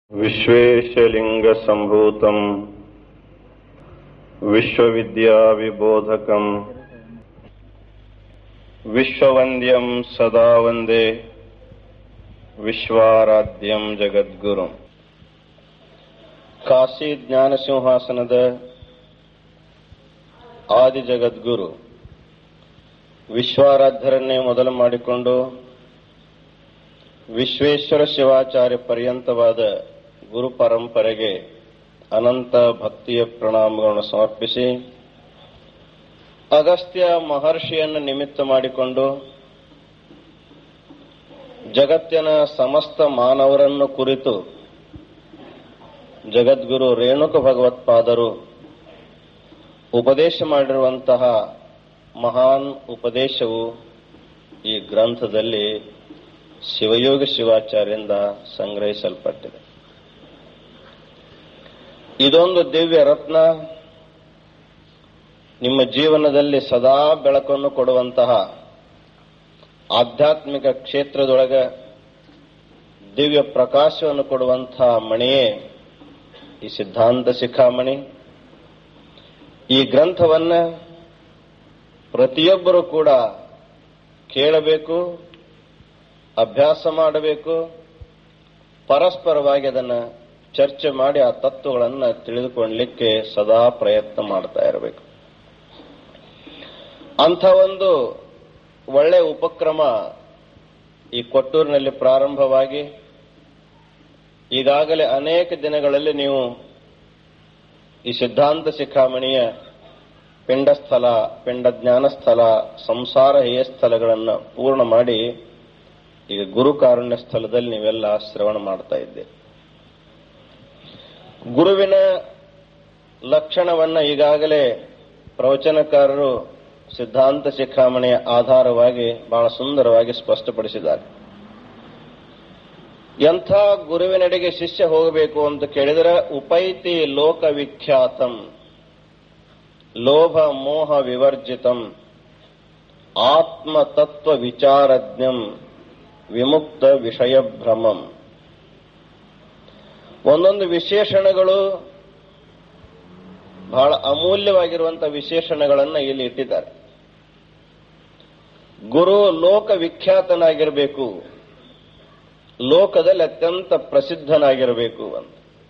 विश्वेशलिङ्गसम्भूतम् विश्वविद्याविबोधकम् विश्ववन्द्यम् सदा वन्दे ವಿಶ್ವಾರಾಧ್ಯಂ ಜಗದ್ಗುರು ಕಾಶಿ ಜ್ಞಾನ ಸಿಂಹಾಸನದ ಆದಿ ಜಗದ್ಗುರು ವಿಶ್ವಾರಾಧ್ಯರನ್ನೇ ಮೊದಲು ಮಾಡಿಕೊಂಡು ವಿಶ್ವೇಶ್ವರ ಶಿವಾಚಾರ್ಯ ಪರ್ಯಂತವಾದ ಗುರು ಪರಂಪರೆಗೆ ಅನಂತ ಭಕ್ತಿಯ ಪ್ರಣಾಮಗಳನ್ನು ಸಮರ್ಪಿಸಿ ಅಗಸ್ತ್ಯ ಮಹರ್ಷಿಯನ್ನು ನಿಮಿತ್ತ ಮಾಡಿಕೊಂಡು ಜಗತ್ತಿನ ಸಮಸ್ತ ಮಾನವರನ್ನು ಕುರಿತು ಜಗದ್ಗುರು ರೇಣುಕ ಭಗವತ್ಪಾದರು ಉಪದೇಶ ಮಾಡಿರುವಂತಹ ಮಹಾನ್ ಉಪದೇಶವು ಈ ಗ್ರಂಥದಲ್ಲಿ ಶಿವಯೋಗ ಶಿವಾಚಾರ್ಯರಿಂದ ಸಂಗ್ರಹಿಸಲ್ಪಟ್ಟಿದೆ ಇದೊಂದು ದಿವ್ಯ ರತ್ನ ನಿಮ್ಮ ಜೀವನದಲ್ಲಿ ಸದಾ ಬೆಳಕನ್ನು ಕೊಡುವಂತಹ ಆಧ್ಯಾತ್ಮಿಕ ಕ್ಷೇತ್ರದೊಳಗ ದಿವ್ಯ ಪ್ರಕಾಶವನ್ನು ಕೊಡುವಂತಹ ಮಣಿಯೇ ಈ ಸಿದ್ಧಾಂತ ಶಿಖಾಮಣಿ ಈ ಗ್ರಂಥವನ್ನ ಪ್ರತಿಯೊಬ್ಬರು ಕೂಡ ಕೇಳಬೇಕು ಅಭ್ಯಾಸ ಮಾಡಬೇಕು ಪರಸ್ಪರವಾಗಿ ಅದನ್ನು ಚರ್ಚೆ ಮಾಡಿ ಆ ತತ್ವಗಳನ್ನು ತಿಳಿದುಕೊಳ್ಳಲಿಕ್ಕೆ ಸದಾ ಪ್ರಯತ್ನ ಮಾಡ್ತಾ ಇರಬೇಕು ಅಂಥ ಒಂದು ಒಳ್ಳೆ ಉಪಕ್ರಮ ಈ ಕೊಟ್ಟೂರಿನಲ್ಲಿ ಪ್ರಾರಂಭವಾಗಿ ಈಗಾಗಲೇ ಅನೇಕ ದಿನಗಳಲ್ಲಿ ನೀವು ಈ ಸಿದ್ಧಾಂತ ಶಿಖಾಮಣಿಯ ಪಿಂಡಸ್ಥಲ ಪಿಂಡ ಜ್ಞಾನಸ್ಥಲ ಸಂಸಾರ ಹೇಯ ಸ್ಥಳಗಳನ್ನು ಪೂರ್ಣ ಮಾಡಿ ಈಗ ಗುರುಕಾರುಣ್ಯ ಸ್ಥಳದಲ್ಲಿ ನೀವೆಲ್ಲ ಶ್ರವಣ ಮಾಡ್ತಾ ಇದ್ದೆ ಗುರುವಿನ ಲಕ್ಷಣವನ್ನ ಈಗಾಗಲೇ ಪ್ರವಚನಕಾರರು ಸಿದ್ಧಾಂತ ಶಿಖಾಮಣಿಯ ಆಧಾರವಾಗಿ ಬಹಳ ಸುಂದರವಾಗಿ ಸ್ಪಷ್ಟಪಡಿಸಿದ್ದಾರೆ ಎಂಥ ಗುರುವಿನೆಡೆಗೆ ಶಿಷ್ಯ ಹೋಗಬೇಕು ಅಂತ ಕೇಳಿದರೆ ಉಪೈತಿ ಲೋಕ ವಿಖ್ಯಾತಂ ಲೋಭ ಮೋಹ ವಿವರ್ಜಿತಂ ಆತ್ಮತತ್ವ ವಿಚಾರಜ್ಞಂ ವಿಮುಕ್ತ ವಿಷಯ ಭ್ರಮಂ ಒಂದೊಂದು ವಿಶೇಷಣಗಳು ಬಹಳ ಅಮೂಲ್ಯವಾಗಿರುವಂತಹ ವಿಶೇಷಣಗಳನ್ನು ಇಲ್ಲಿ ಇಟ್ಟಿದ್ದಾರೆ ಗುರು ಲೋಕ ವಿಖ್ಯಾತನಾಗಿರಬೇಕು ಲೋಕದಲ್ಲಿ ಅತ್ಯಂತ ಪ್ರಸಿದ್ಧನಾಗಿರಬೇಕು ಅಂತ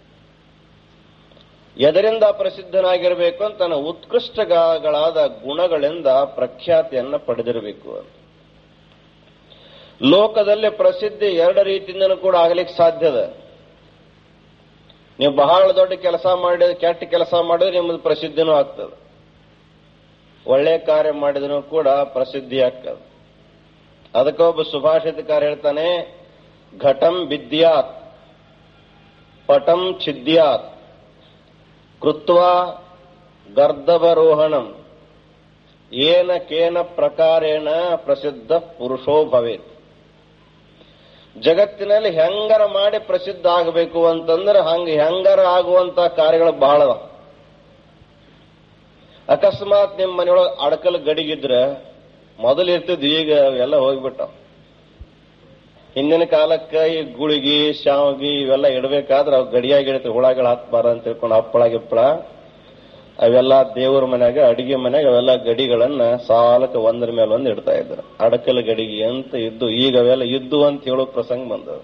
ಎದರಿಂದ ಪ್ರಸಿದ್ಧನಾಗಿರಬೇಕು ಅಂತ ತನ್ನ ಉತ್ಕೃಷ್ಟಗಳಾದ ಗುಣಗಳಿಂದ ಪ್ರಖ್ಯಾತಿಯನ್ನ ಪಡೆದಿರಬೇಕು ಅಂತ ಲೋಕದಲ್ಲಿ ಪ್ರಸಿದ್ಧಿ ಎರಡು ರೀತಿಯಿಂದನೂ ಕೂಡ ಆಗ್ಲಿಕ್ಕೆ ಸಾಧ್ಯದ ನೀವು ಬಹಳ ದೊಡ್ಡ ಕೆಲಸ ಮಾಡಿ ಕೆಟ್ಟ ಕೆಲಸ ಮಾಡಿದ್ರೆ ನಿಮ್ಮದು ಪ್ರಸಿದ್ಧಿನೂ ಆಗ್ತದೆ ಒಳ್ಳೆ ಕಾರ್ಯ ಮಾಡಿದ್ರು ಕೂಡ ಪ್ರಸಿದ್ಧಿ ಆಗ್ತದೆ ಅದಕ್ಕೆ ಒಬ್ಬ ಸುಭಾಷಿತಕಾರ ಹೇಳ್ತಾನೆ ಘಟಂ ವಿದ್ಯಾತ್ ಪಟಂ ಛಿದ್ಯಾತ್ ಕೃತ್ವ ಗರ್ಧವರೋಹಣಂ ಏನ ಕೇನ ಪ್ರಕಾರೇಣ ಪ್ರಸಿದ್ಧ ಪುರುಷೋ ಭವೇತ್ ಜಗತ್ತಿನಲ್ಲಿ ಹೆಂಗರ ಮಾಡಿ ಪ್ರಸಿದ್ಧ ಆಗಬೇಕು ಅಂತಂದ್ರೆ ಹಂಗ ಹೆಂಗರ ಆಗುವಂತ ಕಾರ್ಯಗಳು ಬಹಳ ಅದಾವ ಅಕಸ್ಮಾತ್ ನಿಮ್ಮ ಮನೆಯೊಳಗೆ ಅಡಕಲ್ ಗಡಿಗಿದ್ರೆ ಮೊದಲು ಇರ್ತಿದ್ ಈಗ ಎಲ್ಲ ಹೋಗ್ಬಿಟ್ಟಾವ ಹಿಂದಿನ ಕಾಲಕ್ಕೆ ಈ ಗುಳಿಗಿ ಶಾವಗಿ ಇವೆಲ್ಲ ಇಡಬೇಕಾದ್ರೆ ಅವು ಗಡಿಯಾಗಿ ಇಡ್ತೀವಿ ಹುಳಗಳು ಹತ್ಬಾರ ಅಂತ ತಿಳ್ಕೊಂಡು ಹಪ್ಪಳ ಗಿಪ್ಪಳ ಅವೆಲ್ಲ ದೇವರ ಮನ್ಯಾಗ ಅಡಿಗೆ ಮನ್ಯಾಗ ಅವೆಲ್ಲ ಗಡಿಗಳನ್ನ ಸಾಲಕ್ಕೆ ಒಂದ್ರ ಮೇಲೆ ಒಂದು ಇಡ್ತಾ ಇದ್ರು ಅಡಕಲ್ ಗಡಿಗೆ ಅಂತ ಇದ್ದು ಈಗ ಅವೆಲ್ಲ ಇದ್ದು ಅಂತ ಹೇಳೋ ಪ್ರಸಂಗ ಬಂದವು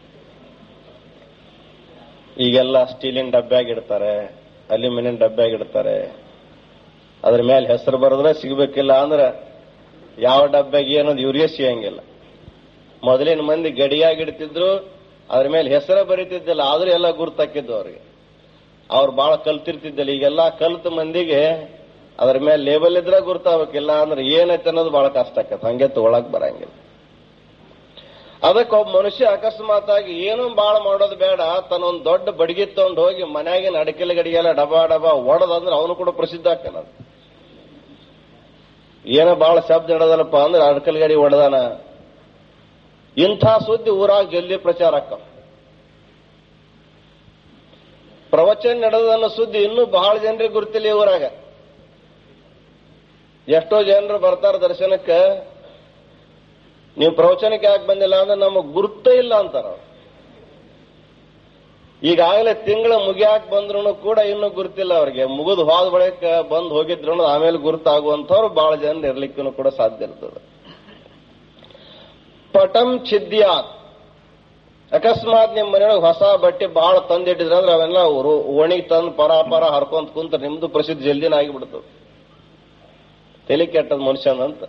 ಈಗೆಲ್ಲ ಸ್ಟೀಲಿನ ಡಬ್ಬ್ಯಾಗ ಇಡ್ತಾರೆ ಅಲ್ಯೂಮಿನಿಯಂ ಡಬ್ಬ್ಯಾಗ ಇಡ್ತಾರೆ ಅದ್ರ ಮೇಲೆ ಹೆಸರು ಬರೆದ್ರೆ ಸಿಗ್ಬೇಕಿಲ್ಲ ಅಂದ್ರೆ ಯಾವ ಡಬ್ಬ್ಯಾಗ ಏನದು ಇವ್ರಿಗೆ ಸಿಗಂಗಿಲ್ಲ ಮೊದಲಿನ ಮಂದಿ ಗಡಿಯಾಗಿ ಇಡ್ತಿದ್ರು ಅದ್ರ ಮೇಲೆ ಹೆಸರ ಬರೀತಿದ್ದಿಲ್ಲ ಆದ್ರೂ ಎಲ್ಲ ಗುರ್ತಾಕಿದ್ದು ಅವ್ರಿಗೆ ಅವ್ರು ಬಹಳ ಕಲ್ತಿರ್ತಿದ್ದಿಲ್ಲ ಈಗೆಲ್ಲ ಕಲ್ತ ಮಂದಿಗೆ ಅದ್ರ ಮೇಲೆ ಲೇಬಲ್ ಇದ್ರೆ ಗುರ್ತಾಗಬೇಕಿಲ್ಲ ಅಂದ್ರೆ ಏನೈತೆ ಅನ್ನೋದು ಬಹಳ ಕಷ್ಟ ಆಕತ್ ಹಂಗೆ ತಗೊಳಕ್ ಬರಂಗಿಲ್ಲ ಅದಕ್ಕೆ ಒಬ್ಬ ಮನುಷ್ಯ ಅಕಸ್ಮಾತ್ ಆಗಿ ಏನು ಬಾಳ ಮಾಡೋದು ಬೇಡ ತನ್ನೊಂದು ದೊಡ್ಡ ಬಡಗಿ ತಗೊಂಡು ಹೋಗಿ ಮನ್ಯಾಗಿನ ಅಡಕೆಲ ಗಡಿಗೆಲ್ಲ ಡಬಾ ಡಬಾ ಒಡದಂದ್ರೆ ಅವನು ಕೂಡ ಪ್ರಸಿದ್ಧ ಆಕನ ಏನೋ ಬಹಳ ಶಬ್ದ ಹಿಡದಲ್ಲಪ್ಪ ಅಂದ್ರೆ ಅಡಕಲ್ ಗಡಿ ಒಡದಾನ ಇಂಥ ಸುದ್ದಿ ಊರಾಗ ಜಲ್ದಿ ಪ್ರಚಾರ ಆಕ್ಕ ಪ್ರವಚನ ನಡೆದನ್ನ ಸುದ್ದಿ ಇನ್ನೂ ಬಹಳ ಜನರಿಗೆ ಗುರುತಿಲ್ಲ ಈ ಊರಾಗ ಎಷ್ಟೋ ಜನರು ಬರ್ತಾರ ದರ್ಶನಕ್ಕೆ ನೀವು ಪ್ರವಚನಕ್ಕೆ ಯಾಕೆ ಬಂದಿಲ್ಲ ಅಂದ್ರೆ ನಮಗೆ ಗುರುತೇ ಇಲ್ಲ ಅಂತಾರ ಅವ್ರು. ಈಗಾಗಲೇ ತಿಂಗಳ ಮುಗಿಯಾಕ್ ಬಂದ್ರು ಕೂಡ ಇನ್ನೂ ಗುರುತಿಲ್ಲ ಅವ್ರಿಗೆ ಮುಗಿದು ಹೋದ ಬಳಿಕ ಬಂದ್ ಹೋಗಿದ್ರು ಆಮೇಲೆ ಗುರುತಾಗುವಂತವ್ರು ಬಹಳ ಜನ ಇರ್ಲಿಕ್ಕೂ ಕೂಡ ಸಾಧ್ಯ ಇರ್ತದೆ ಪಟಂ ಛಿದ್ಯಾತ್ ಅಕಸ್ಮಾತ್ ನಿಮ್ಮ ಮನೆಯೊಳಗೆ ಹೊಸ ಬಟ್ಟೆ ಬಹಳ ತಂದಿಟ್ಟಿದ್ರೆ ಅಂದ್ರೆ ಅವೆಲ್ಲ ಒಣಗಿ ತಂದು ಪರ ಪರ ಹರ್ಕೊಂತ ಕುಂತ ನಿಮ್ದು ಪ್ರಸಿದ್ಧ ಜಲ್ದಿನ ಆಗಿಬಿಡ್ತದೆ ತಲೆ ಕೆಟ್ಟದ ಮನುಷ್ಯನಂತ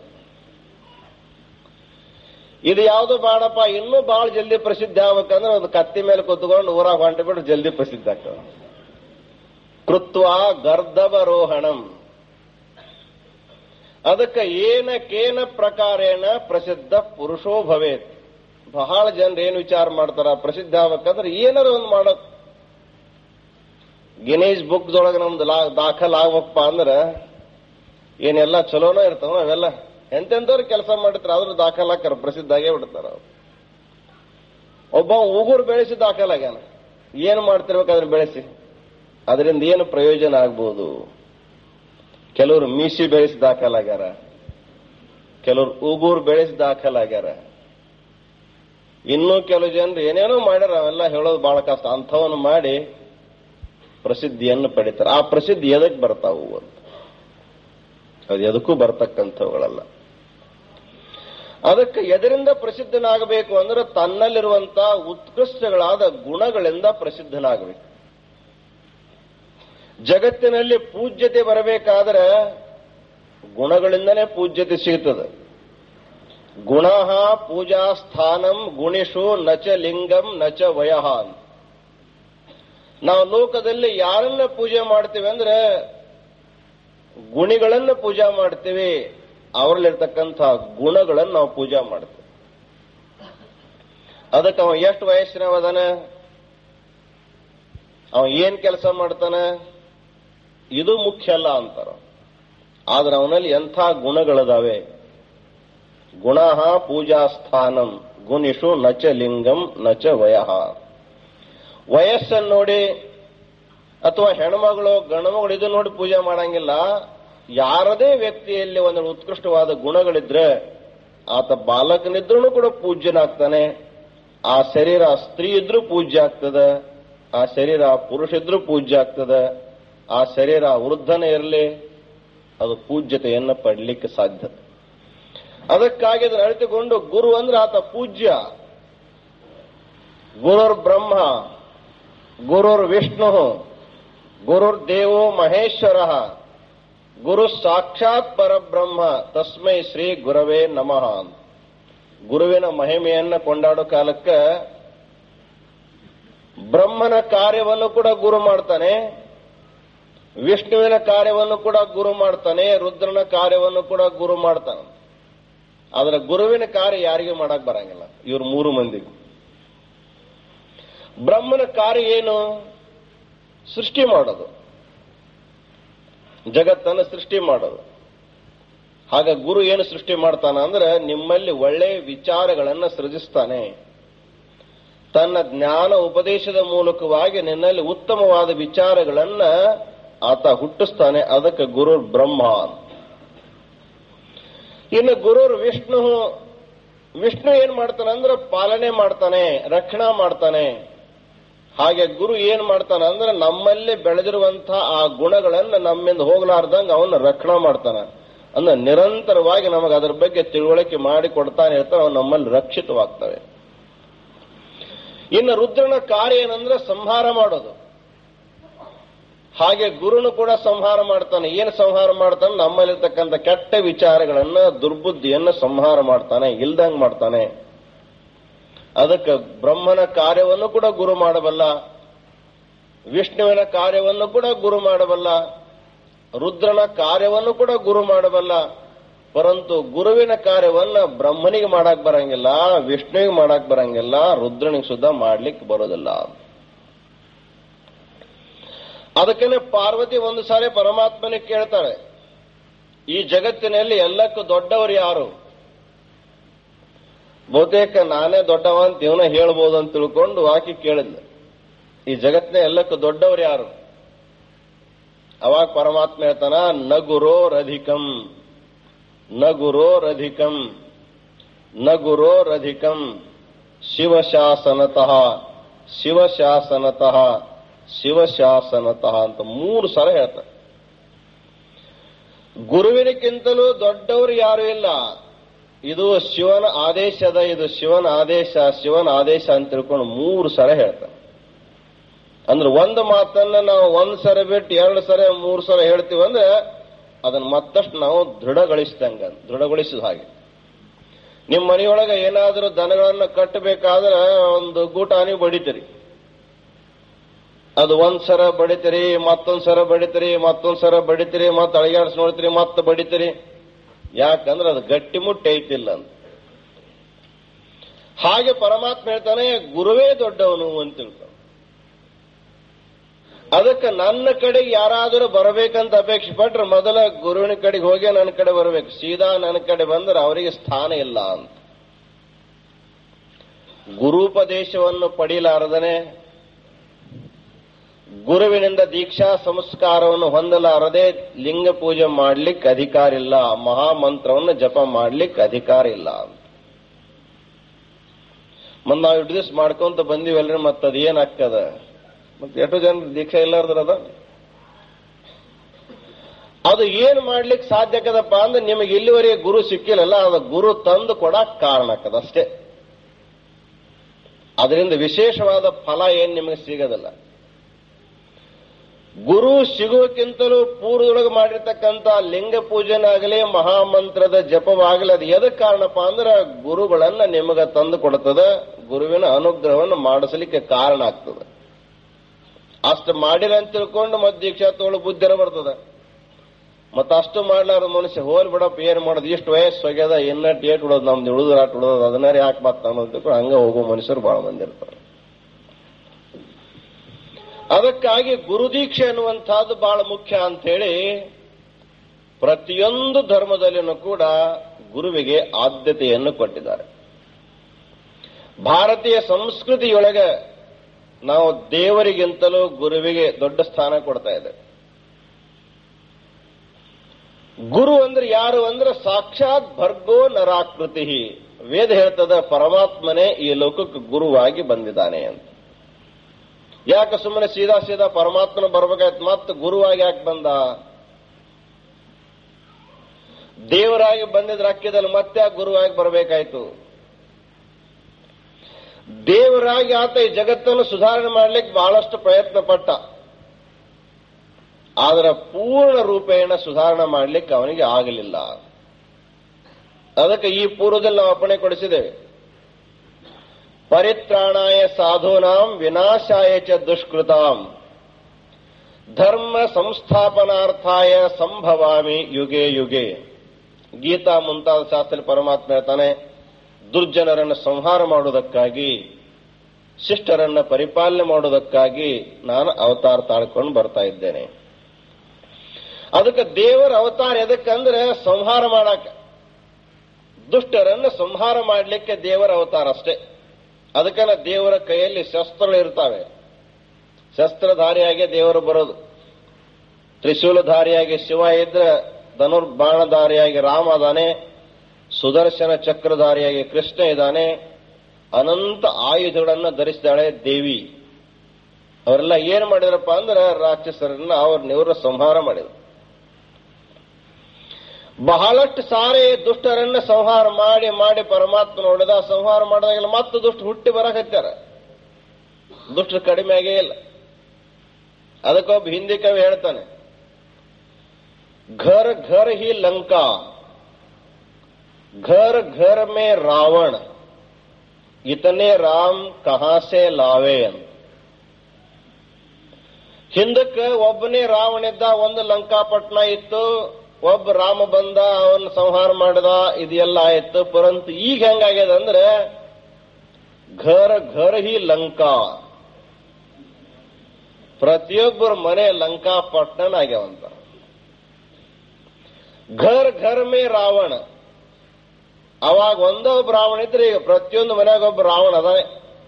ಇದು ಯಾವುದು ಬೇಡಪ್ಪ ಇನ್ನೂ ಬಹಳ ಜಲ್ದಿ ಪ್ರಸಿದ್ಧ ಆಗ್ಬೇಕಂದ್ರೆ ಒಂದು ಕತ್ತಿ ಮೇಲೆ ಕುತ್ಕೊಂಡು ಊರಾಗ ಹೊಂಟ ಬಿಟ್ಟು ಜಲ್ದಿ ಪ್ರಸಿದ್ಧ ಆಗ್ತದೆ ಕೃತ್ವ ಗರ್ಧವರೋಹಣಂ ಅದಕ್ಕೆ ಏನ ಕೇನ ಪ್ರಕಾರೇಣ ಪ್ರಸಿದ್ಧ ಪುರುಷೋ ಭವೇತ್ ಬಹಳ ಜನರು ಏನ್ ವಿಚಾರ ಮಾಡ್ತಾರ ಪ್ರಸಿದ್ಧ ಆಗ್ಬೇಕಂದ್ರೆ ಏನಾರ ಒಂದು ಮಾಡೋದು ಗಿನೀಸ್ ಬುಕ್ದೊಳಗೆ ನಮ್ದು ಲಾ ದಾಖಲ್ ಆಗ್ಬೇಕಪ್ಪ ಅಂದ್ರೆ ಏನೆಲ್ಲ ಚಲೋನ ಇರ್ತಾವ ಅವೆಲ್ಲ ಎಂತೆಂಥವ್ರು ಕೆಲಸ ಮಾಡಿರ್ತಾರೆ ಆದ್ರೂ ದಾಖಲಾಕ್ಕಾರ ಪ್ರಸಿದ್ಧ ಆಗೇ ಬಿಡ್ತಾರ ಅವ್ರು ಒಬ್ಬ ಉಗುರು ಬೆಳೆಸಿ ದಾಖಲಾಗ್ಯಾನ ಏನ್ ಮಾಡ್ತಿರ್ಬೇಕಾದ್ರೆ ಬೆಳೆಸಿ ಅದರಿಂದ ಏನು ಪ್ರಯೋಜನ ಆಗ್ಬೋದು ಕೆಲವರು ಮೀಸಿ ಬೆಳೆಸಿ ದಾಖಲಾಗ್ಯಾರ ಕೆಲವರು ಉಗುರು ಬೆಳೆಸಿ ದಾಖಲಾಗ್ಯಾರ ಇನ್ನೂ ಕೆಲವು ಜನರು ಏನೇನೋ ಮಾಡ್ಯಾರ ಅವೆಲ್ಲ ಹೇಳೋದು ಬಹಳ ಕಷ್ಟ ಅಂಥವನ್ನು ಮಾಡಿ ಪ್ರಸಿದ್ಧಿಯನ್ನು ಪಡಿತಾರೆ ಆ ಪ್ರಸಿದ್ಧಿ ಎದಕ್ಕೆ ಬರ್ತಾವು ಅಂತ ಅದು ಎದಕ್ಕೂ ಬರ್ತಕ್ಕಂಥವುಗಳಲ್ಲ ಅದಕ್ಕೆ ಎದರಿಂದ ಪ್ರಸಿದ್ಧನಾಗಬೇಕು ಅಂದ್ರೆ ತನ್ನಲ್ಲಿರುವಂತಹ ಉತ್ಕೃಷ್ಟಗಳಾದ ಗುಣಗಳಿಂದ ಪ್ರಸಿದ್ಧನಾಗಬೇಕು ಜಗತ್ತಿನಲ್ಲಿ ಪೂಜ್ಯತೆ ಬರಬೇಕಾದ್ರೆ ಗುಣಗಳಿಂದನೇ ಪೂಜ್ಯತೆ ಸಿಗುತ್ತದೆ ಗುಣ ಪೂಜಾ ಸ್ಥಾನಂ ಗುಣಿಷು ನಚ ಲಿಂಗಂ ನಚ ವಯಃ ಅಂತ ನಾವು ಲೋಕದಲ್ಲಿ ಯಾರನ್ನ ಪೂಜೆ ಮಾಡ್ತೀವಿ ಅಂದ್ರೆ ಗುಣಿಗಳನ್ನ ಪೂಜಾ ಮಾಡ್ತೀವಿ ಅವರಲ್ಲಿರ್ತಕ್ಕಂಥ ಗುಣಗಳನ್ನು ನಾವು ಪೂಜಾ ಮಾಡ್ತೀವಿ ಅದಕ್ಕೆ ಅವ ಎಷ್ಟು ವಯಸ್ಸಿನವ ಅದಾನ ಅವ ಏನ್ ಕೆಲಸ ಮಾಡ್ತಾನೆ ಇದು ಮುಖ್ಯ ಅಲ್ಲ ಅಂತಾರ ಆದ್ರೆ ಅವನಲ್ಲಿ ಎಂಥ ಗುಣಗಳದಾವೆ ಗುಣ ಪೂಜಾ ಸ್ಥಾನಂ ಗುಣಿಷು ನಚ ಲಿಂಗಂ ನಚ ವಯಃ ವಯಸ್ಸನ್ನು ನೋಡಿ ಅಥವಾ ಹೆಣ್ಮಗಳು ಗಂಡುಮಗಳು ಇದು ನೋಡಿ ಪೂಜೆ ಮಾಡಂಗಿಲ್ಲ ಯಾರದೇ ವ್ಯಕ್ತಿಯಲ್ಲಿ ಒಂದು ಉತ್ಕೃಷ್ಟವಾದ ಗುಣಗಳಿದ್ರೆ ಆತ ಬಾಲಕನಿದ್ರೂ ಕೂಡ ಪೂಜ್ಯನಾಗ್ತಾನೆ ಆ ಶರೀರ ಸ್ತ್ರೀ ಇದ್ರೂ ಪೂಜ್ಯ ಆಗ್ತದೆ ಆ ಶರೀರ ಪುರುಷ ಇದ್ರೂ ಪೂಜ್ಯ ಆಗ್ತದೆ ಆ ಶರೀರ ವೃದ್ಧನೇ ಇರಲಿ ಅದು ಪೂಜ್ಯತೆಯನ್ನು ಪಡಲಿಕ್ಕೆ ಸಾಧ್ಯ ಅದಕ್ಕಾಗಿ ಅದನ್ನು ಅರಿತುಕೊಂಡು ಗುರು ಅಂದ್ರೆ ಆತ ಪೂಜ್ಯ ಗುರುರ್ ಬ್ರಹ್ಮ ಗುರುರ್ ವಿಷ್ಣು ಗುರುರ್ ದೇವೋ ಮಹೇಶ್ವರ ಗುರು ಸಾಕ್ಷಾತ್ ಪರಬ್ರಹ್ಮ ತಸ್ಮೈ ಶ್ರೀ ಗುರವೇ ನಮಃ ಗುರುವಿನ ಮಹಿಮೆಯನ್ನ ಕೊಂಡಾಡೋ ಕಾಲಕ್ಕೆ ಬ್ರಹ್ಮನ ಕಾರ್ಯವನ್ನು ಕೂಡ ಗುರು ಮಾಡ್ತಾನೆ ವಿಷ್ಣುವಿನ ಕಾರ್ಯವನ್ನು ಕೂಡ ಗುರು ಮಾಡ್ತಾನೆ ರುದ್ರನ ಕಾರ್ಯವನ್ನು ಕೂಡ ಗುರು ಮಾಡ್ತಾನೆ ಆದ್ರೆ ಗುರುವಿನ ಕಾರ್ಯ ಯಾರಿಗೆ ಮಾಡಕ್ ಬರಂಗಿಲ್ಲ ಇವ್ರು ಮೂರು ಮಂದಿಗೂ ಬ್ರಹ್ಮನ ಕಾರ್ಯ ಏನು ಸೃಷ್ಟಿ ಮಾಡೋದು ಜಗತ್ತನ್ನು ಸೃಷ್ಟಿ ಮಾಡೋದು ಹಾಗ ಗುರು ಏನು ಸೃಷ್ಟಿ ಮಾಡ್ತಾನ ಅಂದ್ರೆ ನಿಮ್ಮಲ್ಲಿ ಒಳ್ಳೆಯ ವಿಚಾರಗಳನ್ನು ಸೃಜಿಸ್ತಾನೆ ತನ್ನ ಜ್ಞಾನ ಉಪದೇಶದ ಮೂಲಕವಾಗಿ ನಿನ್ನಲ್ಲಿ ಉತ್ತಮವಾದ ವಿಚಾರಗಳನ್ನ ಆತ ಹುಟ್ಟಿಸ್ತಾನೆ ಅದಕ್ಕೆ ಗುರು ಬ್ರಹ್ಮ ಇನ್ನು ಗುರುರ್ ವಿಷ್ಣು ವಿಷ್ಣು ಏನ್ ಮಾಡ್ತಾನೆ ಅಂದ್ರೆ ಪಾಲನೆ ಮಾಡ್ತಾನೆ ರಕ್ಷಣಾ ಮಾಡ್ತಾನೆ ಹಾಗೆ ಗುರು ಏನ್ ಮಾಡ್ತಾನೆ ಅಂದ್ರೆ ನಮ್ಮಲ್ಲಿ ಬೆಳೆದಿರುವಂತಹ ಆ ಗುಣಗಳನ್ನ ನಮ್ಮಿಂದ ಹೋಗ್ಲಾರ್ದಂಗ ಅವನ್ನ ರಕ್ಷಣಾ ಮಾಡ್ತಾನೆ ಅಂದ್ರೆ ನಿರಂತರವಾಗಿ ನಮಗೆ ಅದರ ಬಗ್ಗೆ ತಿಳುವಳಿಕೆ ಮಾಡಿ ಕೊಡ್ತಾನೆ ಇರ್ತಾನೆ ಅವು ನಮ್ಮಲ್ಲಿ ರಕ್ಷಿತವಾಗ್ತವೆ ಇನ್ನು ರುದ್ರನ ಕಾರ್ಯ ಏನಂದ್ರೆ ಸಂಹಾರ ಮಾಡೋದು ಹಾಗೆ ಗುರುನು ಕೂಡ ಸಂಹಾರ ಮಾಡ್ತಾನೆ ಏನು ಸಂಹಾರ ಮಾಡ್ತಾನೆ ನಮ್ಮಲ್ಲಿರ್ತಕ್ಕಂಥ ಕೆಟ್ಟ ವಿಚಾರಗಳನ್ನ ದುರ್ಬುದ್ಧಿಯನ್ನ ಸಂಹಾರ ಮಾಡ್ತಾನೆ ಇಲ್ದಂಗ್ ಮಾಡ್ತಾನೆ ಅದಕ್ಕೆ ಬ್ರಹ್ಮನ ಕಾರ್ಯವನ್ನು ಕೂಡ ಗುರು ಮಾಡಬಲ್ಲ ವಿಷ್ಣುವಿನ ಕಾರ್ಯವನ್ನು ಕೂಡ ಗುರು ಮಾಡಬಲ್ಲ ರುದ್ರನ ಕಾರ್ಯವನ್ನು ಕೂಡ ಗುರು ಮಾಡಬಲ್ಲ ಪರಂತು ಗುರುವಿನ ಕಾರ್ಯವನ್ನ ಬ್ರಹ್ಮನಿಗೆ ಮಾಡಕ್ ಬರಂಗಿಲ್ಲ ವಿಷ್ಣುವಿಗೆ ಮಾಡಕ್ ಬರಂಗಿಲ್ಲ ರುದ್ರನಿಗೆ ಸುದ್ದ ಮಾಡ್ಲಿಕ್ಕೆ ಬರೋದಿಲ್ಲ ಅದಕ್ಕೇನೆ ಪಾರ್ವತಿ ಒಂದು ಸಾರಿ ಪರಮಾತ್ಮನಿಗೆ ಕೇಳ್ತಾಳೆ ಈ ಜಗತ್ತಿನಲ್ಲಿ ಎಲ್ಲಕ್ಕೂ ದೊಡ್ಡವರು ಯಾರು ಬಹುತೇಕ ನಾನೇ ದೊಡ್ಡವ ಅಂತ ಇವನ ಹೇಳ್ಬೋದು ಅಂತ ತಿಳ್ಕೊಂಡು ಆಕೆ ಕೇಳಿದ್ಲು ಈ ಜಗತ್ತಿನ ಎಲ್ಲಕ್ಕೂ ದೊಡ್ಡವರು ಯಾರು ಅವಾಗ ಪರಮಾತ್ಮ ಹೇಳ್ತಾನ ನ ಗುರೋರಧಿಕಂ ನ ಗುರೋರಧಿಕಂ ನ ಗುರೋರಧಿಕಂ ಶಿವಶಾಸನತಃ ಶಿವಶಾಸನತಃ ಶಿವಶಾಸನತಃ ಅಂತ ಮೂರು ಸಲ ಹೇಳ್ತಾರೆ ಗುರುವಿನಕ್ಕಿಂತಲೂ ದೊಡ್ಡವರು ಯಾರು ಇಲ್ಲ ಇದು ಶಿವನ ಆದೇಶದ ಇದು ಶಿವನ ಆದೇಶ ಶಿವನ ಆದೇಶ ಅಂತ ತಿಳ್ಕೊಂಡು ಮೂರು ಸಲ ಹೇಳ್ತಾನೆ ಅಂದ್ರೆ ಒಂದು ಮಾತನ್ನ ನಾವು ಒಂದ್ ಸಲ ಬಿಟ್ಟು ಎರಡು ಸಲ ಮೂರು ಸಲ ಹೇಳ್ತೀವಿ ಅಂದ್ರೆ ಅದನ್ನ ಮತ್ತಷ್ಟು ನಾವು ದೃಢಗೊಳಿಸಿದಂಗ ದೃಢಗೊಳಿಸಿದ ಹಾಗೆ ನಿಮ್ಮ ಮನೆಯೊಳಗೆ ಏನಾದರೂ ದನಗಳನ್ನ ಕಟ್ಟಬೇಕಾದ್ರೆ ಒಂದು ಗೂಟಾನಿ ಬಡಿತೀರಿ ಅದು ಒಂದ್ ಸರ ಬಡಿತೀರಿ ಮತ್ತೊಂದ್ ಸರ ಬಡಿತೀರಿ ಮತ್ತೊಂದ್ ಸರ ಬಡಿತೀರಿ ಮತ್ತೆ ಅಳಿಗಾಡ್ಸ್ ನೋಡ್ತೀರಿ ಮತ್ತೆ ಬಡಿತೀರಿ ಯಾಕಂದ್ರೆ ಅದು ಗಟ್ಟಿ ಮುಟ್ಟಿ ಐತಿಲ್ಲ ಅಂತ ಹಾಗೆ ಪರಮಾತ್ಮ ಹೇಳ್ತಾನೆ ಗುರುವೇ ದೊಡ್ಡವನು ಅಂತ ತಿಳ್ತಾನೆ ಅದಕ್ಕೆ ನನ್ನ ಕಡೆಗೆ ಯಾರಾದರೂ ಬರಬೇಕಂತ ಅಪೇಕ್ಷೆ ಪಟ್ರೆ ಮೊದಲ ಗುರುವಿನ ಕಡೆಗೆ ಹೋಗಿ ನನ್ನ ಕಡೆ ಬರಬೇಕು ಸೀದಾ ನನ್ನ ಕಡೆ ಬಂದ್ರೆ ಅವರಿಗೆ ಸ್ಥಾನ ಇಲ್ಲ ಅಂತ ಗುರುಪದೇಶವನ್ನು ಪಡೀಲಾರದನೆ ಗುರುವಿನಿಂದ ದೀಕ್ಷಾ ಸಂಸ್ಕಾರವನ್ನು ಹೊಂದಲಾರದೆ ಲಿಂಗ ಪೂಜೆ ಮಾಡ್ಲಿಕ್ಕೆ ಅಧಿಕಾರ ಇಲ್ಲ ಮಹಾಮಂತ್ರವನ್ನು ಜಪ ಮಾಡ್ಲಿಕ್ಕೆ ಅಧಿಕಾರ ಇಲ್ಲ ಅಂತ ಮತ್ ನಾವು ಇಟ್ಟು ದಿವಸ ಮಾಡ್ಕೊಂತ ಬಂದಿವಲ್ರಿ ಮತ್ತೆ ಅದೇನಾಗ್ತದ ಮತ್ತೆ ಎಷ್ಟು ಜನ ದೀಕ್ಷಾ ಇಲ್ಲಾರ್ದ್ರ ಅದ ಅದು ಏನ್ ಮಾಡ್ಲಿಕ್ಕೆ ಸಾಧ್ಯ ಆಕದಪ್ಪ ಅಂದ್ರೆ ನಿಮಗೆ ಇಲ್ಲಿವರೆಗೆ ಗುರು ಸಿಕ್ಕಿಲ್ಲಲ್ಲ ಅದು ಗುರು ತಂದು ಕೊಡಕ್ ಕಾರಣ ಆಕದ ಅಷ್ಟೇ ಅದರಿಂದ ವಿಶೇಷವಾದ ಫಲ ಏನ್ ನಿಮಗೆ ಸಿಗೋದಿಲ್ಲ ಗುರು ಸಿಗುವಕ್ಕಿಂತಲೂ ಪೂರ್ವದೊಳಗೆ ಮಾಡಿರ್ತಕ್ಕಂಥ ಲಿಂಗ ಪೂಜೆನಾಗಲಿ ಮಹಾಮಂತ್ರದ ಜಪವಾಗಲಿ ಅದು ಎದಕ್ ಕಾರಣಪ್ಪ ಅಂದ್ರೆ ಗುರುಗಳನ್ನ ನಿಮಗೆ ತಂದು ಕೊಡ್ತದ ಗುರುವಿನ ಅನುಗ್ರಹವನ್ನು ಮಾಡಿಸಲಿಕ್ಕೆ ಕಾರಣ ಆಗ್ತದೆ ಅಷ್ಟು ಮಾಡಿಲ್ಲ ಅಂತ ತಿಳ್ಕೊಂಡು ಮತ್ತೆ ದೀಕ್ಷಾ ತೋಳು ಬುದ್ಧಿರ ಬರ್ತದ ಮತ್ತ ಅಷ್ಟು ಮಾಡ್ಲಾರ ಮನುಷ್ಯ ಹೋಲ್ ಬಿಡಪ್ಪ ಏನ್ ಮಾಡೋದು ಇಷ್ಟು ವಯಸ್ಸು ಹೋಗ್ಯದ ಇನ್ನಟ್ಟು ಏಟ್ ಉಳೋದು ನಮ್ದು ಉಳಿದು ಆಟ ಉಳೋದು ಅದನ್ನಾರ ಯಾಕೆ ಮಾತ ಅನ್ನೋದು ಹಂಗ ಹೋಗೋ ಮನುಷ್ಯರು ಬಹಳ ಮಂದಿ ಇರ್ತಾರೆ ಅದಕ್ಕಾಗಿ ಗುರುದೀಕ್ಷೆ ಅನ್ನುವಂಥದ್ದು ಬಹಳ ಮುಖ್ಯ ಅಂತ ಹೇಳಿ ಪ್ರತಿಯೊಂದು ಧರ್ಮದಲ್ಲಿನೂ ಕೂಡ ಗುರುವಿಗೆ ಆದ್ಯತೆಯನ್ನು ಕೊಟ್ಟಿದ್ದಾರೆ ಭಾರತೀಯ ಸಂಸ್ಕೃತಿಯೊಳಗೆ ನಾವು ದೇವರಿಗಿಂತಲೂ ಗುರುವಿಗೆ ದೊಡ್ಡ ಸ್ಥಾನ ಕೊಡ್ತಾ ಇದ್ದೇವೆ ಗುರು ಅಂದ್ರೆ ಯಾರು ಅಂದ್ರೆ ಸಾಕ್ಷಾತ್ ಭರ್ಗೋ ನರಾಕೃತಿ ವೇದ ಹೇಳ್ತದ ಪರಮಾತ್ಮನೇ ಈ ಲೋಕಕ್ಕೆ ಗುರುವಾಗಿ ಬಂದಿದ್ದಾನೆ ಅಂತ ಯಾಕೆ ಸುಮ್ಮನೆ ಸೀದಾ ಸೀದಾ ಪರಮಾತ್ಮನ ಬರ್ಬೇಕಾಯ್ತು ಮತ್ತೆ ಗುರುವಾಗಿ ಯಾಕೆ ಬಂದ ದೇವರಾಗಿ ಬಂದಿದ್ರೆ ಅಕ್ಕಿದಲ್ಲಿ ಮತ್ತೆ ಯಾಕೆ ಗುರುವಾಗಿ ಬರಬೇಕಾಯ್ತು ದೇವರಾಗಿ ಆತ ಈ ಜಗತ್ತನ್ನು ಸುಧಾರಣೆ ಮಾಡ್ಲಿಕ್ಕೆ ಬಹಳಷ್ಟು ಪ್ರಯತ್ನ ಪಟ್ಟ ಆದ್ರೆ ಪೂರ್ಣ ರೂಪೇಣ ಸುಧಾರಣೆ ಮಾಡ್ಲಿಕ್ಕೆ ಅವನಿಗೆ ಆಗಲಿಲ್ಲ ಅದಕ್ಕೆ ಈ ಪೂರ್ವದಲ್ಲಿ ನಾವು ಅಪ್ಪಣೆ ಕೊಡಿಸಿದ್ದೇವೆ ಪರಿತ್ರಾಣಾಯ ಸಾಧೂನಾಂ ವಿನಾಶಾಯ ಚ ದುಷ್ಕೃತಾಂ ಧರ್ಮ ಸಂಸ್ಥಾಪನಾರ್ಥಾಯ ಸಂಭವಾಮಿ ಯುಗೆ ಯುಗೆ ಗೀತಾ ಮುಂತಾದ ಶಾಸ್ತ್ರ ಪರಮಾತ್ಮ ಹೇಳ್ತಾನೆ ದುರ್ಜನರನ್ನು ಸಂಹಾರ ಮಾಡುವುದಕ್ಕಾಗಿ ಶಿಷ್ಟರನ್ನ ಪರಿಪಾಲನೆ ಮಾಡುವುದಕ್ಕಾಗಿ ನಾನು ಅವತಾರ ತಾಳ್ಕೊಂಡು ಬರ್ತಾ ಇದ್ದೇನೆ ಅದಕ್ಕೆ ದೇವರ ಅವತಾರ ಎದಕ್ಕಂದ್ರೆ ಸಂಹಾರ ಮಾಡಕ ದುಷ್ಟರನ್ನು ಸಂಹಾರ ಮಾಡಲಿಕ್ಕೆ ದೇವರ ಅವತಾರ ಅಷ್ಟೇ ಅದಕ್ಕಲ್ಲ ದೇವರ ಕೈಯಲ್ಲಿ ಶಸ್ತ್ರಗಳು ಇರ್ತಾವೆ ಶಸ್ತ್ರಧಾರಿಯಾಗಿ ದೇವರು ಬರೋದು ತ್ರಿಶೂಲಧಾರಿಯಾಗಿ ಶಿವ ಇದ್ರೆ ಧನುರ್ಬಾಣಧಾರಿಯಾಗಿ ರಾಮ ಅದಾನೆ ಸುದರ್ಶನ ಚಕ್ರಧಾರಿಯಾಗಿ ಕೃಷ್ಣ ಇದ್ದಾನೆ ಅನಂತ ಆಯುಧಗಳನ್ನು ಧರಿಸಿದಾಳೆ ದೇವಿ ಅವರೆಲ್ಲ ಏನ್ ಮಾಡಿದ್ರಪ್ಪ ಅಂದ್ರೆ ರಾಕ್ಷಸರನ್ನ ಅವ್ರ ನಿವರ ಸಂಹಾರ ಮಾಡಿದ್ರು ಬಹಳಷ್ಟು ಸಾರಿ ದುಷ್ಟರನ್ನ ಸಂಹಾರ ಮಾಡಿ ಮಾಡಿ ಪರಮಾತ್ಮ ನೋಡಿದ ಸಂಹಾರ ಮಾಡಿದಾಗೆಲ್ಲ ಮತ್ತೆ ದುಷ್ಟ ಹುಟ್ಟಿ ಬರಕತ್ತಾರ ದುಷ್ಟರು ಕಡಿಮೆ ಆಗೇ ಇಲ್ಲ ಅದಕ್ಕೊಬ್ಬ ಹಿಂದಿ ಕವಿ ಹೇಳ್ತಾನೆ घर घर ही लंका घर घर में रावण इतने राम कहां से लावे ಅಂತ ಹಿಂದಕ್ಕೆ ಒಬ್ಬನೇ ರಾವಣ ಇದ್ದ ಒಂದು ಲಂಕಾಪಟ್ಟಣ ಇತ್ತು ಒಬ್ಬ ರಾಮ ಬಂದ ಅವನ್ ಸಂಹಾರ ಮಾಡಿದ ಇದೆಲ್ಲ ಆಯ್ತು ಪರಂತು ಈಗ ಹೆಂಗಾಗ್ಯದ ಅಂದ್ರೆ ಘರ ಘರ ಹಿ ಲಂಕಾ ಪ್ರತಿಯೊಬ್ಬರ ಮನೆ ಲಂಕಾಪಟ್ಟಣ ಆಗ್ಯಾವಂತ ಘರ್ ಘರ್ ಮೇ ರಾವಣ ಅವಾಗ ಒಂದೊಬ್ಬ ರಾವಣ ಇದ್ರೆ ಈಗ ಪ್ರತಿಯೊಂದು ಮನೆಯಾಗ ಒಬ್ಬ ರಾವಣ ಅದಾನೆ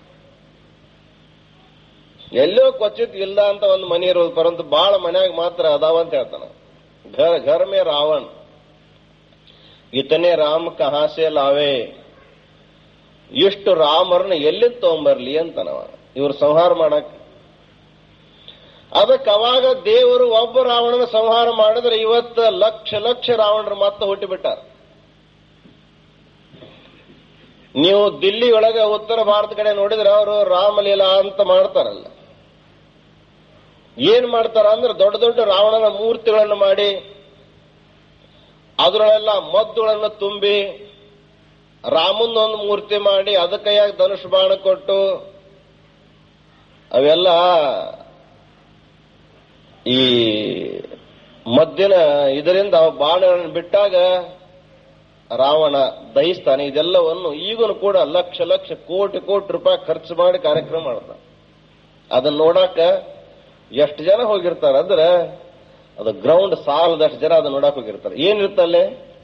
ಎಲ್ಲೋ ಕ್ವಚಿತ್ ಇಲ್ಲ ಅಂತ ಒಂದು ಮನೆ ಇರೋದು ಪರಂತು ಬಹಳ ಮನ್ಯಾಗ ಮಾತ್ರ ಅದಾವ ಅಂತ ಹೇಳ್ತಾನ ಘರ್ ಘರ್ ಮೇ ರಾವಣ್ ಇತನೇ ರಾಮ್ ಕಹಾಸೆ ಲಾವೆ ಇಷ್ಟು ರಾಮರನ್ನ ಎಲ್ಲಿ ತಗೊಂಬರ್ಲಿ ಅಂತನವ ಇವ್ರು ಸಂಹಾರ ಮಾಡಕ್ ಅದಕ್ಕೆ ಅವಾಗ ದೇವರು ಒಬ್ಬ ರಾವಣನ ಸಂಹಾರ ಮಾಡಿದ್ರೆ ಇವತ್ತು ಲಕ್ಷ ಲಕ್ಷ ರಾವಣರು ಮತ್ತೆ ಹುಟ್ಟಿಬಿಟ್ಟಾರ ನೀವು ದಿಲ್ಲಿ ಒಳಗೆ ಉತ್ತರ ಭಾರತ ಕಡೆ ನೋಡಿದ್ರೆ ಅವರು ರಾಮಲೀಲಾ ಅಂತ ಮಾಡ್ತಾರಲ್ಲ ಏನ್ ಮಾಡ್ತಾರ ಅಂದ್ರೆ ದೊಡ್ಡ ದೊಡ್ಡ ರಾವಣನ ಮೂರ್ತಿಗಳನ್ನು ಮಾಡಿ ಅದರಲ್ಲೆಲ್ಲ ಮದ್ದುಗಳನ್ನು ತುಂಬಿ ರಾಮಂದೊಂದು ಮೂರ್ತಿ ಮಾಡಿ ಅದಕ್ಕಯ್ಯಾಗ ಧನುಷ್ ಬಾಣ ಕೊಟ್ಟು ಅವೆಲ್ಲ ಈ ಮದ್ದಿನ ಇದರಿಂದ ಅವ ಬಾಣಗಳನ್ನು ಬಿಟ್ಟಾಗ ರಾವಣ ದಹಿಸ್ತಾನೆ ಇದೆಲ್ಲವನ್ನು ಈಗಲೂ ಕೂಡ ಲಕ್ಷ ಲಕ್ಷ ಕೋಟಿ ಕೋಟಿ ರೂಪಾಯಿ ಖರ್ಚು ಮಾಡಿ ಕಾರ್ಯಕ್ರಮ ಮಾಡ್ತಾನೆ ಅದನ್ನ ನೋಡಾಕ ಎಷ್ಟು ಜನ ಹೋಗಿರ್ತಾರೆ ಅಂದ್ರೆ ಅದು ಗ್ರೌಂಡ್ ಸಾಲದಷ್ಟು ಜನ ಅದನ್ನ ನೋಡಕ್ ಹೋಗಿರ್ತಾರೆ ಏನಿರ್ತಲ್ಲೇ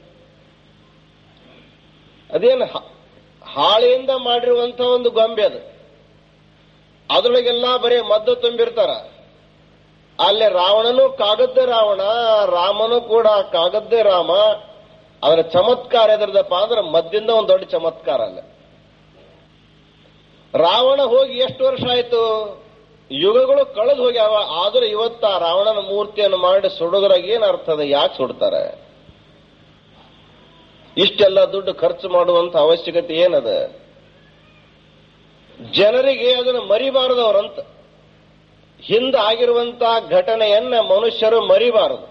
ಅದೇನು ಹ- ಹಾಳೆಯಿಂದ ಮಾಡಿರುವಂತ ಒಂದು ಗೊಂಬೆ ಅದು ಅದ್ರೊಳಗೆಲ್ಲ ಬರೀ ಮದ್ದು ತುಂಬಿರ್ತಾರ ಅಲ್ಲಿ ರಾವಣನು ಕಾಗದ್ದೇ ರಾವಣ ರಾಮನು ಕೂಡ ಕಾಗದ್ದೇ ರಾಮ ಅದರ ಚಮತ್ಕಾರ ಎದ್ರದಪ್ಪ ಅಂದ್ರೆ ಮದ್ದಿಂದ ಒಂದು ದೊಡ್ಡ ಚಮತ್ಕಾರ ಅಲ್ಲ ರಾವಣ ಹೋಗಿ ಎಷ್ಟು ವರ್ಷ ಆಯ್ತು ಯುಗಗಳು ಕಳೆದು ಹೋಗ್ಯಾವ ಆದ್ರೂ ಇವತ್ತ ಆ ರಾವಣನ ಮೂರ್ತಿಯನ್ನು ಮಾಡಿ ಸುಡೋದ್ರಾಗ ಏನ್ ಅರ್ಥದ ಯಾಕೆ ಸುಡ್ತಾರೆ ಇಷ್ಟೆಲ್ಲ ದುಡ್ಡು ಖರ್ಚು ಮಾಡುವಂತ ಅವಶ್ಯಕತೆ ಏನದ ಜನರಿಗೆ ಅದನ್ನು ಮರಿಬಾರದವರಂತ ಹಿಂದೆ ಆಗಿರುವಂತಹ ಘಟನೆಯನ್ನ ಮನುಷ್ಯರು ಮರಿಬಾರದು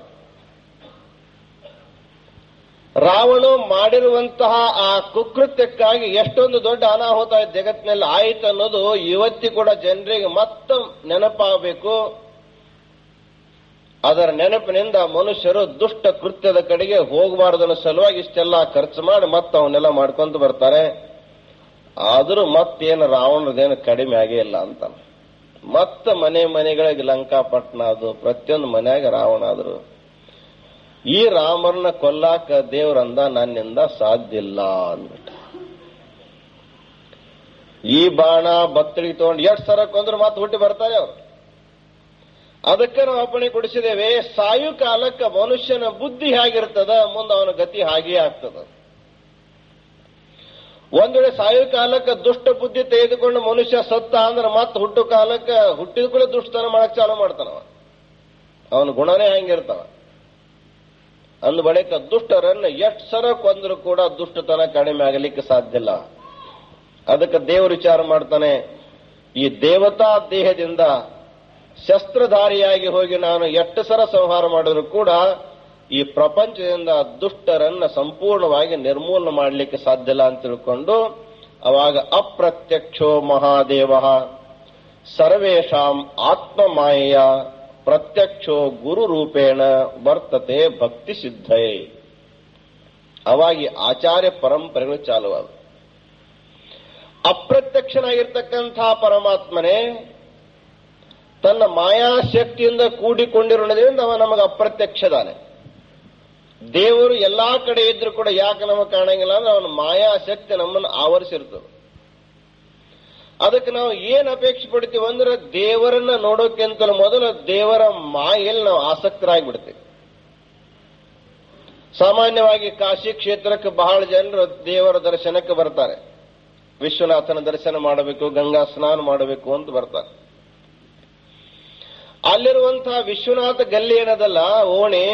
ರಾವಣ ಮಾಡಿರುವಂತಹ ಆ ಕುಕೃತ್ಯಕ್ಕಾಗಿ ಎಷ್ಟೊಂದು ದೊಡ್ಡ ಅನಾಹುತ ಜಗತ್ತಿನಲ್ಲಿ ಆಯಿತು ಅನ್ನೋದು ಇವತ್ತಿ ಕೂಡ ಜನರಿಗೆ ಮತ್ತೆ ನೆನಪಾಗಬೇಕು ಅದರ ನೆನಪಿನಿಂದ ಮನುಷ್ಯರು ದುಷ್ಟ ಕೃತ್ಯದ ಕಡೆಗೆ ಹೋಗಬಾರದನ್ನ ಸಲುವಾಗಿ ಇಷ್ಟೆಲ್ಲ ಖರ್ಚು ಮಾಡಿ ಮತ್ತೆ ಅವನ್ನೆಲ್ಲ ಮಾಡ್ಕೊಂತ ಬರ್ತಾರೆ ಆದರೂ ಮತ್ತೇನು ರಾವಣರದೇನು ಕಡಿಮೆ ಆಗೇ ಇಲ್ಲ ಅಂತ ಮತ್ತ ಮನೆ ಮನೆಗಳಿಗೆ ಲಂಕಾಪಟ್ಟಣ ಅದು ಪ್ರತಿಯೊಂದು ಮನೆಯಾಗ ರಾವಣ ಆದ್ರು ಈ ರಾಮರನ್ನ ಕೊಲ್ಲಾಕ ದೇವ್ರಂದ ನನ್ನಿಂದ ಸಾಧ್ಯ ಇಲ್ಲ ಅಂದ್ಬಿಟ್ಟ ಈ ಬಾಣ ಭಕ್ತರಿಗೆ ತಗೊಂಡು ಎಷ್ಟು ಸರ ಕೊಂದ್ರು ಮತ್ತೆ ಹುಟ್ಟಿ ಬರ್ತಾರೆ ಅವರು ಅದಕ್ಕೆ ನಾವು ಅಪ್ಪಣೆ ಕೊಡಿಸಿದ್ದೇವೆ ಸಾಯು ಕಾಲಕ್ಕೆ ಮನುಷ್ಯನ ಬುದ್ಧಿ ಹೇಗಿರ್ತದ ಮುಂದೆ ಅವನ ಗತಿ ಹಾಗೇ ಆಗ್ತದ ಒಂದ್ ವೇಳೆ ಸಾಯು ಕಾಲಕ್ಕೆ ದುಷ್ಟ ಬುದ್ಧಿ ತೆಗೆದುಕೊಂಡು ಮನುಷ್ಯ ಸತ್ತ ಅಂದ್ರೆ ಮತ್ತೆ ಹುಟ್ಟು ಕಾಲಕ್ಕೆ ಹುಟ್ಟಿದ ಕೂಡ ದುಷ್ಟತನ ಮಾಡಕ್ ಚಾಲು ಮಾಡ್ತಾನವ ಅವನ ಗುಣನೇ ಹಂಗಿರ್ತಾವ ಅಂದ ಬಳಿಕ ದುಷ್ಟರನ್ನ ಎಷ್ಟು ಸರ ಕೊಂದ್ರು ಕೂಡ ದುಷ್ಟತನ ಕಡಿಮೆ ಆಗಲಿಕ್ಕೆ ಸಾಧ್ಯ ಇಲ್ಲ ಅದಕ್ಕೆ ದೇವರು ವಿಚಾರ ಮಾಡ್ತಾನೆ ಈ ದೇವತಾ ದೇಹದಿಂದ ಶಸ್ತ್ರಧಾರಿಯಾಗಿ ಹೋಗಿ ನಾನು ಎಷ್ಟು ಸರ ಸಂಹಾರ ಮಾಡಿದ್ರು ಕೂಡ ಈ ಪ್ರಪಂಚದಿಂದ ದುಷ್ಟರನ್ನ ಸಂಪೂರ್ಣವಾಗಿ ನಿರ್ಮೂಲನ ಮಾಡಲಿಕ್ಕೆ ಸಾಧ್ಯ ಇಲ್ಲ ಅಂತ ತಿಳ್ಕೊಂಡು ಅವಾಗ ಅಪ್ರತ್ಯಕ್ಷೋ ಮಹಾದೇವ ಸರ್ವೇಶಾಂ ಆತ್ಮಮಾಯ ಪ್ರತ್ಯಕ್ಷೋ ಗುರು ರೂಪೇಣ ವರ್ತತೆ ಭಕ್ತಿ ಸಿದ್ಧೈ ಅವಾಗಿ ಆಚಾರ್ಯ ಪರಂಪರೆಗಳು ಚಾಲುವಾದ ಅಪ್ರತ್ಯಕ್ಷನಾಗಿರ್ತಕ್ಕಂಥ ಪರಮಾತ್ಮನೇ ತನ್ನ ಮಾಯಾಶಕ್ತಿಯಿಂದ ಕೂಡಿಕೊಂಡಿರೋದ್ರಿಂದ ಅವ ನಮಗೆ ಅಪ್ರತ್ಯಕ್ಷದಾನೆ ದೇವರು ಎಲ್ಲಾ ಕಡೆ ಇದ್ರೂ ಕೂಡ ಯಾಕೆ ನಮಗೆ ಕಾಣಂಗಿಲ್ಲ ಅಂದ್ರೆ ಅವನ ಮಾಯಾಶಕ್ತಿ ನಮ್ಮನ್ನು ಆವರಿಸಿರ್ತದೆ ಅದಕ್ಕೆ ನಾವು ಏನ್ ಅಪೇಕ್ಷೆ ಪಡ್ತೀವಿ ಅಂದ್ರೆ ದೇವರನ್ನ ನೋಡೋಕ್ಕಿಂತಲೂ ಮೊದಲು ದೇವರ ಮಾಯಲ್ಲಿ ನಾವು ಆಸಕ್ತರಾಗಿ ಬಿಡ್ತೀವಿ ಸಾಮಾನ್ಯವಾಗಿ ಕಾಶಿ ಕ್ಷೇತ್ರಕ್ಕೆ ಬಹಳ ಜನರು ದೇವರ ದರ್ಶನಕ್ಕೆ ಬರ್ತಾರೆ ವಿಶ್ವನಾಥನ ದರ್ಶನ ಮಾಡಬೇಕು ಗಂಗಾ ಸ್ನಾನ ಮಾಡಬೇಕು ಅಂತ ಬರ್ತಾರೆ ಅಲ್ಲಿರುವಂತಹ ವಿಶ್ವನಾಥ ಗಲ್ಲಿ ಏನದಲ್ಲ ಓಣಿ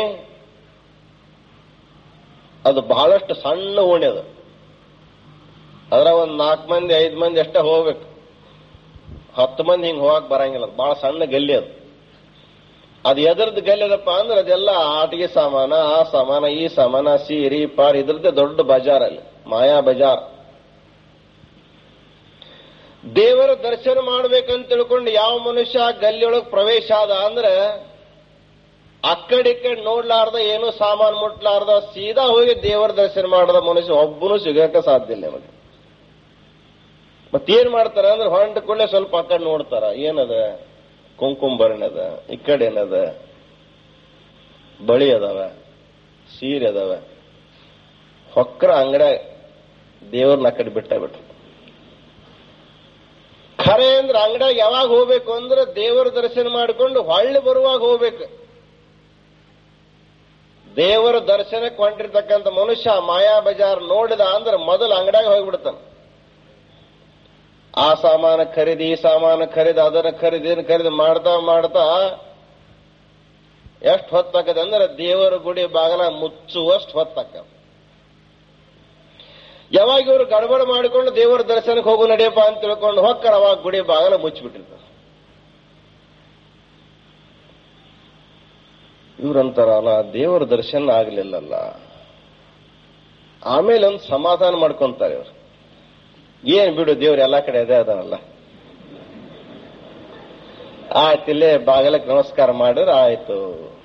ಅದು ಬಹಳಷ್ಟು ಸಣ್ಣ ಓಣಿ ಅದು ಅದ್ರ ಒಂದ್ ನಾಲ್ಕು ಮಂದಿ ಐದು ಮಂದಿ ಅಷ್ಟೇ ಹೋಗ್ಬೇಕು ಹತ್ತು ಮಂದಿ ಹಿಂಗ್ ಹೋಗಕ್ ಬರಂಗಿಲ್ಲ ಅದು ಬಹಳ ಸಣ್ಣ ಗಲ್ಲಿ ಅದು ಅದು ಎದರದ್ದು ಗಲ್ಲಿ ಅದಪ್ಪ ಅಂದ್ರೆ ಅದೆಲ್ಲ ಆಟಿಗೆ ಸಾಮಾನ ಆ ಸಾಮಾನ ಈ ಸಾಮಾನ ಸೀರಿ ಪಾರ್ ಇದ್ರದ್ದೇ ದೊಡ್ಡ ಬಜಾರ್ ಅಲ್ಲಿ ಮಾಯಾ ಬಜಾರ್ ದೇವರ ದರ್ಶನ ಮಾಡ್ಬೇಕಂತ ತಿಳ್ಕೊಂಡು ಯಾವ ಮನುಷ್ಯ ಗಲ್ಲಿಯೊಳಗೆ ಪ್ರವೇಶ ಆದ ಅಂದ್ರೆ ಅಕ್ಕಡಿ ಕಡೆ ನೋಡ್ಲಾರ್ದ ಏನು ಸಾಮಾನು ಮುಟ್ಲಾರ್ದ ಸೀದಾ ಹೋಗಿ ದೇವರ ದರ್ಶನ ಮಾಡದ ಮನುಷ್ಯ ಒಬ್ಬನು ಸಿಗಕ್ಕೆ ಸಾಧ್ಯ ಇಲ್ಲ ನಮಗೆ ಮತ್ತೇನ್ ಮಾಡ್ತಾರ ಅಂದ್ರೆ ಹೊಂಟ ಕೂಡಲೇ ಸ್ವಲ್ಪ ಆ ಕಡೆ ನೋಡ್ತಾರ ಏನದ ಕುಂಕುಮ ಬಣ್ಣ ಅದ ಈ ಕಡೆ ಏನದ ಬಳಿ ಅದಾವ ಸೀರೆ ಅದಾವ ಹೊಕ್ರ ಅಂಗಡ್ಯಾಗ ದೇವ್ರನ್ನ ಆ ಕಡೆ ಬಿಟ್ಟ ಬಿಟ್ರು ಖರೆ ಅಂದ್ರೆ ಅಂಗಡ್ಯಾಗ ಯಾವಾಗ ಹೋಗ್ಬೇಕು ಅಂದ್ರೆ ದೇವರ ದರ್ಶನ ಮಾಡಿಕೊಂಡು ಹೊಳ್ಳಿ ಬರುವಾಗ ಹೋಗ್ಬೇಕು ದೇವರ ದರ್ಶನಕ್ಕೆ ಹೊಂಟಿರ್ತಕ್ಕಂಥ ಮನುಷ್ಯ ಮಾಯಾ ಬಜಾರ್ ನೋಡಿದ ಅಂದ್ರೆ ಮೊದಲು ಅಂಗಡ್ಯಾಗ ಹೋಗ್ಬಿಡ್ತಾನೆ ಆ ಸಾಮಾನು ಖರೀದಿ ಈ ಸಾಮಾನು ಖರೀದಿ ಅದನ್ನ ಖರೀದಿ ಇದನ್ನ ಖರೀದಿ ಮಾಡ್ತಾ ಮಾಡ್ತಾ ಎಷ್ಟು ಹೊತ್ತಾಕದ ಅಂದ್ರೆ ದೇವರ ಗುಡಿ ಬಾಗಲ ಮುಚ್ಚುವಷ್ಟು ಹೊತ್ತಾಕ ಯಾವಾಗ ಇವರು ಗಡಬಡ ಮಾಡಿಕೊಂಡು ದೇವರ ದರ್ಶನಕ್ಕೆ ಹೋಗು ನಡೆಯಪ್ಪ ಅಂತ ತಿಳ್ಕೊಂಡು ಹೊಕ್ಕರ ಅವಾಗ ಗುಡಿ ಬಾಗಲ ಮುಚ್ಚಿಬಿಟ್ಟಿರ್ತಾರೆ ಇವ್ರಂತಾರಲ್ಲ ದೇವರ ದರ್ಶನ ಆಗ್ಲಿಲ್ಲಲ್ಲ ಆಮೇಲೆ ಒಂದು ಸಮಾಧಾನ ಮಾಡ್ಕೊಂತಾರೆ ಇವ್ರು ಏನ್ ಬಿಡು ದೇವ್ರು ಎಲ್ಲಾ ಕಡೆ ಅದೇ ಅದಾನಲ್ಲ ಆಯ್ತು ಇಲ್ಲೇ ಬಾಗಲಕ್ಕೆ ನಮಸ್ಕಾರ ಮಾಡಿದ್ರೆ ಆಯ್ತು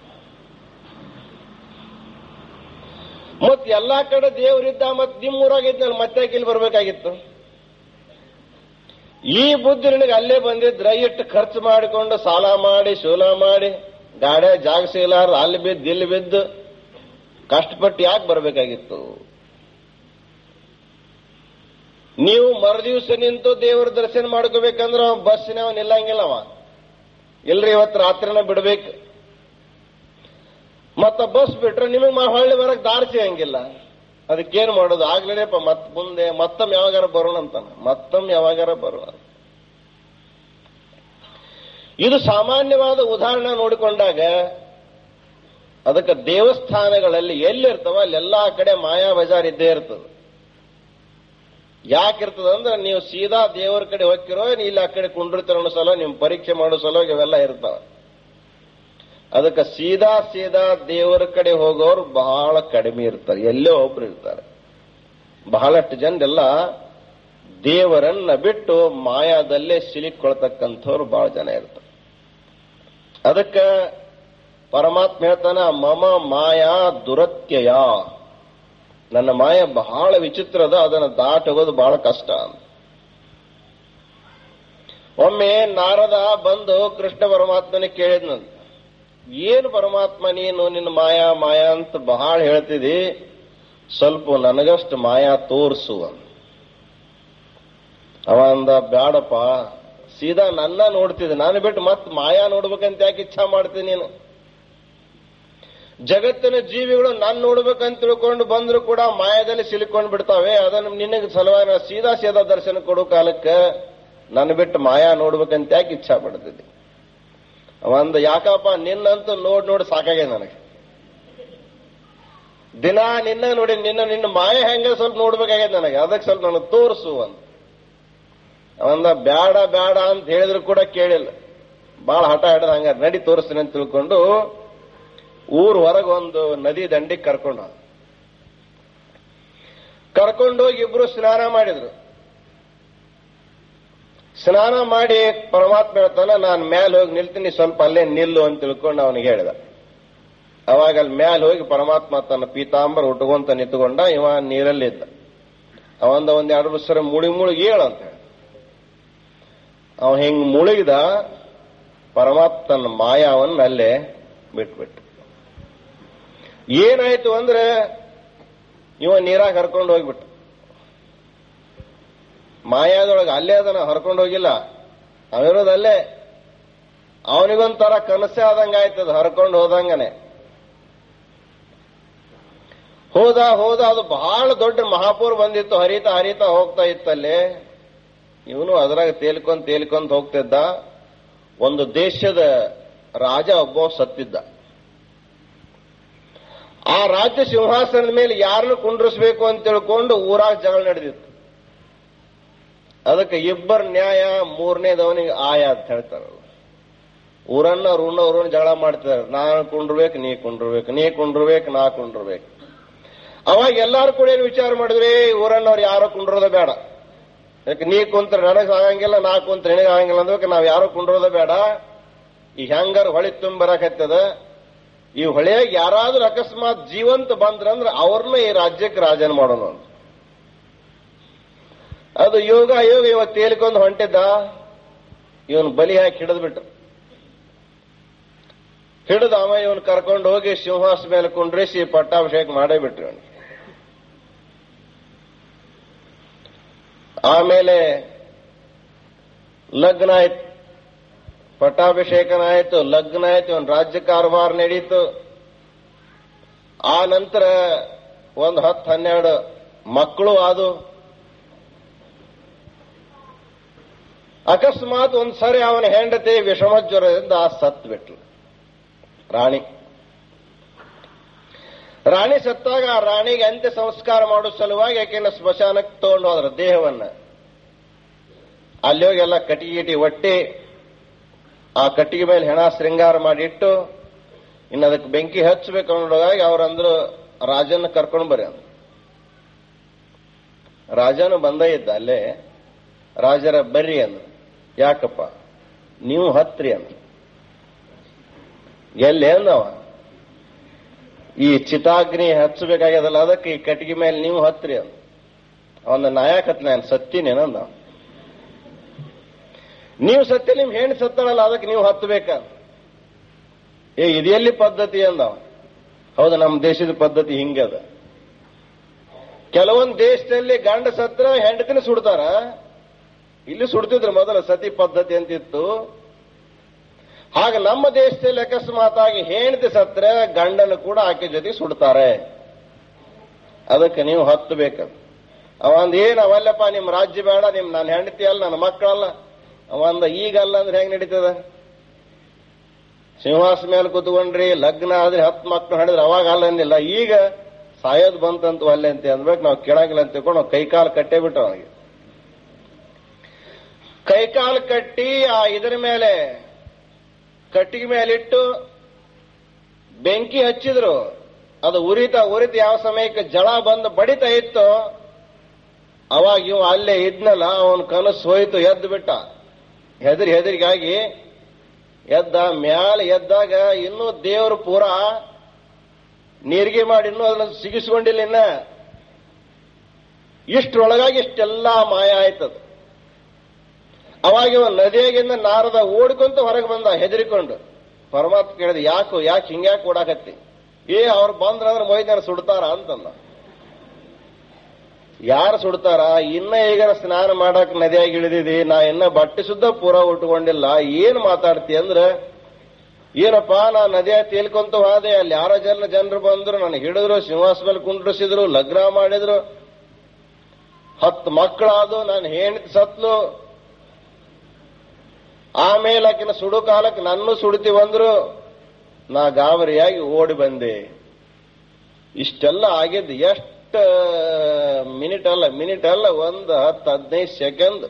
ಮತ್ ಎಲ್ಲಾ ಕಡೆ ದೇವರಿದ್ದ ಮತ್ ನಿಮ್ ಊರಾಗಿದ್ನಲ್ಲ ಮತ್ತೆ ಯಾಕೆ ಇಲ್ಲಿ ಬರ್ಬೇಕಾಗಿತ್ತು ಈ ಬುದ್ಧಿ ನಿನಗೆ ಅಲ್ಲೇ ಬಂದಿದ್ರ ಇಟ್ಟು ಖರ್ಚು ಮಾಡಿಕೊಂಡು ಸಾಲ ಮಾಡಿ ಶೂಲ ಮಾಡಿ ಗಾಡಿ ಜಾಗ ಸಿಗಲಾರ್ದು ಅಲ್ಲಿ ಬಿದ್ದು ಇಲ್ಲಿ ಬಿದ್ದು ಕಷ್ಟಪಟ್ಟು ಯಾಕೆ ಬರ್ಬೇಕಾಗಿತ್ತು ನೀವು ಮರುದಿವ್ಸ ನಿಂತು ದೇವರ ದರ್ಶನ ಮಾಡ್ಕೋಬೇಕಂದ್ರ ಬಸ್ಸಿನ ಅವ ನಿಲ್ಲಂಗಿಲ್ಲವ ಇಲ್ರಿ ಇವತ್ತು ರಾತ್ರಿನ ಬಿಡ್ಬೇಕು ಮತ್ತ ಬಸ್ ಬಿಟ್ರೆ ನಿಮಗೆ ಹೊಳ್ಳಿ ಬರಕ್ ದಾರಿ ಸಿಗಂಗಿಲ್ಲ ಅದಕ್ಕೇನ್ ಮಾಡೋದು ಆಗ್ಲೇನೆಪ್ಪ ಮತ್ ಮುಂದೆ ಮತ್ತೊಮ್ಮೆ ಯಾವಾಗಾರ ಬರೋಣ ಅಂತಾನ ಮತ್ತೊಮ್ಮೆ ಯಾವಾಗಾರ ಬರೋಣ ಇದು ಸಾಮಾನ್ಯವಾದ ಉದಾಹರಣೆ ನೋಡಿಕೊಂಡಾಗ ಅದಕ್ಕೆ ದೇವಸ್ಥಾನಗಳಲ್ಲಿ ಎಲ್ಲಿರ್ತವ ಅಲ್ಲೆಲ್ಲಾ ಕಡೆ ಮಾಯಾ ಬಜಾರ್ ಇದ್ದೇ ಇರ್ತದೆ ಯಾಕಿರ್ತದ ಅಂದ್ರೆ ನೀವು ಸೀದಾ ದೇವರ ಕಡೆ ಹೋಗ್ತಿರೋ ಇಲ್ಲ ಆ ಕಡೆ ಕುಂಡಿರ್ತಿರೋ ಅನ್ನೋ ಸಲ ನಿಮ್ ಪರೀಕ್ಷೆ ಮಾಡೋ ಸಲುವಾಗಿ ಇವೆಲ್ಲ ಇರ್ತಾವ ಅದಕ್ಕೆ ಸೀದಾ ಸೀದಾ ದೇವರ ಕಡೆ ಹೋಗೋರು ಬಹಳ ಕಡಿಮೆ ಇರ್ತಾರೆ ಎಲ್ಲೇ ಒಬ್ರು ಇರ್ತಾರೆ ಬಹಳಷ್ಟು ಜನರೆಲ್ಲ ದೇವರನ್ನ ಬಿಟ್ಟು ಮಾಯಾದಲ್ಲೇ ಸಿಲುಕೊಳ್ತಕ್ಕಂಥವ್ರು ಬಹಳ ಜನ ಇರ್ತಾರೆ ಅದಕ್ಕೆ ಪರಮಾತ್ಮ ಹೇಳ್ತಾನ ಮಮ ಮಾಯಾ ದುರತ್ಯಯ ನನ್ನ ಮಾಯ ಬಹಳ ವಿಚಿತ್ರದ ಅದನ್ನು ದಾಟೋಗೋದು ಬಹಳ ಕಷ್ಟ ಒಮ್ಮೆ ನಾರದ ಬಂದು ಕೃಷ್ಣ ಪರಮಾತ್ಮನಿಗೆ ಕೇಳಿದ್ನಂತ ಏನು ಪರಮಾತ್ಮ ನೀನು ನಿನ್ನ ಮಾಯಾ ಮಾಯಾ ಅಂತ ಬಹಳ ಹೇಳ್ತಿದಿ ಸ್ವಲ್ಪ ನನಗಷ್ಟು ಮಾಯಾ ತೋರ್ಸು ಅಂತ ಅವ ಅಂದ ಬ್ಯಾಡಪ್ಪ ಸೀದಾ ನನ್ನ ನೋಡ್ತಿದ್ದೆ ನಾನು ಬಿಟ್ಟು ಮತ್ ಮಾಯಾ ನೋಡ್ಬೇಕಂತ ಯಾಕೆ ಇಚ್ಛಾ ಮಾಡ್ತೀನಿ ನೀನು ಜಗತ್ತಿನ ಜೀವಿಗಳು ನಾನು ನೋಡ್ಬೇಕಂತ ತಿಳ್ಕೊಂಡು ಬಂದ್ರು ಕೂಡ ಮಾಯದಲ್ಲಿ ಸಿಲುಕೊಂಡು ಬಿಡ್ತಾವೆ ಅದನ್ನು ನಿನಗೆ ಸಲುವಾಗಿ ನಾ ಸೀದಾ ಸೀದಾ ದರ್ಶನ ಕೊಡೋ ಕಾಲಕ್ಕೆ ನನ್ನ ಬಿಟ್ಟು ಮಾಯಾ ನೋಡ್ಬೇಕಂತ ಯಾಕೆ ಇಚ್ಛಾ ಪಡ್ತಿದ್ದೆ ಅವಂದ ಯಾಕಪ್ಪ ನಿನ್ನಂತೂ ನೋಡ್ ನೋಡಿ ಸಾಕಾಗಿದೆ ನನಗೆ ದಿನ ನಿನ್ನ ನೋಡಿ ನಿನ್ನ ನಿನ್ನ ಮಾಯ ಹೆಂಗ ಸ್ವಲ್ಪ ನೋಡ್ಬೇಕಾಗ್ಯದ ನನಗೆ ಅದಕ್ಕೆ ಸ್ವಲ್ಪ ನನಗೆ ತೋರಿಸು ಅಂತ ಅವಂದ ಬ್ಯಾಡ ಬ್ಯಾಡ ಅಂತ ಹೇಳಿದ್ರು ಕೂಡ ಕೇಳಿಲ್ಲ ಬಾಳ ಹಠ ಹಿಡ್ದ ಹಂಗ ನಡಿ ತೋರಿಸ್ತೀನಿ ಅಂತ ತಿಳ್ಕೊಂಡು ಊರ್ ಹೊರಗೆ ಒಂದು ನದಿ ದಂಡಿಗೆ ಕರ್ಕೊಂಡು ಹೋದ. ಕರ್ಕೊಂಡೋಗಿ ಇಬ್ರು ಸ್ನಾನ ಮಾಡಿದ್ರು ಸ್ನಾನ ಮಾಡಿ ಪರಮಾತ್ಮ ಹೇಳ್ತಾನ ನಾನು ಮ್ಯಾಲ ಹೋಗಿ ನಿಲ್ತೀನಿ ಸ್ವಲ್ಪ ಅಲ್ಲೇ ನಿಲ್ಲು ಅಂತ ತಿಳ್ಕೊಂಡು ಅವನಿಗೆ ಹೇಳಿದ ಅವಾಗ ಅಲ್ಲಿ ಮ್ಯಾಲ ಹೋಗಿ ಪರಮಾತ್ಮ ತನ್ನ ಪೀತಾಂಬರ ಉಟ್ಕೊಂತ ನಿಂತ್ಕೊಂಡ ಇವ ನೀರಲ್ಲಿದ್ದ ಅವಂದ ಒಂದ್ ಎರಡು ಸರ ಮುಳಿ ಮುಳುಗಿ ಹೇಳು ಅಂತ ಹೇಳಿ ಅವ ಹಿಂಗ್ ಮುಳುಗಿದ ಪರಮಾತ್ಮ ತನ್ನ ಮಾಯಾವನ್ನ ಅಲ್ಲೇ ಬಿಟ್ಬಿಟ್ಟು ಏನಾಯ್ತು ಅಂದ್ರೆ ಇವ ನೀರಾಗ ಹರ್ಕೊಂಡು ಹೋಗ್ಬಿಟ್ಟ ಮಾಯಾದೊಳಗೆ ಅಲ್ಲೇ ಅದನ್ನ ಹರ್ಕೊಂಡು ಹೋಗಿಲ್ಲ ಅವಿರೋದು ಅಲ್ಲೇ ಅವನಿಗೊಂಥರ ಕನಸೆ ಆದಂಗ ಆಯ್ತದ ಹರ್ಕೊಂಡು ಹೋದಂಗನೆ ಹೋದ ಹೋದ ಅದು ಬಹಳ ದೊಡ್ಡ ಮಹಾಪೂರ್ ಬಂದಿತ್ತು ಹರಿತಾ ಹರಿತಾ ಹೋಗ್ತಾ ಇತ್ತಲ್ಲಿ ಇವನು ಅದ್ರಾಗ ತೇಲ್ಕೊಂಡ್ ತೇಲ್ಕೊಂಡ್ ಹೋಗ್ತಿದ್ದ ಒಂದು ದೇಶದ ರಾಜ ಒಬ್ಬ ಸತ್ತಿದ್ದ ಆ ರಾಜ್ಯ ಸಿಂಹಾಸನದ ಮೇಲೆ ಯಾರನ್ನು ಕುಂಡ್ರಿಸ್ಬೇಕು ಅಂತ ತಿಳ್ಕೊಂಡು ಊರಾಗ ಜಗಳ ನಡೆದಿತ್ತು ಅದಕ್ಕೆ ಇಬ್ಬರ ನ್ಯಾಯ ಮೂರನೇದವನಿಗೆ ಆಯ ಅಂತ ಹೇಳ್ತಾರಲ್ಲ ಊರನ್ನ ಋಣವ್ರನ್ನ ಜಗಳ ಮಾಡ್ತಿದ್ದಾರೆ ನಾನು ಕುಂಡ್ರಬೇಕು ನೀ ಕುಂಡ್ರಬೇಕು ನೀ ಕುಂಡ್ರಬೇಕು ನಾ ಕುಂಡ್ರಬೇಕು ಅವಾಗ ಎಲ್ಲಾರು ಕೂಡ ಏನು ವಿಚಾರ ಮಾಡಿದ್ರಿ ಊರನ್ನವ್ರು ಯಾರೋ ಕುಂಡ್ರೋದ ಬೇಡ ಯಾಕೆ ನೀ ಕುಂತ್ರ ನನಗ್ ಆಗಂಗಿಲ್ಲ ನಾ ಕುಂತ್ರ ನಿನಗೆ ಆಗಂಗಿಲ್ಲ ಅಂದ್ಬೇಕು ನಾವ್ ಯಾರೋ ಕುಂಡ್ರೋದ ಬೇಡ ಈ ಹೆಂಗಾರ ಹೊಳಿ ತುಂಬರಕತ್ತದ ಈ ಹೊಳೆಯಾಗ ಯಾರಾದ್ರೂ ಅಕಸ್ಮಾತ್ ಜೀವಂತ ಬಂದ್ರಂದ್ರ ಅವ್ರನ್ನ ಈ ರಾಜ್ಯಕ್ಕೆ ರಾಜನ ಮಾಡೋಣ ಅಂತ ಅದು ಯೋಗ ಯೋಗ ಇವತ್ತು ತೇಲಿಕೊಂಡು ಹೊಂಟಿದ್ದ ಇವನ್ ಬಲಿ ಹಾಕಿ ಹಿಡಿದ್ಬಿಟ್ರು ಹಿಡಿದು ಅವ ಇವನ್ ಕರ್ಕೊಂಡು ಹೋಗಿ ಸಿಂಹಾಸ ಮೇಲೆ ಕುಂಡ್ರಿಸಿ ಪಟ್ಟಾಭಿಷೇಕ ಮಾಡೇ ಬಿಟ್ರು ಅವನಿಗೆ ಆಮೇಲೆ ಲಗ್ನ ಆಯ್ತು ಪಟ್ಟಾಭಿಷೇಕನ ಆಯ್ತು ಲಗ್ನ ಆಯ್ತು ಇವನ್ ರಾಜ್ಯ ಕಾರವಾರ ನಡೀತು ಆ ನಂತರ ಒಂದು ಹತ್ತು ಹನ್ನೆರಡು ಮಕ್ಕಳು ಅದು ಅಕಸ್ಮಾತ್ ಒಂದ್ ಸರಿ ಅವನ ಹೆಂಡತಿ ವಿಷಮ ಜ್ವರದಿಂದ ಸತ್ ಬಿಟ್ಲು ರಾಣಿ ರಾಣಿ ಸತ್ತಾಗ ಆ ರಾಣಿಗೆ ಅಂತ್ಯ ಸಂಸ್ಕಾರ ಮಾಡೋ ಸಲುವಾಗಿ ಆಕೆನ ಸ್ಮಶಾನಕ್ಕೆ ತಗೊಂಡು ಹೋದ್ರ ದೇಹವನ್ನ ಅಲ್ಲಿ ಹೋಗಿ ಎಲ್ಲ ಕಟ್ಟಿಗೆ ಗಿಟಿ ಒಟ್ಟಿ ಆ ಕಟ್ಟಿಗೆ ಮೇಲೆ ಹೆಣ ಶೃಂಗಾರ ಮಾಡಿಟ್ಟು ಇನ್ನು ಅದಕ್ಕೆ ಬೆಂಕಿ ಹಚ್ಚಬೇಕು ಅನ್ನೋದಾಗಿ ಅವ್ರಂದ್ರು ರಾಜನ ಕರ್ಕೊಂಡು ಬರ್ರಿ ಅಂದ್ರು ರಾಜನು ಬಂದ ಇದ್ದ ಅಲ್ಲೇ ರಾಜರ ಬರ್ರಿ ಅಂದ್ರು ಯಾಕಪ್ಪ ನೀವು ಹತ್ರಿ ಅಂದ್ರು ಎಲ್ಲಿ ಅಂದವ ಈ ಚಿತಾಗ್ನಿ ಹಚ್ಚಬೇಕಾಗ್ಯದಲ್ಲ ಅದಕ್ಕೆ ಈ ಕಟ್ಟಿಗೆ ಮೇಲೆ ನೀವು ಹತ್ರಿ ಅಂದ ಅವನ ನಾಯಕ ಹತ್ ನಾನು ಸತ್ತೀನೇನಂದ ನೀವು ಸತ್ಯ ನಿಮ್ ಹೆಣ್ಣು ಸತ್ತಾಳಲ್ಲ ಅದಕ್ಕೆ ನೀವು ಹತ್ತಬೇಕ ಏ ಇದೆಲ್ಲಿ ಪದ್ಧತಿ ಅಂದವ ಹೌದು ನಮ್ಮ ದೇಶದ ಪದ್ಧತಿ ಹಿಂಗದ ಕೆಲವೊಂದು ದೇಶದಲ್ಲಿ ಗಂಡ ಸತ್ರ ಹೆಂಡತಿನ ಸುಡ್ತಾರ ಇಲ್ಲಿ ಸುಡ್ತಿದ್ರು ಮೊದಲ ಸತಿ ಪದ್ಧತಿ ಅಂತಿತ್ತು ಹಾಗೆ ನಮ್ಮ ದೇಶದಲ್ಲಿ ಅಕಸ್ಮಾತ್ ಆಗಿ ಹೆಂಡತಿ ಸತ್ರ ಗಂಡನು ಕೂಡ ಆಕೆ ಜೊತೆ ಸುಡ್ತಾರೆ ಅದಕ್ಕೆ ನೀವು ಹತ್ತಬೇಕು ಅವ ಅಂದ ಏನ್ ಅವಲ್ಲಪ್ಪ ನಿಮ್ ರಾಜ್ಯ ಬೇಡ ನಿಮ್ ನನ್ನ ಹೆಂಡತಿ ಅಲ್ಲ ನನ್ನ ಮಕ್ಕಳಲ್ಲ ಅವ ಅಂದ ಈಗಲ್ಲ ಅಂದ್ರೆ ಹೆಂಗ್ ನಡೀತದ ಸಿಂಹಾಸ ಮೇಲೆ ಕೂತ್ಕೊಂಡ್ರಿ ಲಗ್ನ ಆದ್ರೆ ಹತ್ತು ಮಕ್ಕಳು ಹಿಡಿದ್ರೆ ಅವಾಗ ಅಲ್ಲ ಅಂದಿಲ್ಲ ಈಗ ಸಾಯೋದು ಬಂತಂತ ಅಲ್ಲೇ ಅಂತ ಅಂದ್ಬೇಕು ನಾವು ಕೇಳಂಗಿಲ್ಲ ಅಂತ ತಿಳ್ಕೊಂಡು ನಾವು ಕೈಕಾಲು ಕಟ್ಟೇ ಬಿಟ್ಟು ಅವನಿಗೆ ಕೈಕಾಲು ಕಟ್ಟಿ ಆ ಇದರ ಮೇಲೆ ಕಟ್ಟಿಗೆ ಮೇಲಿಟ್ಟು ಬೆಂಕಿ ಹಚ್ಚಿದ್ರು ಅದು ಉರಿತ ಉರಿತ ಯಾವ ಸಮಯಕ್ಕೆ ಜಳ ಬಂದು ಬಡಿತಾ ಇತ್ತು ಅವಾಗ ಇವ ಅಲ್ಲೇ ಇದ್ನಲ್ಲ ಅವನ ಕನಸು ಹೋಯ್ತು ಎದ್ದು ಬಿಟ್ಟ ಹೆದರಿ ಹೆದರಿಗಾಗಿ ಎದ್ದ ಮ್ಯಾಲ ಎದ್ದಾಗ ಇನ್ನೂ ದೇವರು ಪೂರ ನೀರಿಗೆ ಮಾಡಿ ಇನ್ನೂ ಅದನ್ನ ಸಿಗಿಸ್ಕೊಂಡಿಲ್ಲ ಇನ್ನ ಇಷ್ಟರೊಳಗಾಗಿ ಇಷ್ಟೆಲ್ಲ ಮಾಯ ಆಯ್ತದ ಅವಾಗ ಇವ ನದಿಯಾಗಿಂದ ನಾರದ ಓಡ್ಕೊಂತ ಹೊರಗೆ ಬಂದ ಹೆದರಿಕೊಂಡು ಪರಮಾತ್ಮ ಕೇಳಿದ ಯಾಕೋ ಯಾಕೆ ಹಿಂಗ್ಯಾಕೆ ಓಡಾಕತ್ತಿ ಏ ಅವ್ರು ಬಂದ್ರಂದ್ರೆ ಮೊಯ್ದಾನ ಸುಡ್ತಾರ ಅಂತಂದ ಯಾರು ಸುಡ್ತಾರ ಇನ್ನ ಈಗ ಸ್ನಾನ ಮಾಡಕ್ ನದಿಯಾಗಿ ಇಳಿದಿದಿ ನಾ ಇನ್ನ ಬಟ್ಟೆ ಸುದ್ದ ಪೂರ ಉಟ್ಕೊಂಡಿಲ್ಲ ಏನ್ ಮಾತಾಡ್ತಿ ಅಂದ್ರ ಏನಪ್ಪಾ ನಾ ನದಿಯ ತೇಲ್ಕೊಂತ ಹೋದೆ ಅಲ್ಲಿ ಯಾರೋ ಜನ ಜನರು ಬಂದ್ರು ನನಗೆ ಹಿಡಿದ್ರು ಸಿಂಹಾಸ ಮೇಲೆ ಕುಂಡ್ರಿಸಿದ್ರು ಲಗ್ನ ಮಾಡಿದ್ರು ಹತ್ತು ಮಕ್ಕಳಾದು ನಾನು ಹೆಂಡತಿ ಸತ್ಲು ಆಮೇಲೆ ಆಕಿನ ಸುಡು ಕಾಲಕ್ಕೆ ನನ್ನ ಸುಡ್ತೀವಂದ್ರು ನಾ ಗಾಬರಿಯಾಗಿ ಓಡಿ ಬಂದೆ ಇಷ್ಟೆಲ್ಲ ಆಗಿದ್ದು ಎಷ್ಟು ಮಿನಿಟ್ ಅಲ್ಲ ಮಿನಿಟ್ ಅಲ್ಲ ಒಂದು ಹತ್ತು ಹದಿನೈದು ಸೆಕೆಂಡ್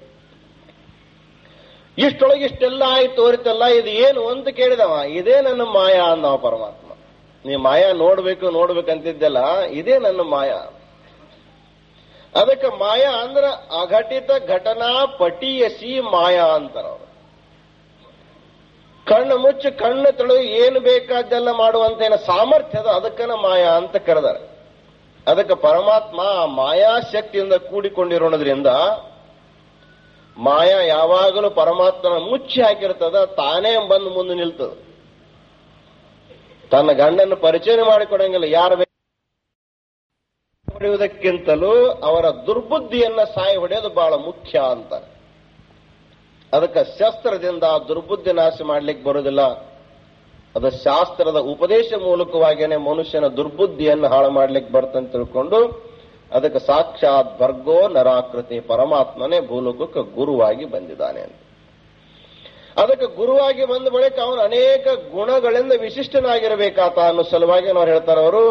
ಇಷ್ಟೊಳಗೆ ಇಷ್ಟೆಲ್ಲ ಆಯ್ತು ತೋರಿತಲ್ಲ ಇದು ಏನು ಅಂತ ಕೇಳಿದವ ಇದೇ ನನ್ನ ಮಾಯಾ ಅಂದವ ಪರಮಾತ್ಮ ನೀ ಮಾಯಾ ನೋಡ್ಬೇಕು ನೋಡ್ಬೇಕಂತಿದ್ದೆಲ್ಲ ಇದೇ ನನ್ನ ಮಾಯಾ ಅದಕ್ಕೆ ಮಾಯಾ ಅಂದ್ರ ಅಘಟಿತ ಘಟನಾ ಪಟಿಯಸಿ ಮಾಯಾ ಅಂತಾರ ಅವರು ಕಣ್ಣು ಮುಚ್ಚಿ ಕಣ್ಣು ತೊಳೆದು ಏನು ಬೇಕಾದ್ದೆಲ್ಲ ಮಾಡುವಂತ ಏನೋ ಸಾಮರ್ಥ್ಯದ ಅದಕ್ಕನ ಮಾಯಾ ಅಂತ ಕರೆದಾರೆ ಅದಕ್ಕೆ ಪರಮಾತ್ಮ ಆ ಮಾಯಾಶಕ್ತಿಯಿಂದ ಕೂಡಿಕೊಂಡಿರೋದ್ರಿಂದ ಮಾಯಾ ಯಾವಾಗಲೂ ಪರಮಾತ್ಮನ ಮುಚ್ಚಿ ಹಾಕಿರ್ತದ ತಾನೇ ಬಂದು ಮುಂದೆ ನಿಲ್ತದ ತನ್ನ ಗಂಡನ್ನು ಪರಿಚಯ ಮಾಡಿಕೊಡಂಗಿಲ್ಲ ಯಾರ ಹೊಡೆಯುವುದಕ್ಕಿಂತಲೂ ಅವರ ದುರ್ಬುದ್ಧಿಯನ್ನ ಸಾಯಿ ಹೊಡೆಯೋದು ಬಹಳ ಮುಖ್ಯ ಅಂತ ಅದಕ್ಕೆ ಶಸ್ತ್ರದಿಂದ ದುರ್ಬುದ್ಧಿ ನಾಶ ಮಾಡ್ಲಿಕ್ಕೆ ಬರುವುದಿಲ್ಲ ಅದು ಶಾಸ್ತ್ರದ ಉಪದೇಶ ಮೂಲಕವಾಗಿಯೇ ಮನುಷ್ಯನ ದುರ್ಬುದ್ಧಿಯನ್ನು ಹಾಳು ಮಾಡ್ಲಿಕ್ಕೆ ಬರ್ತಂತ ತಿಳ್ಕೊಂಡು ಅದಕ್ಕೆ ಸಾಕ್ಷಾತ್ ಭರ್ಗೋ ನರಾಕೃತಿ ಪರಮಾತ್ಮನೇ ಭೂಲೋಕಕ್ಕೆ ಗುರುವಾಗಿ ಬಂದಿದ್ದಾನೆ ಅಂತ ಅದಕ್ಕೆ ಗುರುವಾಗಿ ಬಂದ ಬಳಿಕ ಅವನು ಅನೇಕ ಗುಣಗಳಿಂದ ವಿಶಿಷ್ಟನಾಗಿರಬೇಕಾತ ಅನ್ನೋ ಸಲುವಾಗಿ ನಾವು ಹೇಳ್ತಾರೆ ಅವರು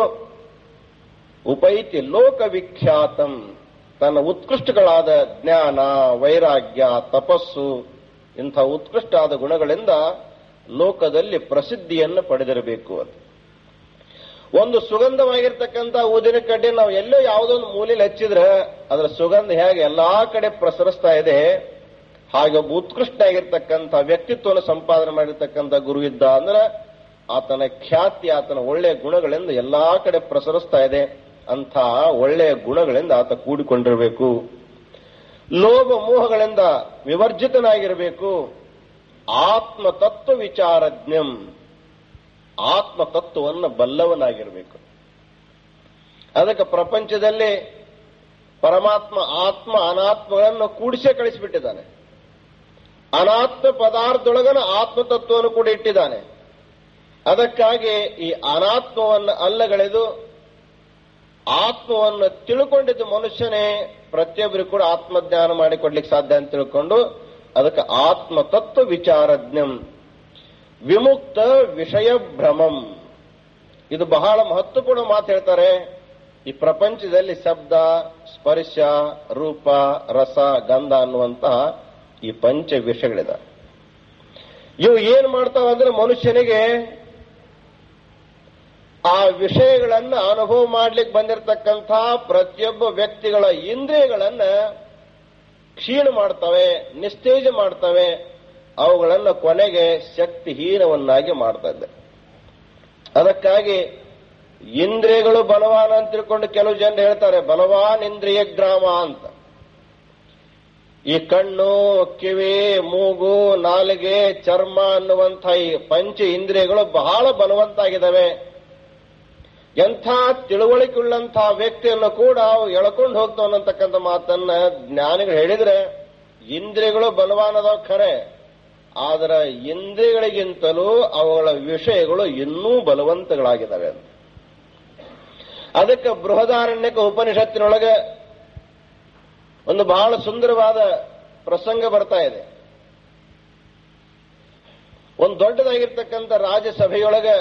ಉಪೈತಿ ಲೋಕ ವಿಖ್ಯಾತಂ ತನ್ನ ಉತ್ಕೃಷ್ಟಗಳಾದ ಜ್ಞಾನ ವೈರಾಗ್ಯ ತಪಸ್ಸು ಇಂಥ ಉತ್ಕೃಷ್ಟಾದ ಗುಣಗಳಿಂದ ಲೋಕದಲ್ಲಿ ಪ್ರಸಿದ್ಧಿಯನ್ನು ಪಡೆದಿರಬೇಕು ಅಂತ ಒಂದು ಸುಗಂಧವಾಗಿರ್ತಕ್ಕಂಥ ಊದಿನ ಕಡ್ಡಿ ನಾವು ಎಲ್ಲೋ ಯಾವುದೋ ಒಂದು ಮೂಲೆಯಲ್ಲಿ ಹಚ್ಚಿದ್ರೆ ಅದರ ಸುಗಂಧ ಹೇಗೆ ಎಲ್ಲಾ ಕಡೆ ಪ್ರಸರಿಸ್ತಾ ಇದೆ ಹಾಗೆ ಒಬ್ಬ ಉತ್ಕೃಷ್ಟ ಆಗಿರ್ತಕ್ಕಂಥ ವ್ಯಕ್ತಿತ್ವವನ್ನು ಸಂಪಾದನೆ ಮಾಡಿರ್ತಕ್ಕಂಥ ಗುರು ಇದ್ದ ಅಂದ್ರೆ ಆತನ ಖ್ಯಾತಿ ಆತನ ಒಳ್ಳೆಯ ಗುಣಗಳಿಂದ ಎಲ್ಲಾ ಕಡೆ ಪ್ರಸರಿಸ್ತಾ ಇದೆ ಅಂಥ ಒಳ್ಳೆಯ ಗುಣಗಳಿಂದ ಆತ ಕೂಡಿಕೊಂಡಿರಬೇಕು ಲೋಭ ಮೋಹಗಳಿಂದ ವಿವರ್ಜಿತನಾಗಿರಬೇಕು ಆತ್ಮ ತತ್ವ ವಿಚಾರಜ್ಞಂ ಆತ್ಮ ತತ್ವವನ್ನು ಬಲ್ಲವನಾಗಿರಬೇಕು ಅದಕ್ಕೆ ಪ್ರಪಂಚದಲ್ಲಿ ಪರಮಾತ್ಮ ಆತ್ಮ ಅನಾತ್ಮಗಳನ್ನು ಕೂಡಿಸೇ ಕಳಿಸಿಬಿಟ್ಟಿದ್ದಾನೆ ಅನಾತ್ಮ ಪದಾರ್ಥದೊಳಗನ ಆತ್ಮ ತತ್ವವನ್ನು ಕೂಡ ಇಟ್ಟಿದ್ದಾನೆ ಅದಕ್ಕಾಗಿ ಈ ಅನಾತ್ಮವನ್ನು ಅಲ್ಲಗಳೆದು ಆತ್ಮವನ್ನು ತಿಳ್ಕೊಂಡಿದ್ದು ಮನುಷ್ಯನೇ ಪ್ರತಿಯೊಬ್ಬರಿಗೂ ಕೂಡ ಆತ್ಮಜ್ಞಾನ ಮಾಡಿಕೊಡ್ಲಿಕ್ಕೆ ಸಾಧ್ಯ ಅಂತ ತಿಳ್ಕೊಂಡು ಅದಕ್ಕೆ ಆತ್ಮತತ್ವ ವಿಚಾರಜ್ಞಂ ವಿಮುಕ್ತ ವಿಷಯ ಭ್ರಮಂ ಇದು ಬಹಳ ಮಹತ್ವಪೂರ್ಣ ಮಾತು ಹೇಳ್ತಾರೆ ಈ ಪ್ರಪಂಚದಲ್ಲಿ ಶಬ್ದ ಸ್ಪರ್ಶ ರೂಪ ರಸ ಗಂಧ ಅನ್ನುವಂತಹ ಈ ಪಂಚ ವಿಷಯಗಳಿದೆ ಇವು ಏನ್ ಮಾಡ್ತಾವ ಅಂದ್ರೆ ಮನುಷ್ಯನಿಗೆ ಆ ವಿಷಯಗಳನ್ನ ಅನುಭವ ಮಾಡ್ಲಿಕ್ಕೆ ಬಂದಿರತಕ್ಕಂಥ ಪ್ರತಿಯೊಬ್ಬ ವ್ಯಕ್ತಿಗಳ ಇಂದ್ರಿಯಗಳನ್ನ ಕ್ಷೀಣ ಮಾಡ್ತವೆ ನಿಸ್ತೇಜ ಮಾಡ್ತವೆ ಅವುಗಳನ್ನು ಕೊನೆಗೆ ಶಕ್ತಿಹೀನವನ್ನಾಗಿ ಮಾಡ್ತಾ ಇದೆ ಅದಕ್ಕಾಗಿ ಇಂದ್ರಿಯಗಳು ಬಲವಾನ್ ಅಂತ ತಿಳ್ಕೊಂಡು ಕೆಲವು ಜನರು ಹೇಳ್ತಾರೆ ಬಲವಾನ್ ಇಂದ್ರಿಯ ಗ್ರಾಮ ಅಂತ ಈ ಕಣ್ಣು ಕಿವಿ ಮೂಗು ನಾಲಿಗೆ ಚರ್ಮ ಅನ್ನುವಂಥ ಈ ಪಂಚ ಇಂದ್ರಿಯಗಳು ಬಹಳ ಬಲವಂತಾಗಿದ್ದಾವೆ ಎಂಥ ತಿಳುವಳಿಕೆಯುಳ್ಳಂತಹ ವ್ಯಕ್ತಿಯನ್ನು ಕೂಡ ಅವು ಎಳ್ಕೊಂಡು ಹೋಗ್ತಾವ ಅನ್ನತಕ್ಕಂಥ ಮಾತನ್ನ ಜ್ಞಾನಿಗಳು ಹೇಳಿದ್ರೆ ಇಂದ್ರಿಯಗಳು ಬಲವಾನದ ಖರೆ ಆದ್ರೆ ಇಂದ್ರಿಯಗಳಿಗಿಂತಲೂ ಅವುಗಳ ವಿಷಯಗಳು ಇನ್ನೂ ಬಲವಂತಗಳಾಗಿದ್ದಾವೆ ಅಂತ ಅದಕ್ಕೆ ಬೃಹದಾರಣ್ಯಕ ಉಪನಿಷತ್ತಿನೊಳಗೆ ಒಂದು ಬಹಳ ಸುಂದರವಾದ ಪ್ರಸಂಗ ಬರ್ತಾ ಇದೆ ಒಂದು ದೊಡ್ಡದಾಗಿರ್ತಕ್ಕಂಥ ರಾಜ್ಯಸಭೆಯೊಳಗೆ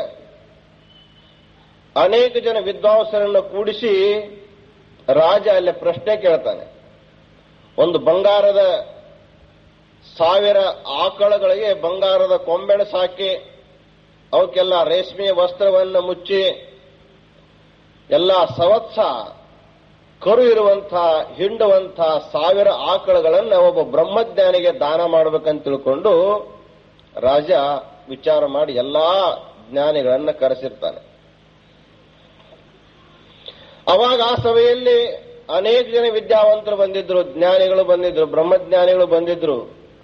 ಅನೇಕ ಜನ ವಿದ್ವಾಂಸರನ್ನು ಕೂಡಿಸಿ ರಾಜ ಅಲ್ಲಿ ಪ್ರಶ್ನೆ ಕೇಳ್ತಾನೆ ಒಂದು ಬಂಗಾರದ ಸಾವಿರ ಆಕಳಗಳಿಗೆ ಬಂಗಾರದ ಕೊಂಬೆಣ ಸಾಕಿ ಅವಕ್ಕೆಲ್ಲ ರೇಷ್ಮೆಯ ವಸ್ತ್ರವನ್ನು ಮುಚ್ಚಿ ಎಲ್ಲ ಸವತ್ಸ ಕರು ಇರುವಂಥ ಹಿಂಡುವಂಥ ಸಾವಿರ ಆಕಳಗಳನ್ನು ಒಬ್ಬ ಬ್ರಹ್ಮಜ್ಞಾನಿಗೆ ದಾನ ಮಾಡಬೇಕಂತ ತಿಳ್ಕೊಂಡು ರಾಜ ವಿಚಾರ ಮಾಡಿ ಎಲ್ಲಾ ಜ್ಞಾನಿಗಳನ್ನ ಕರೆಸಿರ್ತಾನೆ ಅವಾಗ ಆ ಸಭೆಯಲ್ಲಿ ಅನೇಕ ಜನ ವಿದ್ಯಾವಂತರು ಬಂದಿದ್ರು ಜ್ಞಾನಿಗಳು ಬಂದಿದ್ರು ಬ್ರಹ್ಮಜ್ಞಾನಿಗಳು ಬಂದಿದ್ರು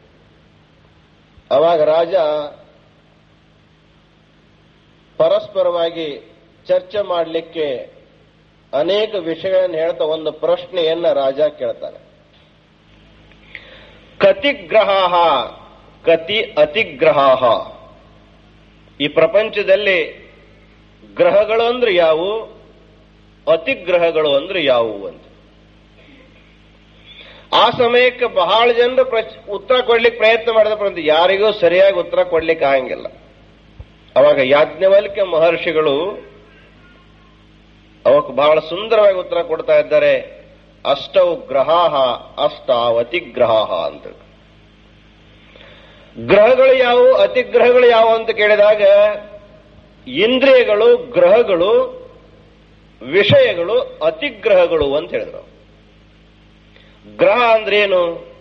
ಅವಾಗ ರಾಜ ಪರಸ್ಪರವಾಗಿ ಚರ್ಚೆ ಮಾಡಲಿಕ್ಕೆ ಅನೇಕ ವಿಷಯಗಳನ್ನು ಹೇಳ್ತಾ ಒಂದು ಪ್ರಶ್ನೆಯನ್ನ ರಾಜ ಕೇಳ್ತಾನೆ ಕತಿಗ್ರಹ ಕತಿ ಅತಿಗ್ರಹ ಈ ಪ್ರಪಂಚದಲ್ಲಿ ಗ್ರಹಗಳು ಅಂದ್ರೆ ಯಾವುವು ಅತಿಗ್ರಹಗಳು ಅಂದ್ರೆ ಯಾವುವು ಅಂತ ಆ ಸಮಯಕ್ಕೆ ಬಹಳ ಜನರು ಪ್ರಚ್- ಉತ್ತರ ಕೊಡ್ಲಿಕ್ಕೆ ಪ್ರಯತ್ನ ಮಾಡಿದ ಪರಂತು ಯಾರಿಗೂ ಸರಿಯಾಗಿ ಉತ್ತರ ಕೊಡ್ಲಿಕ್ಕೆ ಆಗಂಗಿಲ್ಲ ಅವಾಗ ಯಾಜ್ಞವಲ್ಕ್ಯ ಮಹರ್ಷಿಗಳು ಅವಕ್ಕೆ ಬಹಳ ಸುಂದರವಾಗಿ ಉತ್ತರ ಕೊಡ್ತಾ ಇದ್ದಾರೆ ಅಷ್ಟೌ ಗ್ರಹ ಅಷ್ಟಾವತಿಗ್ರಹ ಅಂತ ಗ್ರಹಗಳು ಯಾವುವು ಅತಿಗ್ರಹಗಳು ಯಾವುವು ಅಂತ ಕೇಳಿದಾಗ ಇಂದ್ರಿಯಗಳು ಗ್ರಹಗಳು ವಿಷಯಗಳು ಅತಿಗ್ರಹಗಳು ಅಂತ ಹೇಳಿದ್ರು ಗ್ರಹ ಅಂದ್ರೇನು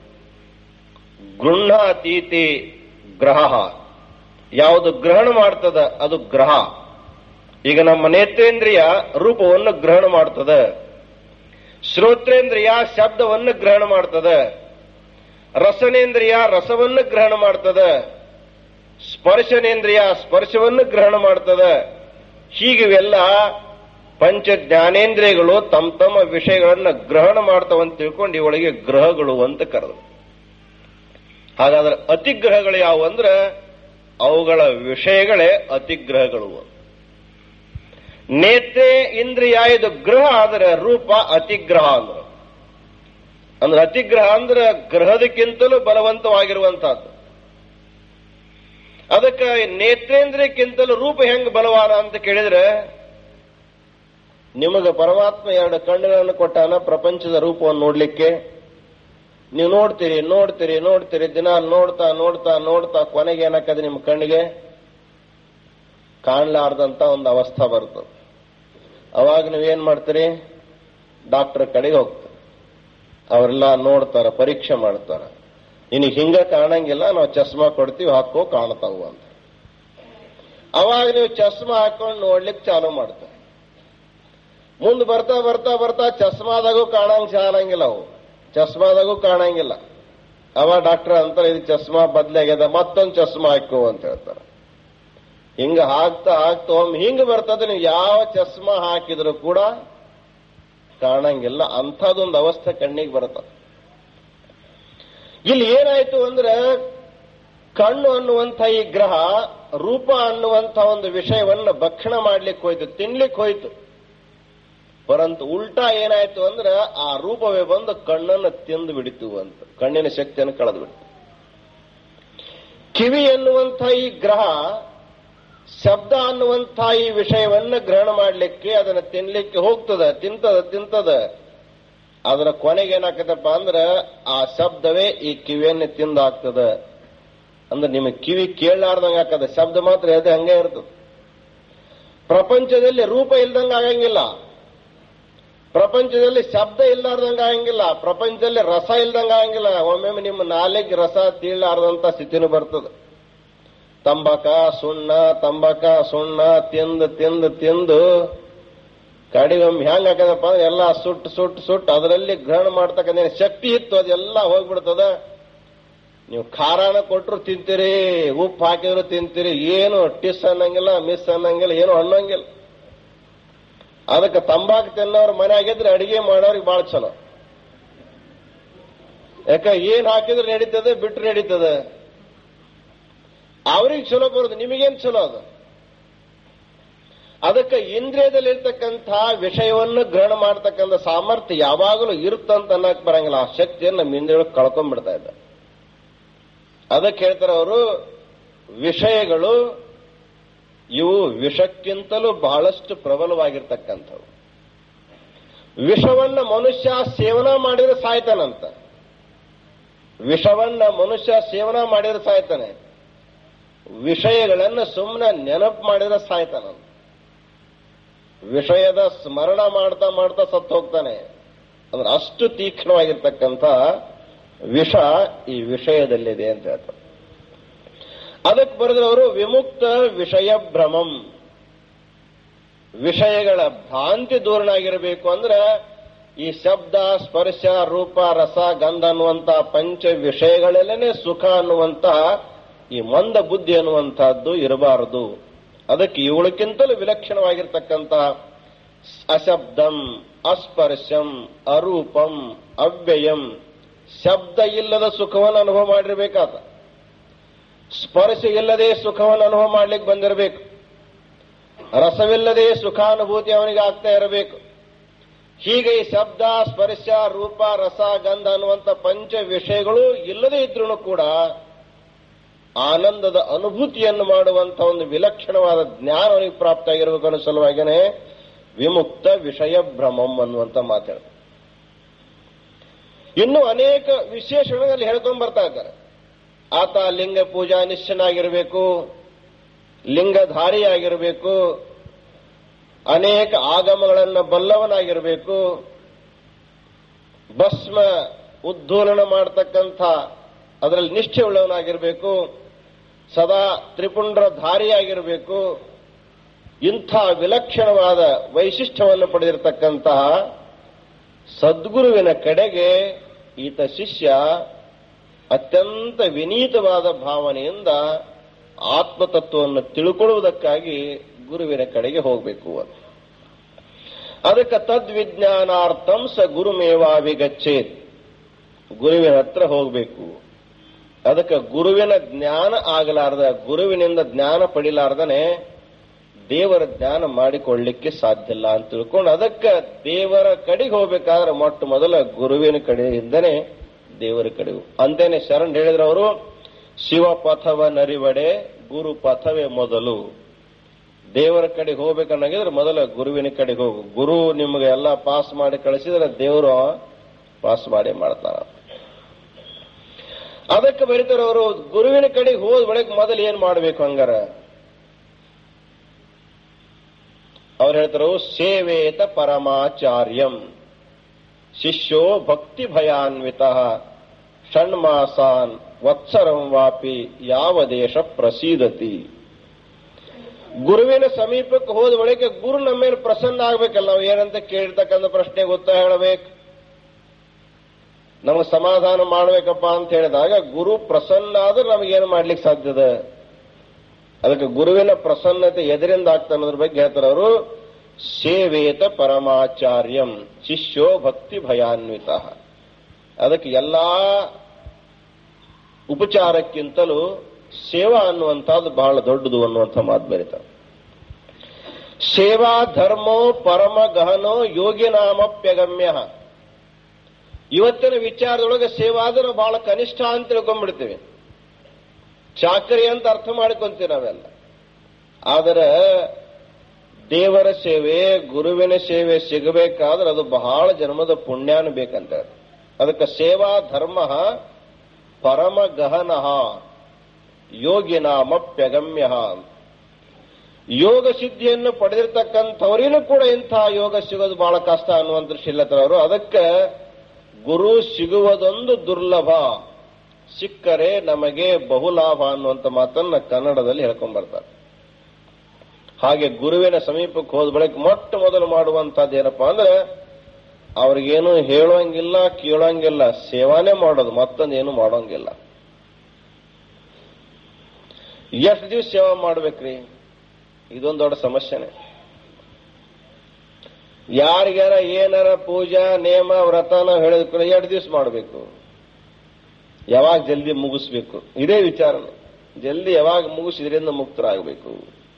ಗೃಹಾತೀತಿ ಗ್ರಹ ಯಾವುದು ಗ್ರಹಣ ಮಾಡ್ತದ ಅದು ಗ್ರಹ ಈಗ ನಮ್ಮ ನೇತ್ರೇಂದ್ರಿಯ ರೂಪವನ್ನು ಗ್ರಹಣ ಮಾಡ್ತದ ಶ್ರೋತ್ರೇಂದ್ರಿಯ ಶಬ್ದವನ್ನು ಗ್ರಹಣ ಮಾಡ್ತದ ರಸನೇಂದ್ರಿಯ ರಸವನ್ನು ಗ್ರಹಣ ಮಾಡ್ತದ ಸ್ಪರ್ಶನೇಂದ್ರಿಯ ಸ್ಪರ್ಶವನ್ನು ಗ್ರಹಣ ಮಾಡ್ತದ ಹೀಗಿವೆಲ್ಲ ಪಂಚ ಜ್ಞಾನೇಂದ್ರಿಯಗಳು ತಮ್ಮ ತಮ್ಮ ವಿಷಯಗಳನ್ನ ಗ್ರಹಣ ಮಾಡ್ತಾವಂತ ತಿಳ್ಕೊಂಡು ಇವಳಿಗೆ ಗ್ರಹಗಳು ಅಂತ ಕರೆದು ಹಾಗಾದ್ರೆ ಅತಿಗ್ರಹಗಳು ಯಾವುವು ಅಂದ್ರೆ ಅವುಗಳ ವಿಷಯಗಳೇ ಅತಿಗ್ರಹಗಳು ನೇತ್ರೆ ಇಂದ್ರಿಯ ಇದು ಗ್ರಹ ಆದರೆ ರೂಪ ಅತಿಗ್ರಹ ಅಂದ್ರು ಅಂದ್ರೆ ಅತಿಗ್ರಹ ಅಂದ್ರೆ ಗ್ರಹದಕ್ಕಿಂತಲೂ ಬಲವಂತವಾಗಿರುವಂತಹದ್ದು ಅದಕ್ಕೆ ನೇತ್ರೇಂದ್ರಿಯಕ್ಕಿಂತಲೂ ರೂಪ ಹೆಂಗ್ ಬಲವಾನ ಅಂತ ಕೇಳಿದ್ರೆ ನಿಮಗೆ ಪರಮಾತ್ಮ ಎರಡು ಕಣ್ಣುಗಳನ್ನು ಕೊಟ್ಟಾನ ಪ್ರಪಂಚದ ರೂಪವನ್ನು ನೋಡ್ಲಿಕ್ಕೆ ನೀವು ನೋಡ್ತೀರಿ ನೋಡ್ತೀರಿ ನೋಡ್ತೀರಿ ದಿನ ನೋಡ್ತಾ ನೋಡ್ತಾ ನೋಡ್ತಾ ಕೊನೆಗೆ ಏನಾಕದ ನಿಮ್ಮ ಕಣ್ಣಿಗೆ ಕಾಣಲಾರ್ದಂತ ಒಂದು ಅವಸ್ಥೆ ಬರ್ತದೆ ಅವಾಗ ನೀವೇನ್ ಮಾಡ್ತೀರಿ ಡಾಕ್ಟರ್ ಕಡೆಗೆ ಹೋಗ್ತೀರಿ ಅವರೆಲ್ಲ ನೋಡ್ತಾರ ಪರೀಕ್ಷೆ ಮಾಡ್ತಾರ ನಿನಗೆ ಹಿಂಗ ಕಾಣಂಗಿಲ್ಲ ನಾವು ಚಸ್ಮಾ ಕೊಡ್ತೀವಿ ಹಾಕೋ ಕಾಣ್ತಾವು ಅಂತ ಅವಾಗ ನೀವು ಚಸ್ಮಾ ಹಾಕೊಂಡು ನೋಡ್ಲಿಕ್ಕೆ ಚಾಲು ಮಾಡ್ತಾರೆ ಮುಂದೆ ಬರ್ತಾ ಬರ್ತಾ ಬರ್ತಾ ಚಸ್ಮಾದಾಗೂ ಕಾಣಂಗ್ ಚಾಲಂಗಿಲ್ಲ ಅವು ಚಸ್ಮಾದಾಗೂ ಕಾಣಂಗಿಲ್ಲ ಅವ ಡಾಕ್ಟರ್ ಅಂತಾರೆ ಇದು ಚಸ್ಮಾ ಬದ್ಲಾಗ್ಯದ ಮತ್ತೊಂದು ಚಸ್ಮಾ ಹಾಕೋ ಅಂತ ಹೇಳ್ತಾರೆ ಹಿಂಗ ಹಾಕ್ತಾ ಹಾಕ್ತಾ ಒಮ್ಮೆ ಹಿಂಗ ಬರ್ತದೆ ನೀವು ಯಾವ ಚಸ್ಮಾ ಹಾಕಿದ್ರು ಕೂಡ ಕಾಣಂಗಿಲ್ಲ ಅಂಥದ್ದೊಂದು ಅವಸ್ಥೆ ಕಣ್ಣಿಗೆ ಬರ್ತದೆ ಇಲ್ಲಿ ಏನಾಯ್ತು ಅಂದ್ರೆ ಕಣ್ಣು ಅನ್ನುವಂಥ ಈ ಗ್ರಹ ರೂಪ ಅನ್ನುವಂಥ ಒಂದು ವಿಷಯವನ್ನ ಭಕ್ಷಣ ಮಾಡ್ಲಿಕ್ಕೆ ಹೋಯ್ತು ತಿನ್ಲಿಕ್ಕೆ ಹೋಯ್ತು ಪರಂತು ಉಲ್ಟಾ ಏನಾಯ್ತು ಅಂದ್ರೆ ಆ ರೂಪವೇ ಬಂದು ಕಣ್ಣನ್ನು ತಿಂದು ಬಿಡಿತು ಅಂತ ಕಣ್ಣಿನ ಶಕ್ತಿಯನ್ನು ಕಳೆದು ಬಿಡ್ತು ಕಿವಿ ಎನ್ನುವಂಥ ಈ ಗ್ರಹ ಶಬ್ದ ಅನ್ನುವಂಥ ಈ ವಿಷಯವನ್ನ ಗ್ರಹಣ ಮಾಡಲಿಕ್ಕೆ ಅದನ್ನ ತಿನ್ಲಿಕ್ಕೆ ಹೋಗ್ತದ ತಿಂತದ ತಿಂತದ ಅದರ ಕೊನೆಗೆ ಏನಾಗ್ತದಪ್ಪ ಅಂದ್ರೆ ಆ ಶಬ್ದವೇ ಈ ಕಿವಿಯನ್ನು ತಿಂದಾಗ್ತದ ಅಂದ್ರೆ ನಿಮಗೆ ಕಿವಿ ಕೇಳಲಾರ್ದಂಗ ಆಗ್ತದೆ ಶಬ್ದ ಮಾತ್ರ ಎದೆ ಹಂಗೆ ಇರ್ತದೆ ಪ್ರಪಂಚದಲ್ಲಿ ರೂಪ ಇಲ್ದಂಗ ಆಗಂಗಿಲ್ಲ ಪ್ರಪಂಚದಲ್ಲಿ ಶಬ್ದ ಇಲ್ಲಾರ್ದಂಗ ಆಗಂಗಿಲ್ಲ ಪ್ರಪಂಚದಲ್ಲಿ ರಸ ಇಲ್ದಂಗ ಆಗಂಗಿಲ್ಲ ಒಮ್ಮೊಮ್ಮೆ ನಿಮ್ಮ ನಾಲಿಗೆ ರಸ ತೀಳಾರ್ದಂತ ಸ್ಥಿತಿನೂ ಬರ್ತದೆ ತಂಬಾಕ ಸುಣ್ಣ ತಂಬಾಕ ಸುಣ್ಣ ತಿಂದು ತಿಂದು ತಿಂದು ಕಡಿಗೊಮ್ಮೆ ಹೆಂಗ್ ಹಾಕದಪ್ಪ ಅಂದ್ರೆ ಎಲ್ಲ ಸುಟ್ಟು ಸುಟ್ಟು ಸುಟ್ಟು ಅದರಲ್ಲಿ ಗ್ರಹಣ ಮಾಡ್ತಕ್ಕಂಥ ಏನ್ ಶಕ್ತಿ ಇತ್ತು ಅದೆಲ್ಲ ಹೋಗ್ಬಿಡ್ತದ ನೀವು ಖಾರಾನ ಕೊಟ್ಟರು ತಿಂತೀರಿ ಉಪ್ಪು ಹಾಕಿದ್ರು ತಿಂತೀರಿ ಏನು ಟಿಸ್ ಅನ್ನಂಗಿಲ್ಲ ಮಿಸ್ ಅನ್ನಂಗಿಲ್ಲ ಏನು ಅನ್ನಂಗಿಲ್ಲ ಅದಕ್ಕೆ ತಂಬಾಕು ತಿನ್ನೋರು ಮನೆ ಆಗಿದ್ರೆ ಅಡಿಗೆ ಮಾಡೋರಿಗೆ ಬಹಳ ಚಲೋ ಯಾಕ ಏನ್ ಹಾಕಿದ್ರೆ ನಡೀತದೆ ಬಿಟ್ರೆ ನಡೀತದೆ ಅವ್ರಿಗೆ ಚಲೋ ಬರೋದು ನಿಮಗೇನ್ ಚಲೋ ಅದು ಅದಕ್ಕೆ ಇಂದ್ರಿಯದಲ್ಲಿ ಇರ್ತಕ್ಕಂಥ ವಿಷಯವನ್ನು ಗ್ರಹಣ ಮಾಡತಕ್ಕಂಥ ಸಾಮರ್ಥ್ಯ ಯಾವಾಗಲೂ ಇರುತ್ತಂತ ಅನ್ನಕ್ ಬರಂಗಿಲ್ಲ ಆ ಶಕ್ತಿಯನ್ನು ನಮ್ಮ ಇಂದ್ರಿಯೊಳಗೆ ಕಳ್ಕೊಂಡ್ಬಿಡ್ತಾ ಇದ್ದ ಅದಕ್ಕೆ ಹೇಳ್ತಾರೆ ಅವರು ವಿಷಯಗಳು ಇವು ವಿಷಕ್ಕಿಂತಲೂ ಬಹಳಷ್ಟು ಪ್ರಬಲವಾಗಿರ್ತಕ್ಕಂಥವು ವಿಷವನ್ನ ಮನುಷ್ಯ ಸೇವನ ಮಾಡಿದ್ರೆ ಸಾಯ್ತಾನಂತ ವಿಷವನ್ನ ಮನುಷ್ಯ ಸೇವನ ಮಾಡಿದ್ರೆ ಸಾಯ್ತಾನೆ ವಿಷಯಗಳನ್ನ ಸುಮ್ಮನೆ ನೆನಪು ಮಾಡಿದ್ರೆ ಸಾಯ್ತಾನಂತ ವಿಷಯದ ಸ್ಮರಣ ಮಾಡ್ತಾ ಮಾಡ್ತಾ ಸತ್ತು ಹೋಗ್ತಾನೆ ಅಂದ್ರೆ ಅಷ್ಟು ತೀಕ್ಷ್ಣವಾಗಿರ್ತಕ್ಕಂಥ ವಿಷ ಈ ವಿಷಯದಲ್ಲಿದೆ ಅಂತ ಹೇಳ್ತಾರೆ ಅದಕ್ಕೆ ಬರೆದವರು ವಿಮುಕ್ತ ವಿಷಯ ಭ್ರಮಂ ವಿಷಯಗಳ ಭ್ರಾಂತಿ ದೂರನಾಗಿರಬೇಕು ಅಂದ್ರೆ ಈ ಶಬ್ದ ಸ್ಪರ್ಶ ರೂಪ ರಸ ಗಂಧ ಅನ್ನುವಂತ ಪಂಚ ವಿಷಯಗಳಲ್ಲೇನೆ ಸುಖ ಅನ್ನುವಂತ ಈ ಮಂದ ಬುದ್ಧಿ ಅನ್ನುವಂತಹದ್ದು ಇರಬಾರದು ಅದಕ್ಕೆ ಇವುಳಕ್ಕಿಂತಲೂ ವಿಲಕ್ಷಣವಾಗಿರ್ತಕ್ಕಂಥ ಅಶಬ್ದಂ ಅಸ್ಪರ್ಶಂ ಅರೂಪಂ ಅವ್ಯಯಂ ಶಬ್ದ ಇಲ್ಲದ ಸುಖವನ್ನು ಅನುಭವ ಮಾಡಿರ್ಬೇಕಾದ ಸ್ಪರ್ಶ ಇಲ್ಲದೆ ಸುಖವನ್ನು ಅನುಭವ ಮಾಡ್ಲಿಕ್ಕೆ ಬಂದಿರಬೇಕು ರಸವಿಲ್ಲದೆ ಸುಖಾನುಭೂತಿ ಅವನಿಗೆ ಆಗ್ತಾ ಇರಬೇಕು ಹೀಗೆ ಈ ಶಬ್ದ ಸ್ಪರ್ಶ ರೂಪ ರಸ ಗಂಧ ಅನ್ನುವಂಥ ಪಂಚ ವಿಷಯಗಳು ಇಲ್ಲದೆ ಇದ್ರೂ ಕೂಡ ಆನಂದದ ಅನುಭೂತಿಯನ್ನು ಮಾಡುವಂತ ಒಂದು ವಿಲಕ್ಷಣವಾದ ಜ್ಞಾನ ಅವನಿಗೆ ಪ್ರಾಪ್ತ ಆಗಿರಬೇಕು ಅನ್ನೋ ಸಲುವಾಗಿನೇ ವಿಮುಕ್ತ ವಿಷಯ ಭ್ರಮಂ ಅನ್ನುವಂತ ಮಾತಾಡ ಇನ್ನು ಅನೇಕ ವಿಶೇಷಗಳಲ್ಲಿ ಹೇಳ್ಕೊಂಡ್ ಬರ್ತಾ ಇದ್ದಾರೆ ಆತ ಲಿಂಗ ಪೂಜಾ ನಿಶ್ಚನಾಗಿರಬೇಕು ಲಿಂಗಧಾರಿಯಾಗಿರಬೇಕು ಅನೇಕ ಆಗಮಗಳನ್ನು ಬಲ್ಲವನಾಗಿರಬೇಕು ಭಸ್ಮ ಉದ್ದೋಲನ ಮಾಡತಕ್ಕಂಥ ಅದರಲ್ಲಿ ನಿಷ್ಠೆ ಉಳ್ಳವನಾಗಿರಬೇಕು ಸದಾ ತ್ರಿಪುಂಡ್ರ ಧಾರಿಯಾಗಿರಬೇಕು ಇಂಥ ವಿಲಕ್ಷಣವಾದ ವೈಶಿಷ್ಟ್ಯವನ್ನು ಪಡೆದಿರತಕ್ಕಂತಹ ಸದ್ಗುರುವಿನ ಕಡೆಗೆ ಈತ ಶಿಷ್ಯ ಅತ್ಯಂತ ವಿನೀತವಾದ ಭಾವನೆಯಿಂದ ಆತ್ಮತತ್ವವನ್ನು ತಿಳ್ಕೊಳ್ಳುವುದಕ್ಕಾಗಿ ಗುರುವಿನ ಕಡೆಗೆ ಹೋಗಬೇಕು ಅಂತ ಅದಕ್ಕೆ ತದ್ವಿಜ್ಞಾನಾರ್ಥಂ ಸ ಗುರುಮೇವಾವಿಗಚ್ಚೇತ್ ಗುರುವಿನ ಹತ್ರ ಹೋಗಬೇಕು ಅದಕ್ಕೆ ಗುರುವಿನ ಜ್ಞಾನ ಆಗಲಾರ್ದ ಗುರುವಿನಿಂದ ಜ್ಞಾನ ಪಡಿಲಾರ್ದನೆ ದೇವರ ಜ್ಞಾನ ಮಾಡಿಕೊಳ್ಳಿಕ್ಕೆ ಸಾಧ್ಯ ಇಲ್ಲ ಅಂತ ತಿಳ್ಕೊಂಡು ಅದಕ್ಕೆ ದೇವರ ಕಡೆಗೆ ಹೋಗ್ಬೇಕಾದ್ರೆ ಮೊಟ್ಟ ಮೊದಲ ಗುರುವಿನ ಕಡೆಯಿಂದನೇ ದೇವರ ಕಡೆಗೂ ಅಂತೇನೆ ಶರಣ್ ಹೇಳಿದ್ರು ಅವರು ಶಿವ ಪಥವ ನರಿವಡೆ ಗುರು ಪಥವೇ ಮೊದಲು ದೇವರ ಕಡೆಗೆ ಹೋಗ್ಬೇಕನ್ನಾಗಿದ್ರೆ ಮೊದಲ ಗುರುವಿನ ಕಡೆಗೆ ಹೋಗು ಗುರು ನಿಮ್ಗೆ ಎಲ್ಲ ಪಾಸ್ ಮಾಡಿ ಕಳಿಸಿದ್ರೆ ದೇವರು ಪಾಸ್ ಮಾಡಿ ಮಾಡ್ತಾರ ಅದಕ್ಕೆ ಬರೀತಾರೆ ಅವರು ಗುರುವಿನ ಕಡೆಗೆ ಹೋದ ಬಳಿಕ ಮೊದಲು ಏನ್ ಮಾಡ್ಬೇಕು ಹಂಗಾರ ಅವ್ರು ಹೇಳ್ತಾರ ಸೇವೇತ ಪರಮಾಚಾರ್ಯಂ ಶಿಷ್ಯೋ ಭಕ್ತಿ ಭಯಾನ್ವಿತ ಷಣ್ಮಾಸಾನ್ ವತ್ಸರಂ ವಾಪಿ ಯಾವ ದೇಶ ಪ್ರಸೀದತಿ ಗುರುವಿನ ಸಮೀಪಕ್ಕೆ ಹೋದ ಬಳಿಕ ಗುರು ನಮ್ಮ ಮೇಲೆ ಪ್ರಸನ್ನ ಆಗ್ಬೇಕಲ್ಲ ನಾವು ಏನಂತ ಕೇಳಿರ್ತಕ್ಕಂಥ ಪ್ರಶ್ನೆಗೆ ಉತ್ತರ ಹೇಳಬೇಕು ನಮಗೆ ಸಮಾಧಾನ ಮಾಡ್ಬೇಕಪ್ಪ ಅಂತ ಹೇಳಿದಾಗ ಗುರು ಪ್ರಸನ್ನ ಆದ್ರೆ ನಮಗೇನು ಮಾಡ್ಲಿಕ್ಕೆ ಸಾಧ್ಯದ ಅದಕ್ಕೆ ಗುರುವಿನ ಪ್ರಸನ್ನತೆ ಎದರಿಂದ ಆಗ್ತಾ ಅನ್ನೋದ್ರ ಬಗ್ಗೆ ಹೇಳ್ತಾರೆ ಅವರು ಸೇವೇತ ಪರಮಾಚಾರ್ಯಂ ಶಿಷ್ಯೋ ಭಕ್ತಿ ಭಯಾನ್ವಿತ ಅದಕ್ಕೆ ಎಲ್ಲಾ ಉಪಚಾರಕ್ಕಿಂತಲೂ ಸೇವಾ ಅನ್ನುವಂಥದ್ದು ಬಹಳ ದೊಡ್ಡದು ಅನ್ನುವಂಥ ಮಾತು ಬರೀತಾರೆ ಸೇವಾ ಧರ್ಮೋ ಪರಮ ಗಹನೋ ಯೋಗಿನಾಮಪ್ಯಗಮ್ಯ ಇವತ್ತಿನ ವಿಚಾರದೊಳಗೆ ಸೇವಾ ಅಂದ್ರೆ ಬಹಳ ಕನಿಷ್ಠ ಅಂತ ತಿಳ್ಕೊಂಡ್ಬಿಡ್ತೀವಿ ಚಾಕರಿ ಅಂತ ಅರ್ಥ ಮಾಡ್ಕೊಂತೀವಿ ನಾವೆಲ್ಲ ಆದರೆ ದೇವರ ಸೇವೆ ಗುರುವಿನ ಸೇವೆ ಸಿಗಬೇಕಾದ್ರೆ ಅದು ಬಹಳ ಜನ್ಮದ ಪುಣ್ಯಾನು ಬೇಕಂತ ಅದಕ್ಕೆ ಸೇವಾ ಧರ್ಮ ಪರಮ ಗಹನಃ ಯೋಗಿನಾಮಪ್ಯಗಮ್ಯ ಯೋಗ ಸಿದ್ಧಿಯನ್ನು ಪಡೆದಿರ್ತಕ್ಕಂಥವರಿಗೂ ಕೂಡ ಇಂತಹ ಯೋಗ ಸಿಗೋದು ಬಹಳ ಕಷ್ಟ ಅನ್ನುವಂಥ ಶಿಲ್ಲತ್ರವರು ಅದಕ್ಕೆ ಗುರು ಸಿಗುವುದೊಂದು ದುರ್ಲಭ ಸಿಕ್ಕರೆ ನಮಗೆ ಬಹುಲಾಭ ಅನ್ನುವಂಥ ಮಾತನ್ನ ಕನ್ನಡದಲ್ಲಿ ಹೇಳ್ಕೊಂಡ್ ಬರ್ತಾರೆ ಹಾಗೆ ಗುರುವಿನ ಸಮೀಪಕ್ಕೆ ಹೋದ ಬಳಿಕ ಮೊಟ್ಟ ಮೊದಲು ಮಾಡುವಂತಹದ್ದು ಏನಪ್ಪಾ ಅಂದ್ರೆ ಅವ್ರಿಗೇನು ಹೇಳೋಂಗಿಲ್ಲ ಕೇಳೋಂಗಿಲ್ಲ ಸೇವಾನೇ ಮಾಡೋದು ಮತ್ತೊಂದೇನು ಮಾಡೋಂಗಿಲ್ಲ ಎಷ್ಟು ದಿವಸ ಸೇವಾ ಮಾಡ್ಬೇಕ್ರಿ ಇದೊಂದು ದೊಡ್ಡ ಸಮಸ್ಯೆನೆ ಯಾರಿಗಾರ ಏನಾರ ಪೂಜಾ ನೇಮ ವ್ರತನ ಹೇಳಿದ ಕೂಡ ಎರಡು ದಿವಸ ಮಾಡಬೇಕು ಯಾವಾಗ ಜಲ್ದಿ ಮುಗಿಸ್ಬೇಕು ಇದೇ ವಿಚಾರನೆ ಜಲ್ದಿ ಯಾವಾಗ ಮುಗಿಸಿದ್ರಿಂದ ಮುಕ್ತರಾಗಬೇಕು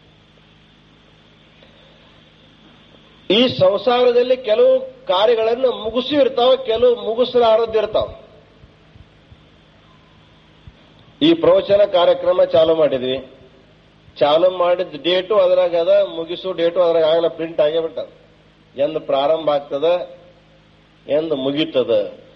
ಈ ಸಂಸಾರದಲ್ಲಿ ಕೆಲವು ಕಾರ್ಯಗಳನ್ನು ಮುಗಿಸಿ ಇರ್ತಾವ ಕೆಲವು ಮುಗಿಸಲಾರದಿರ್ತಾವ ಈ ಪ್ರವಚನ ಕಾರ್ಯಕ್ರಮ ಚಾಲು ಮಾಡಿದ್ವಿ ಚಾಲು ಮಾಡಿದ ಡೇಟು ಅದ್ರಾಗ ಅದ ಮುಗಿಸೋ ಡೇಟು ಅದ್ರಾಗ ಆಗಲ್ಲ ಪ್ರಿಂಟ್ ಆಗೇ ಬಿಟ್ಟದ ಎಂದು ಪ್ರಾರಂಭ ಆಗ್ತದ ಎಂದು ಮುಗೀತದ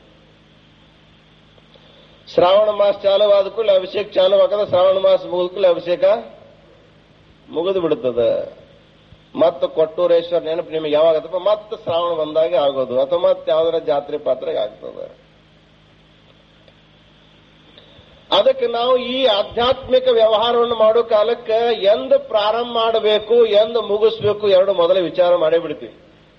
ಶ್ರಾವಣ ಮಾಸ ಚಾಲು ಆದ ಕೂಡಲೇ ಅಭಿಷೇಕ ಚಾಲು ಆಗದ ಶ್ರಾವಣ ಮಾಸ ಮುಗಿದ ಕೂಡಲೇ ಅಭಿಷೇಕ ಮುಗಿದು ಬಿಡುತ್ತದ ಮತ್ತೆ ಕೊಟ್ಟೂರೇಶ್ವರ ನೆನಪು ನಿಮಗೆ ಯಾವಾಗ ಆಗುತ್ತಪ್ಪ ಮತ್ತೆ ಶ್ರಾವಣ ಬಂದಾಗ ಆಗೋದು ಅಥವಾ ಮತ್ತೆ ಯಾವ್ದಾರ ಜಾತ್ರೆ ಪಾತ್ರೆಗೆ ಆಗ್ತದೆ ಅದಕ್ಕೆ ನಾವು ಈ ಆಧ್ಯಾತ್ಮಿಕ ವ್ಯವಹಾರವನ್ನು ಮಾಡೋ ಕಾಲಕ್ಕೆ ಎಂದು ಪ್ರಾರಂಭ ಮಾಡಬೇಕು ಎಂದು ಮುಗಿಸ್ಬೇಕು ಎರಡು ಮೊದಲೇ ವಿಚಾರ ಮಾಡೇ ಬಿಡ್ತೀವಿ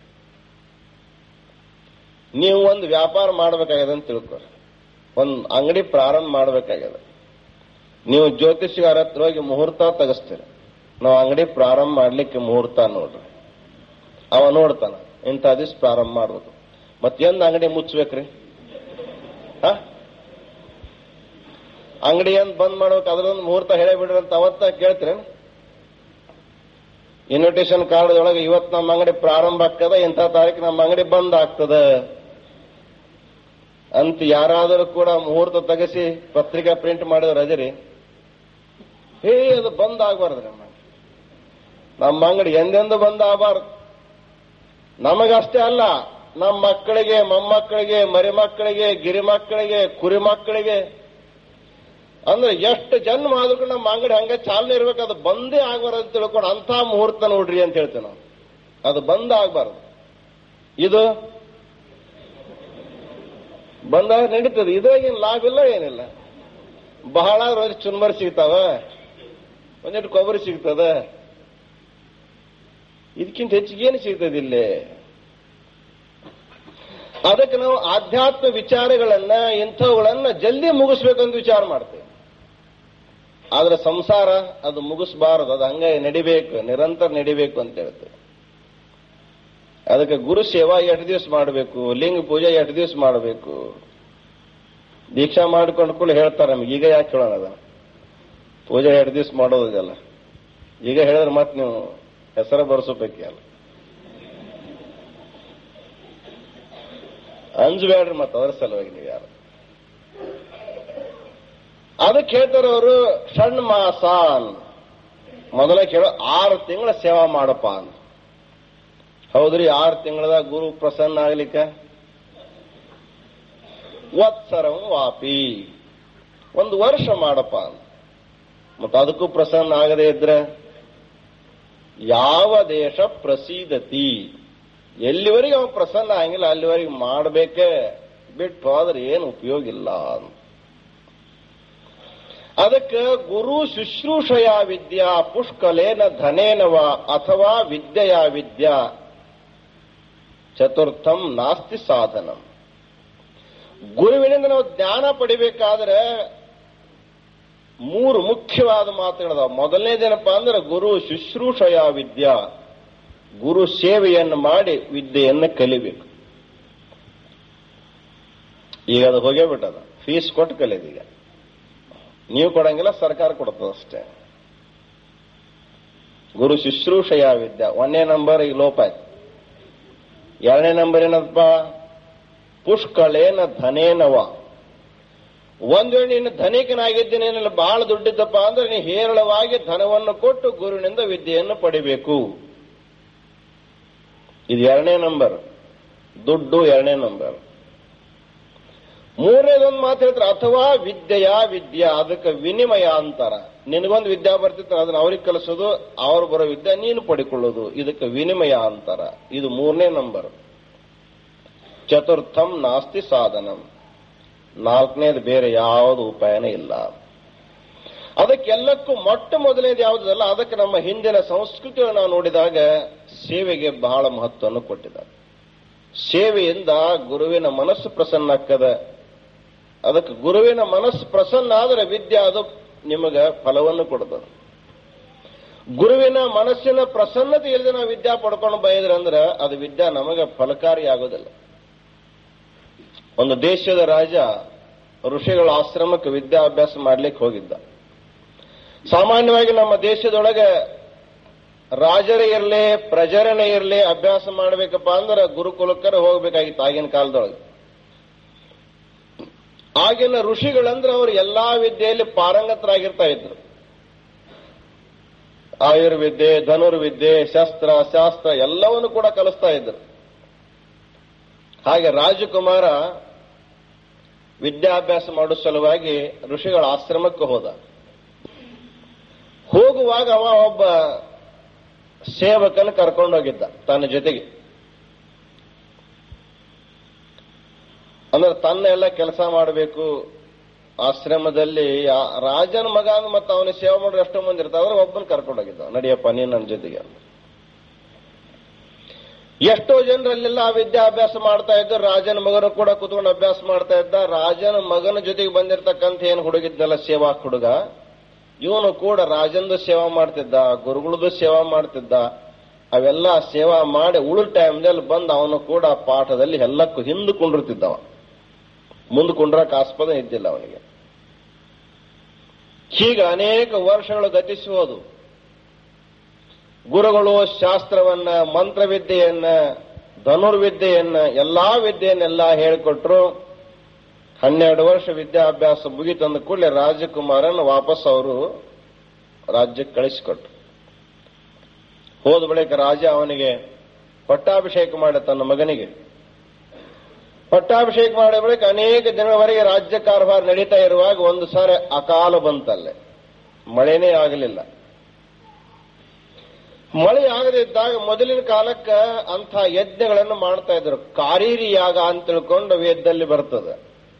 ನೀವು ಒಂದು ವ್ಯಾಪಾರ ಮಾಡಬೇಕಾಗ್ಯದ ಅಂತ ತಿಳ್ಕೊರಿ ಒಂದು ಅಂಗಡಿ ಪ್ರಾರಂಭ ಮಾಡಬೇಕಾಗ್ಯದ ನೀವು ಜ್ಯೋತಿಷ್ಯಗಾರ ಹತ್ರ ಹೋಗಿ ಮುಹೂರ್ತ ತೆಗಿಸ್ತೀರಿ ನಾವು ಅಂಗಡಿ ಪ್ರಾರಂಭ ಮಾಡ್ಲಿಕ್ಕೆ ಮುಹೂರ್ತ ನೋಡ್ರಿ ಅವ ನೋಡ್ತಾನ ಇಂಥ ದಿವ್ಸ ಪ್ರಾರಂಭ ಮಾಡ್ಬೇಕು ಮತ್ತೆಂದು ಅಂಗಡಿ ಮುಚ್ಚಬೇಕ್ರಿ ಹ ಅಂಗಡಿ ಏನ್ ಬಂದ್ ಮಾಡ್ಬೇಕು ಅದ್ರೊಂದು ಮುಹೂರ್ತ ಹೇಳೇ ಬಿಡ್ರಿ ಅಂತ ಅವತ್ತ ಕೇಳ್ತೀರಿ ಇನ್ವಿಟೇಷನ್ ಕಾರ್ಡ್ ಒಳಗೆ ಇವತ್ತು ನಮ್ಮ ಅಂಗಡಿ ಪ್ರಾರಂಭ ಆಗ್ತದ ಇಂಥ ತಾರೀಕು ನಮ್ಮ ಅಂಗಡಿ ಬಂದ್ ಆಗ್ತದ ಅಂತ ಯಾರಾದರೂ ಕೂಡ ಮುಹೂರ್ತ ತೆಗೆಸಿ ಪತ್ರಿಕಾ ಪ್ರಿಂಟ್ ಮಾಡಿದ್ರೆ ಅದಿರಿ ಹೇ ಅದು ಬಂದ್ ಆಗ್ಬಾರ್ದು ನಮ್ಮ ನಮ್ಮ ಅಂಗಡಿ ಎಂದೆಂದು ಬಂದ್ ಆಗಬಾರ್ದು ನಮಗಷ್ಟೇ ಅಲ್ಲ ನಮ್ಮ ಮಕ್ಕಳಿಗೆ ಮೊಮ್ಮಕ್ಕಳಿಗೆ ಮರಿ ಮಕ್ಕಳಿಗೆ ಗಿರಿ ಮಕ್ಕಳಿಗೆ ಕುರಿ ಮಕ್ಕಳಿಗೆ ಅಂದ್ರೆ ಎಷ್ಟು ಜನ್ಮ ಆದ್ರೂ ನಮ್ಮ ಅಂಗಡಿ ಹಂಗೆ ಚಾಲನೆ ಇರ್ಬೇಕು ಅದು ಬಂದೇ ಆಗ್ಬಾರ್ದು ಅಂತ ತಿಳ್ಕೊಂಡು ಅಂತ ಮುಹೂರ್ತ ನೋಡ್ರಿ ಅಂತ ಹೇಳ್ತೇವೆ ನಾವು ಅದು ಬಂದ್ ಆಗ್ಬಾರ್ದು ಇದು ಬಂದಾಗ ನಡೀತದೆ ಇದ್ರಾಗೇನು ಲಾಭ ಇಲ್ಲ ಏನಿಲ್ಲ ಬಹಳ ರೋಜ್ ಚುನ್ಮರಿ ಸಿಗ್ತಾವ ಒಂದಿಟ್ಟು ಕೊಬ್ಬರಿ ಸಿಗ್ತದ ಇದಕ್ಕಿಂತ ಹೆಚ್ಚಿಗೆ ಏನು ಸಿಗ್ತದೆ ಇಲ್ಲಿ ಅದಕ್ಕೆ ನಾವು ಆಧ್ಯಾತ್ಮ ವಿಚಾರಗಳನ್ನ ಇಂಥವುಗಳನ್ನ ಜಲ್ದಿ ಮುಗಿಸ್ಬೇಕಂತ ವಿಚಾರ ಮಾಡ್ತೇವೆ ಆದ್ರೆ ಸಂಸಾರ ಅದು ಮುಗಿಸ್ಬಾರದು ಅದು ಹಂಗೆ ನಡಿಬೇಕು ನಿರಂತರ ನಡಿಬೇಕು ಅಂತ ಹೇಳ್ತೇವೆ ಅದಕ್ಕೆ ಗುರು ಸೇವಾ ಎಷ್ಟು ದಿವಸ ಮಾಡಬೇಕು ಲಿಂಗ ಪೂಜೆ ಎಷ್ಟು ದಿವಸ ಮಾಡಬೇಕು ದೀಕ್ಷಾ ಮಾಡ್ಕೊಂಡು ಕೂಡ ಹೇಳ್ತಾರೆ ನಮ್ಗೆ ಈಗ ಯಾಕೆ ಹೇಳೋಣ ಅದ ಪೂಜೆ ಎರಡು ದಿವಸ ಮಾಡೋದಿಲ್ಲ ಈಗ ಹೇಳಿದ್ರೆ ಮತ್ತೆ ನೀವು ಹೆಸರು ಬರ್ಸೋಬೇಕಿ ಅಲ್ಲ ಅಂಜಬೇಡ್ರಿ ಮತ್ತೆ ಅದ್ರ ಸಲುವಾಗಿ ನೀವು ಯಾರು ಅದಕ್ಕೆ ಹೇಳ್ತಾರೆ ಅವರು ಷಣ್ಮಾಸ ಮೊದಲೇ ಕೇಳೋ ಆರು ತಿಂಗಳ ಸೇವಾ ಮಾಡಪ್ಪ ಅಂತ ಹೌದ್ರಿ ಆರು ತಿಂಗಳದಾಗ ಗುರು ಪ್ರಸನ್ನ ಆಗ್ಲಿಕ್ಕ ವತ್ಸರಂ ವಾಪಿ ಒಂದು ವರ್ಷ ಮಾಡಪ್ಪ ಅಂತ ಮತ್ತೆ ಅದಕ್ಕೂ ಪ್ರಸನ್ನ ಆಗದೆ ಇದ್ರೆ ಯಾವ ದೇಶ ಪ್ರಸೀದತಿ ಎಲ್ಲಿವರೆಗೆ ಅವನು ಪ್ರಸನ್ನ ಆಗಿಲ್ಲ ಅಲ್ಲಿವರೆಗೆ ಮಾಡಬೇಕೆ ಬಿಟ್ಟು ಹೋದ್ರೆ ಏನು ಉಪಯೋಗ ಇಲ್ಲ ಅಂತ ಅದಕ್ಕೆ ಗುರು ಶುಶ್ರೂಷಯ ವಿದ್ಯಾ ಪುಷ್ಕಲೇನ ಧನೇನವ ಅಥವಾ ವಿದ್ಯೆಯ ವಿದ್ಯಾ ಚತುರ್ಥಂ ನಾಸ್ತಿ ಸಾಧನಂ ಗುರುವಿನಿಂದ ನಾವು ಜ್ಞಾನ ಪಡಿಬೇಕಾದ್ರೆ ಮೂರು ಮುಖ್ಯವಾದ ಮಾತುಗಳದಾವ ಮೊದಲನೇದೇನಪ್ಪ ಅಂದ್ರೆ ಗುರು ಶುಶ್ರೂಷಯ ವಿದ್ಯಾ ಗುರು ಸೇವೆಯನ್ನು ಮಾಡಿ ವಿದ್ಯೆಯನ್ನು ಕಲಿಬೇಕು ಈಗ ಅದು ಹೋಗೇ ಬಿಟ್ಟದ ಫೀಸ್ ಕೊಟ್ಟು ಕಲಿಯೋದು ಈಗ ನೀವು ಕೊಡಂಗಿಲ್ಲ ಸರ್ಕಾರ ಕೊಡ್ತದ ಅಷ್ಟೇ ಗುರು ಶುಶ್ರೂಷಯ ವಿದ್ಯಾ ಒಂದನೇ ನಂಬರ್ ಈಗ ಲೋಪ ಆಯ್ತು ಎರಡನೇ ನಂಬರ್ ಏನಪ್ಪ ಪುಷ್ಕಳೇನ ಧನೇನವ ಒಂದ್ ವೇಳೆ ನೀನು ಧನಿಕನಾಗಿದ್ದೀನಿ ಏನಿಲ್ಲ ಬಹಳ ದುಡ್ಡಿದ್ದಪ್ಪ ಅಂದ್ರೆ ನೀ ಹೇರಳವಾಗಿ ಧನವನ್ನು ಕೊಟ್ಟು ಗುರುವಿನಿಂದ ವಿದ್ಯೆಯನ್ನು ಪಡಿಬೇಕು ಇದು ಎರಡನೇ ನಂಬರ್ ದುಡ್ಡು ಎರಡನೇ ನಂಬರ್ ಮೂರನೇದೊಂದು ಮಾತು ಹೇಳ್ತಾರೆ ಅಥವಾ ವಿದ್ಯೆಯ ವಿದ್ಯಾ ಅದಕ್ಕೆ ವಿನಿಮಯ ಅಂತಾರ ನಿನಗೊಂದು ವಿದ್ಯಾ ಬರ್ತಿತ್ತು ಅದನ್ನ ಅವ್ರಿಗೆ ಕಲಿಸೋದು ಅವ್ರು ಬರೋ ವಿದ್ಯೆ ನೀನು ಪಡಿಕೊಳ್ಳೋದು ಇದಕ್ಕೆ ವಿನಿಮಯ ಅಂತಾರ ಇದು ಮೂರನೇ ನಂಬರ್ ಚತುರ್ಥಂ ನಾಸ್ತಿ ಸಾಧನಂ ನಾಲ್ಕನೇದು ಬೇರೆ ಯಾವುದು ಉಪಾಯನೇ ಇಲ್ಲ ಅದಕ್ಕೆಲ್ಲಕ್ಕೂ ಮೊಟ್ಟ ಮೊದಲನೇದು ಯಾವುದಲ್ಲ ಅದಕ್ಕೆ ನಮ್ಮ ಹಿಂದಿನ ಸಂಸ್ಕೃತಿಯನ್ನು ನಾವು ನೋಡಿದಾಗ ಸೇವೆಗೆ ಬಹಳ ಮಹತ್ವವನ್ನು ಕೊಟ್ಟಿದ್ದಾರೆ ಸೇವೆಯಿಂದ ಗುರುವಿನ ಮನಸ್ಸು ಪ್ರಸನ್ನ ಆಗ್ತದ ಅದಕ್ಕೆ ಗುರುವಿನ ಮನಸ್ಸು ಪ್ರಸನ್ನ ಆದರೆ ವಿದ್ಯೆ ಅದು ನಿಮಗೆ ಫಲವನ್ನು ಕೊಡ್ತದೆ ಗುರುವಿನ ಮನಸ್ಸಿನ ಪ್ರಸನ್ನತೆ ಇಲ್ಲದೆ ನಾವು ವಿದ್ಯಾ ಪಡ್ಕೊಂಡು ಬಯದ್ರೆ ಅಂದ್ರೆ ಅದು ವಿದ್ಯಾ ನಮಗೆ ಫಲಕಾರಿ ಆಗೋದಿಲ್ಲ ಒಂದು ದೇಶದ ರಾಜ ಋಷಿಗಳ ಆಶ್ರಮಕ್ಕೆ ವಿದ್ಯಾಭ್ಯಾಸ ಮಾಡ್ಲಿಕ್ಕೆ ಹೋಗಿದ್ದ ಸಾಮಾನ್ಯವಾಗಿ ನಮ್ಮ ದೇಶದೊಳಗೆ ರಾಜರೇ ಇರಲಿ ಪ್ರಜರನೇ ಇರಲಿ ಅಭ್ಯಾಸ ಮಾಡಬೇಕಪ್ಪ ಅಂದ್ರೆ ಗುರುಕುಲಕ್ಕರ ಹೋಗ್ಬೇಕಾಗಿತ್ತು ಆಗಿನ ಕಾಲದೊಳಗೆ ಆಗಿನ ಋಷಿಗಳಂದ್ರೆ ಅವರು ಎಲ್ಲಾ ವಿದ್ಯೆಯಲ್ಲಿ ಪಾರಂಗತರಾಗಿರ್ತಾ ಇದ್ರು ಆಯುರ್ವಿದ್ಯೆ ಧನುರ್ವಿದ್ಯೆ ಶಸ್ತ್ರ ಶಾಸ್ತ್ರ ಎಲ್ಲವನ್ನು ಕೂಡ ಕಲಿಸ್ತಾ ಇದ್ರು ಹಾಗೆ ರಾಜಕುಮಾರ ವಿದ್ಯಾಭ್ಯಾಸ ಮಾಡೋ ಸಲುವಾಗಿ ಋಷಿಗಳ ಆಶ್ರಮಕ್ಕೆ ಹೋದ ಹೋಗುವಾಗ ಅವ ಒಬ್ಬ ಸೇವಕನ ಕರ್ಕೊಂಡೋಗಿದ್ದ ತನ್ನ ಜೊತೆಗೆ ಅಂದ್ರೆ ತನ್ನ ಎಲ್ಲ ಕೆಲಸ ಮಾಡಬೇಕು ಆಶ್ರಮದಲ್ಲಿ ಆ ರಾಜನ ಮಗ ಮತ್ತೆ ಅವನ ಸೇವೆ ಮಾಡೋರು ಎಷ್ಟೋ ಮಂದಿ ಇರ್ತಾರೆ ಆದ್ರೆ ಒಬ್ಬನ ಕರ್ಕೊಂಡೋಗಿದ್ದ ನಡಿಯಪ್ಪ ನೀನ್ ನನ್ನ ಜೊತೆಗೆ ಅಂತ ಎಷ್ಟೋ ಜನರಲ್ಲೆಲ್ಲ ವಿದ್ಯಾಭ್ಯಾಸ ಮಾಡ್ತಾ ಇದ್ದು ರಾಜನ ಮಗನು ಕೂಡ ಕುತ್ಕೊಂಡು ಅಭ್ಯಾಸ ಮಾಡ್ತಾ ಇದ್ದ ರಾಜನ ಮಗನ ಜೊತೆಗೆ ಬಂದಿರತಕ್ಕಂಥ ಏನು ಹುಡುಗಿದ್ದಲ್ಲ ಸೇವಾ ಹುಡುಗ ಇವನು ಕೂಡ ರಾಜಂದು ಸೇವಾ ಮಾಡ್ತಿದ್ದ ಗುರುಗಳದು ಸೇವಾ ಮಾಡ್ತಿದ್ದ ಅವೆಲ್ಲ ಸೇವಾ ಮಾಡಿ ಉಳು ಟೈಮ್ದಲ್ಲಿ ಬಂದು ಅವನು ಕೂಡ ಪಾಠದಲ್ಲಿ ಎಲ್ಲಕ್ಕೂ ಹಿಂದೆ ಕುಂಡಿರ್ತಿದ್ದವ ಮುಂದೆ ಕುಂಡ್ರಕ್ಕೆ ಆಸ್ಪದ ಇದ್ದಿಲ್ಲ ಅವನಿಗೆ ಹೀಗೆ ಅನೇಕ ವರ್ಷಗಳು ಗತಿಸಿ ಹೋದು ಗುರುಗಳು ಶಾಸ್ತ್ರವನ್ನ ಮಂತ್ರವಿದ್ಯೆಯನ್ನ ಧನುರ್ವಿದ್ಯೆಯನ್ನ ಎಲ್ಲಾ ವಿದ್ಯೆಯನ್ನೆಲ್ಲ ಹೇಳಿಕೊಟ್ರು ಹನ್ನೆರಡು ವರ್ಷ ವಿದ್ಯಾಭ್ಯಾಸ ಮುಗಿತಂದ ಕೂಡಲೇ ರಾಜಕುಮಾರನ ವಾಪಸ್ ಅವರು ರಾಜ್ಯಕ್ಕೆ ಕಳಿಸಿಕೊಟ್ರು ಹೋದ ಬಳಿಕ ರಾಜ ಅವನಿಗೆ ಪಟ್ಟಾಭಿಷೇಕ ಮಾಡಿ ತನ್ನ ಮಗನಿಗೆ ಪಟ್ಟಾಭಿಷೇಕ ಮಾಡಿದ ಬಳಿಕ ಅನೇಕ ದಿನಗಳವರೆಗೆ ರಾಜ್ಯ ಕಾರ್ಭಾರ ನಡೀತಾ ಇರುವಾಗ ಒಂದು ಸಾರಿ ಅಕಾಲ ಬಂತಲ್ಲೇ ಮಳೆನೇ ಆಗಲಿಲ್ಲ ಮಳೆ ಆಗದಿದ್ದಾಗ ಮೊದಲಿನ ಕಾಲಕ್ಕೆ ಅಂಥ ಯಜ್ಞಗಳನ್ನು ಮಾಡ್ತಾ ಇದ್ರು ಕಾರೀರಿ ಯಾಗ ಅಂತ ತಿಳ್ಕೊಂಡು ವೇದದಲ್ಲಿ ಬರ್ತದೆ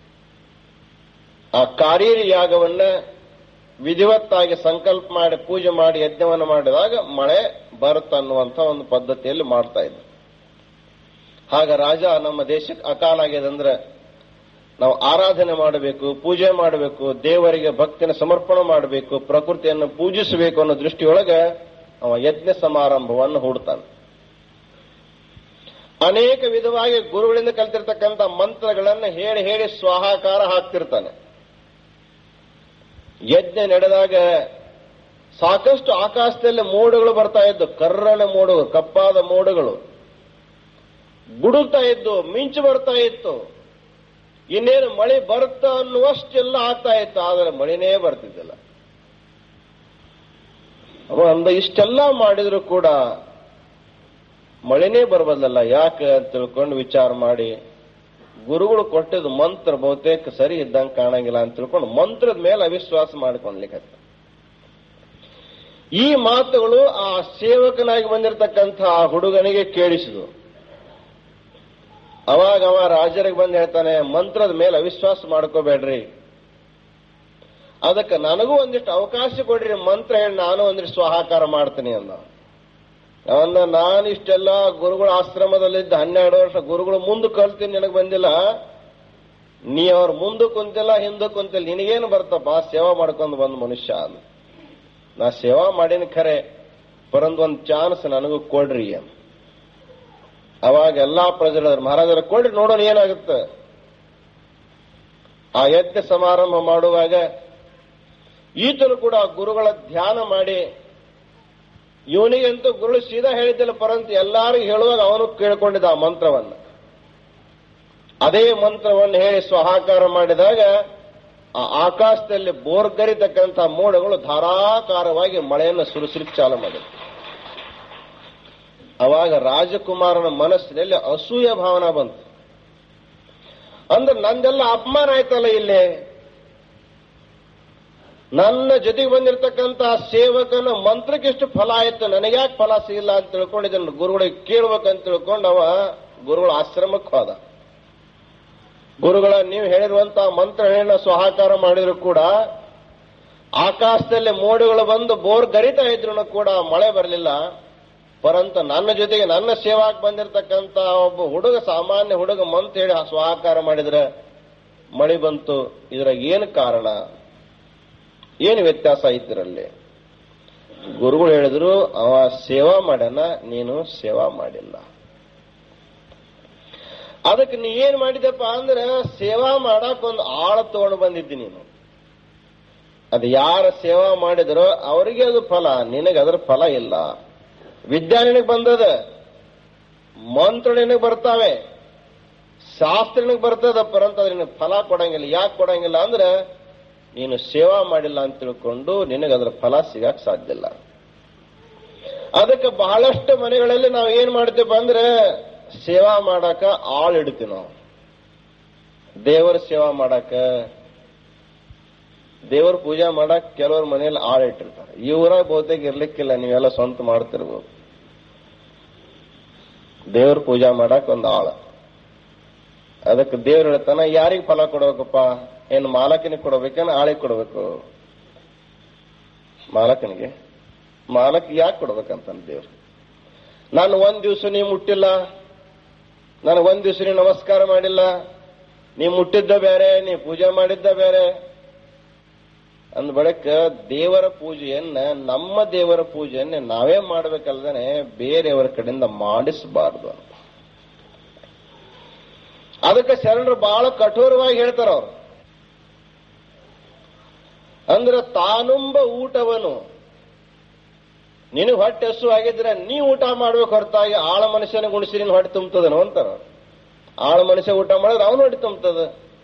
ಆ ಕಾರೀರಿ ಯಾಗವನ್ನ ವಿಧಿವತ್ತಾಗಿ ಸಂಕಲ್ಪ ಮಾಡಿ ಪೂಜೆ ಮಾಡಿ ಯಜ್ಞವನ್ನು ಮಾಡಿದಾಗ ಮಳೆ ಬರುತ್ತನ್ನುವಂಥ ಒಂದು ಪದ್ಧತಿಯಲ್ಲಿ ಮಾಡ್ತಾ ಇದ್ರು ಆಗ ರಾಜ ನಮ್ಮ ದೇಶಕ್ಕೆ ಅಕಾಲ ಆಗ್ಯದಂದ್ರೆ ನಾವು ಆರಾಧನೆ ಮಾಡಬೇಕು ಪೂಜೆ ಮಾಡಬೇಕು ದೇವರಿಗೆ ಭಕ್ತಿನ ಸಮರ್ಪಣೆ ಮಾಡಬೇಕು ಪ್ರಕೃತಿಯನ್ನು ಪೂಜಿಸಬೇಕು ಅನ್ನೋ ದೃಷ್ಟಿಯೊಳಗೆ ಅವ ಯಜ್ಞ ಸಮಾರಂಭವನ್ನು ಹೂಡ್ತಾನೆ ಅನೇಕ ವಿಧವಾಗಿ ಗುರುಗಳಿಂದ ಕಲಿತಿರ್ತಕ್ಕಂಥ ಮಂತ್ರಗಳನ್ನು ಹೇಳಿ ಹೇಳಿ ಸ್ವಾಹಾಕಾರ ಹಾಕ್ತಿರ್ತಾನೆ ಯಜ್ಞ ನಡೆದಾಗ ಸಾಕಷ್ಟು ಆಕಾಶದಲ್ಲಿ ಮೋಡಗಳು ಬರ್ತಾ ಇದ್ದು ಕರ್ರನ ಮೋಡಗಳು ಕಪ್ಪಾದ ಮೋಡಗಳು ಗುಡುಗ್ತಾ ಇದ್ದು ಮಿಂಚು ಬರ್ತಾ ಇತ್ತು ಇನ್ನೇನು ಮಳೆ ಬರುತ್ತಾ ಅನ್ನುವಷ್ಟೆಲ್ಲ ಆಗ್ತಾ ಇತ್ತು ಆದರೆ ಮಳೆನೇ ಬರ್ತಿದ್ದಿಲ್ಲ ಅವ ಅಂದ ಇಷ್ಟೆಲ್ಲ ಮಾಡಿದ್ರು ಕೂಡ ಮಳೆನೇ ಬರಬಲ್ಲಲ್ಲ ಯಾಕೆ ಅಂತ ತಿಳ್ಕೊಂಡು ವಿಚಾರ ಮಾಡಿ ಗುರುಗಳು ಕೊಟ್ಟಿದ್ದು ಮಂತ್ರ ಬಹುತೇಕ ಸರಿ ಇದ್ದಂಗೆ ಕಾಣಂಗಿಲ್ಲ ಅಂತ ತಿಳ್ಕೊಂಡು ಮಂತ್ರದ ಮೇಲೆ ಅವಿಶ್ವಾಸ ಮಾಡ್ಕೊಳ್ಲಿಕ್ಕೆ ಈ ಮಾತುಗಳು ಆ ಸೇವಕನಾಗಿ ಬಂದಿರತಕ್ಕಂಥ ಆ ಹುಡುಗನಿಗೆ ಕೇಳಿಸಿದು ಅವಾಗ ಅವ ರಾಜರಿಗೆ ಬಂದು ಹೇಳ್ತಾನೆ ಮಂತ್ರದ ಮೇಲೆ ಅವಿಶ್ವಾಸ ಮಾಡ್ಕೋಬೇಡ್ರಿ ಅದಕ್ಕೆ ನನಗೂ ಒಂದಿಷ್ಟು ಅವಕಾಶ ಕೊಡ್ರಿ ಮಂತ್ರ ಹೇಳಿ ನಾನು ಒಂದಿಷ್ಟು ಸ್ವಾಹಾಕಾರ ಮಾಡ್ತೀನಿ ಅಂದ ಅವನ್ನ ನಾನು ಇಷ್ಟೆಲ್ಲ ಗುರುಗಳ ಆಶ್ರಮದಲ್ಲಿದ್ದ ಹನ್ನೆರಡು ವರ್ಷ ಗುರುಗಳು ಮುಂದೆ ಕಲ್ತೀನಿ ನಿನಗೆ ಬಂದಿಲ್ಲ ನೀ ಅವ್ರ ಮುಂದೆ ಕುಂತಿಲ್ಲ ಹಿಂದೆ ಕುಂತಿಲ್ಲ ನಿನಗೇನು ಬರ್ತಪ್ಪ ಸೇವಾ ಮಾಡ್ಕೊಂಡು ಬಂದ ಮನುಷ್ಯ ಅಂದ ನಾ ಸೇವಾ ಮಾಡೀನಿ ಖರೆ ಪರಂದ್ ಒಂದು ಚಾನ್ಸ್ ನನಗೂ ಕೊಡ್ರಿ ಅಂತ ಅವಾಗ ಎಲ್ಲಾ ಪ್ರಜೆಗಳು ಮಹಾರಾಜರ ಕೊಡ್ರಿ ನೋಡೋಣ ಏನಾಗುತ್ತೆ ಆ ಯಜ್ಞ ಸಮಾರಂಭ ಮಾಡುವಾಗ ಈತನು ಕೂಡ ಗುರುಗಳ ಧ್ಯಾನ ಮಾಡಿ ಇವನಿಗಂತೂ ಗುರುಳು ಸೀದಾ ಹೇಳಿದ್ದಿಲ್ಲ ಪರಂತು ಎಲ್ಲಾರಿಗೂ ಹೇಳುವಾಗ ಅವನು ಕೇಳ್ಕೊಂಡಿದ್ದ ಆ ಮಂತ್ರವನ್ನು ಅದೇ ಮಂತ್ರವನ್ನು ಹೇಳಿ ಸ್ವಹಾಕಾರ ಮಾಡಿದಾಗ ಆ ಆಕಾಶದಲ್ಲಿ ಬೋರ್ಗರಿತಕ್ಕಂಥ ಮೋಡಗಳು ಧಾರಾಕಾರವಾಗಿ ಮಳೆಯನ್ನು ಸುರಿಸಲಿಕ್ಕೆ ಚಾಲು ಮಾಡಿದೆ ಅವಾಗ ರಾಜಕುಮಾರನ ಮನಸ್ಸಿನಲ್ಲಿ ಅಸೂಯ ಭಾವನ ಬಂತು ಅಂದ್ರೆ ನಂದೆಲ್ಲ ಅಪಮಾನ ಆಯ್ತಲ್ಲ ಇಲ್ಲಿ ನನ್ನ ಜೊತೆಗೆ ಬಂದಿರತಕ್ಕಂತ ಸೇವಕನ ಮಂತ್ರಕ್ಕೆ ಎಷ್ಟು ಫಲ ಆಯ್ತು ನನಗ್ಯಾಕೆ ಫಲ ಸಿಗಿಲ್ಲ ಅಂತ ತಿಳ್ಕೊಂಡು ಇದನ್ನು ಗುರುಗಳಿಗೆ ಕೇಳ್ಬೇಕಂತ ತಿಳ್ಕೊಂಡು ಅವ ಗುರುಗಳ ಆಶ್ರಮಕ್ಕೆ ಹೋದ ಗುರುಗಳ ನೀವು ಹೇಳಿರುವಂತ ಮಂತ್ರ ಹೇಳ ಸ್ವಹಾಕಾರ ಮಾಡಿದ್ರು ಕೂಡ ಆಕಾಶದಲ್ಲಿ ಮೋಡಗಳು ಬಂದು ಬೋರ್ ಗರಿತಾ ಇದ್ರು ಕೂಡ ಮಳೆ ಬರಲಿಲ್ಲ ಪರಂತ ನನ್ನ ಜೊತೆಗೆ ನನ್ನ ಸೇವಾಕ್ ಬಂದಿರತಕ್ಕಂತ ಒಬ್ಬ ಹುಡುಗ ಸಾಮಾನ್ಯ ಹುಡುಗ ಮಂತ್ ಹೇಳಿ ಸ್ವಹಾಕಾರ ಮಾಡಿದ್ರೆ ಮಳೆ ಬಂತು ಇದರ ಏನು ಕಾರಣ ಏನು ವ್ಯತ್ಯಾಸ ಐತಿರಲ್ಲಿ ಗುರುಗಳು ಹೇಳಿದ್ರು ಅವ ಸೇವಾ ಮಾಡ್ಯಾನ ನೀನು ಸೇವಾ ಮಾಡಿಲ್ಲ ಅದಕ್ಕೆ ನೀ ಏನ್ ಮಾಡಿದಪ್ಪ ಅಂದ್ರೆ ಸೇವಾ ಮಾಡಕ್ ಒಂದು ಆಳ ತಗೊಂಡು ಬಂದಿದ್ದಿ ನೀನು ಅದು ಯಾರ ಸೇವಾ ಮಾಡಿದರೋ ಅವರಿಗೆ ಅದು ಫಲ ನಿನಗೆ ಅದರ ಫಲ ಇಲ್ಲ ವಿದ್ಯಾ ನಿನಗೆ ಬಂದದ ಮಂತ್ರ ನಿನಗೆ ಬರ್ತಾವೆ ಶಾಸ್ತ್ರ ನಿನಗೆ ಬರ್ತದ ಪರಂತ ನಿನಗೆ ಫಲ ಕೊಡಂಗಿಲ್ಲ ಯಾಕೆ ಕೊಡಂಗಿಲ್ಲ ಅಂದ್ರೆ ನೀನು ಸೇವಾ ಮಾಡಿಲ್ಲ ಅಂತ ತಿಳ್ಕೊಂಡು ನಿನಗೆ ಅದರ ಫಲ ಸಿಗಕ್ ಸಾಧ್ಯ ಇಲ್ಲ ಅದಕ್ಕೆ ಬಹಳಷ್ಟು ಮನೆಗಳಲ್ಲಿ ನಾವು ಏನ್ ಮಾಡ್ತೇವೆ ಅಂದ್ರೆ ಸೇವಾ ಮಾಡಾಕ ಆಳ್ ಇಡ್ತೀವಿ ನಾವು ದೇವರ ಸೇವಾ ಮಾಡಾಕ ದೇವರ ಪೂಜೆ ಮಾಡಕ್ ಕೆಲವ್ರ ಮನೆಯಲ್ಲಿ ಆಳ್ ಇಟ್ಟಿರ್ತಾರೆ ಇವರ ಬಹುತೇಕ ಇರ್ಲಿಕ್ಕಿಲ್ಲ ನೀವೆಲ್ಲ ಸ್ವಂತ ಮಾಡ್ತಿರ್ಬೋದು ದೇವ್ರ ಪೂಜಾ ಮಾಡಕ್ ಒಂದು ಆಳ ಅದಕ್ಕೆ ದೇವ್ರ ಹೇಳ್ತಾನ ಯಾರಿಗ್ ಫಲ ಕೊಡ್ಬೇಕಪ್ಪ ಏನ್ ಮಾಲಕನಿಗೆ ಕೊಡ್ಬೇಕೇನ ಆಳಿಗೆ ಕೊಡ್ಬೇಕು ಮಾಲಕನಿಗೆ ಮಾಲಕ್ ಯಾಕೆ ಕೊಡ್ಬೇಕಂತಾನೆ ದೇವ್ರು ನಾನು ಒಂದ್ ದಿವಸ ನೀ ಮುಟ್ಟಿಲ್ಲ ನನಗೆ ಒಂದ್ ದಿವಸ ನೀ ನಮಸ್ಕಾರ ಮಾಡಿಲ್ಲ ನೀ ಮುಟ್ಟಿದ್ದ ಬೇರೆ ನೀ ಪೂಜೆ ಮಾಡಿದ್ದ ಬೇರೆ ಅಂದ ಬಳಿಕ ದೇವರ ಪೂಜೆಯನ್ನ ನಮ್ಮ ದೇವರ ಪೂಜೆಯನ್ನ ನಾವೇ ಮಾಡ್ಬೇಕಲ್ದೇನೆ ಬೇರೆಯವರ ಕಡೆಯಿಂದ ಮಾಡಿಸಬಾರ್ದು ಅಂತ ಅದಕ್ಕೆ ಶರಣರು ಬಹಳ ಕಠೋರವಾಗಿ ಹೇಳ್ತಾರ ಅವ್ರು ಅಂದ್ರೆ ತಾನುಂಬ ಊಟವನು ನಿನಗೆ ಹೊಟ್ಟೆ ಹಸು ಆಗಿದ್ರೆ ನೀ ಊಟ ಮಾಡ್ಬೇಕು ಹೊರತಾಗಿ ಆಳ ಮನುಷ್ಯನಿಗೆ ಉಣಿಸಿ ನಿನ್ ಹೊಟ್ಟೆ ತುಂಬತದನು ಅಂತಾರ ಆಳ ಮನುಷ್ಯ ಊಟ ಮಾಡಿದ್ರೆ ಅವನು ಹೊಟ್ಟೆ ತುಂಬತದ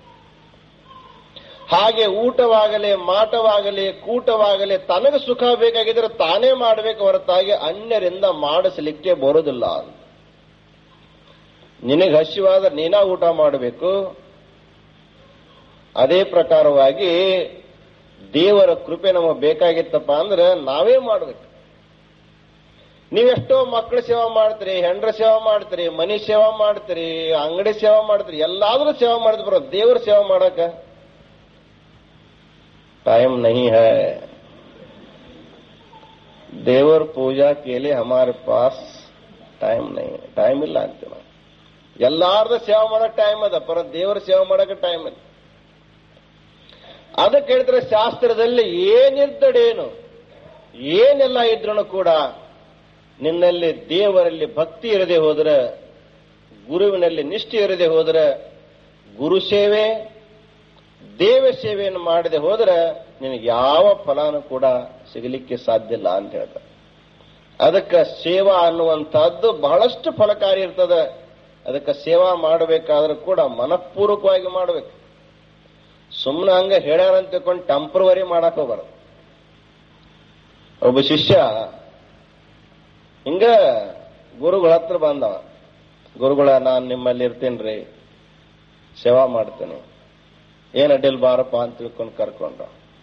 ಹಾಗೆ ಊಟವಾಗಲಿ ಮಾಟವಾಗಲಿ ಕೂಟವಾಗಲಿ ತನಗೆ ಸುಖ ಬೇಕಾಗಿದ್ರೆ ತಾನೇ ಮಾಡಬೇಕು ಹೊರತಾಗಿ ಅನ್ಯರಿಂದ ಮಾಡಿಸಲಿಕ್ಕೆ ಬರುವುದಿಲ್ಲ ಅಂತ ನಿನಗೆ ಹಸಿವಾದ್ರೆ ನೀನಾ ಊಟ ಮಾಡಬೇಕು ಅದೇ ಪ್ರಕಾರವಾಗಿ ದೇವರ ಕೃಪೆ ನಮಗೆ ಬೇಕಾಗಿತ್ತಪ್ಪ ಅಂದ್ರೆ ನಾವೇ ಮಾಡ್ಬೇಕು ನೀವೆಷ್ಟೋ ಮಕ್ಕಳ ಸೇವಾ ಮಾಡ್ತೀರಿ ಹೆಂಡ್ರ ಸೇವಾ ಮಾಡ್ತೀರಿ ಮನಿ ಸೇವಾ ಮಾಡ್ತೀರಿ ಅಂಗಡಿ ಸೇವಾ ಮಾಡ್ತೀರಿ ಎಲ್ಲಾದ್ರೂ ಸೇವಾ ಮಾಡಿದ್ ಬರೋ ದೇವರ ಸೇವಾ ಮಾಡಕ टाइम नहीं है देवर पूजा के लिए हमारे पास ಟೈಮ್ नहीं है ಟೈಮ್ ಇಲ್ಲ ಅಂತೀವಿ ನಾವು ಎಲ್ಲಾರ್ದ ಸೇವಾ ಮಾಡಕ್ ಟೈಮ್ ಅದ ಪರ ದೇವರ ಸೇವಾ ಮಾಡಕ್ ಟೈಮ್ ಇಲ್ಲ ಅದಕ್ಕೆ ಹೇಳಿದ್ರೆ ಶಾಸ್ತ್ರದಲ್ಲಿ ಏನಿದ್ದಡೇನು ಏನೆಲ್ಲ ಇದ್ರೂ ಕೂಡ ನಿನ್ನಲ್ಲಿ ದೇವರಲ್ಲಿ ಭಕ್ತಿ ಇರದೆ ಹೋದ್ರೆ ಗುರುವಿನಲ್ಲಿ ನಿಷ್ಠೆ ಇರದೆ ಹೋದ್ರೆ ಗುರು ಸೇವೆ ದೇವ ಸೇವೆಯನ್ನು ಮಾಡದೆ ಹೋದ್ರೆ ನಿನಗೆ ಯಾವ ಫಲಾನು ಕೂಡ ಸಿಗಲಿಕ್ಕೆ ಸಾಧ್ಯ ಇಲ್ಲ ಅಂತ ಹೇಳ್ತಾರೆ ಅದಕ್ಕೆ ಸೇವಾ ಅನ್ನುವಂಥದ್ದು ಬಹಳಷ್ಟು ಫಲಕಾರಿ ಇರ್ತದೆ ಅದಕ್ಕೆ ಸೇವಾ ಮಾಡಬೇಕಾದ್ರೂ ಕೂಡ ಮನಃಪೂರ್ವಕವಾಗಿ ಮಾಡಬೇಕು ಸುಮ್ಮನೆ ಹಂಗ ಹೇಳ್ಯಾರಂತ ತಿಳ್ಕೊಂಡು ಟೆಂಪ್ರವರಿ ಮಾಡಕ್ ಹೋಗ್ಬಾರ್ದು ಒಬ್ಬ ಶಿಷ್ಯ ಹಿಂಗ ಗುರುಗಳ ಹತ್ರ ಬಂದವ ಗುರುಗಳ ನಾನು ನಿಮ್ಮಲ್ಲಿ ಇರ್ತೇನ್ರಿ ಸೇವಾ ಮಾಡ್ತೇನೆ ಏನ್ ಅಡ್ಡಿಲ್ ಬಾರಪ್ಪ ಅಂತ ತಿಳ್ಕೊಂಡು ಕರ್ಕೊಂಡ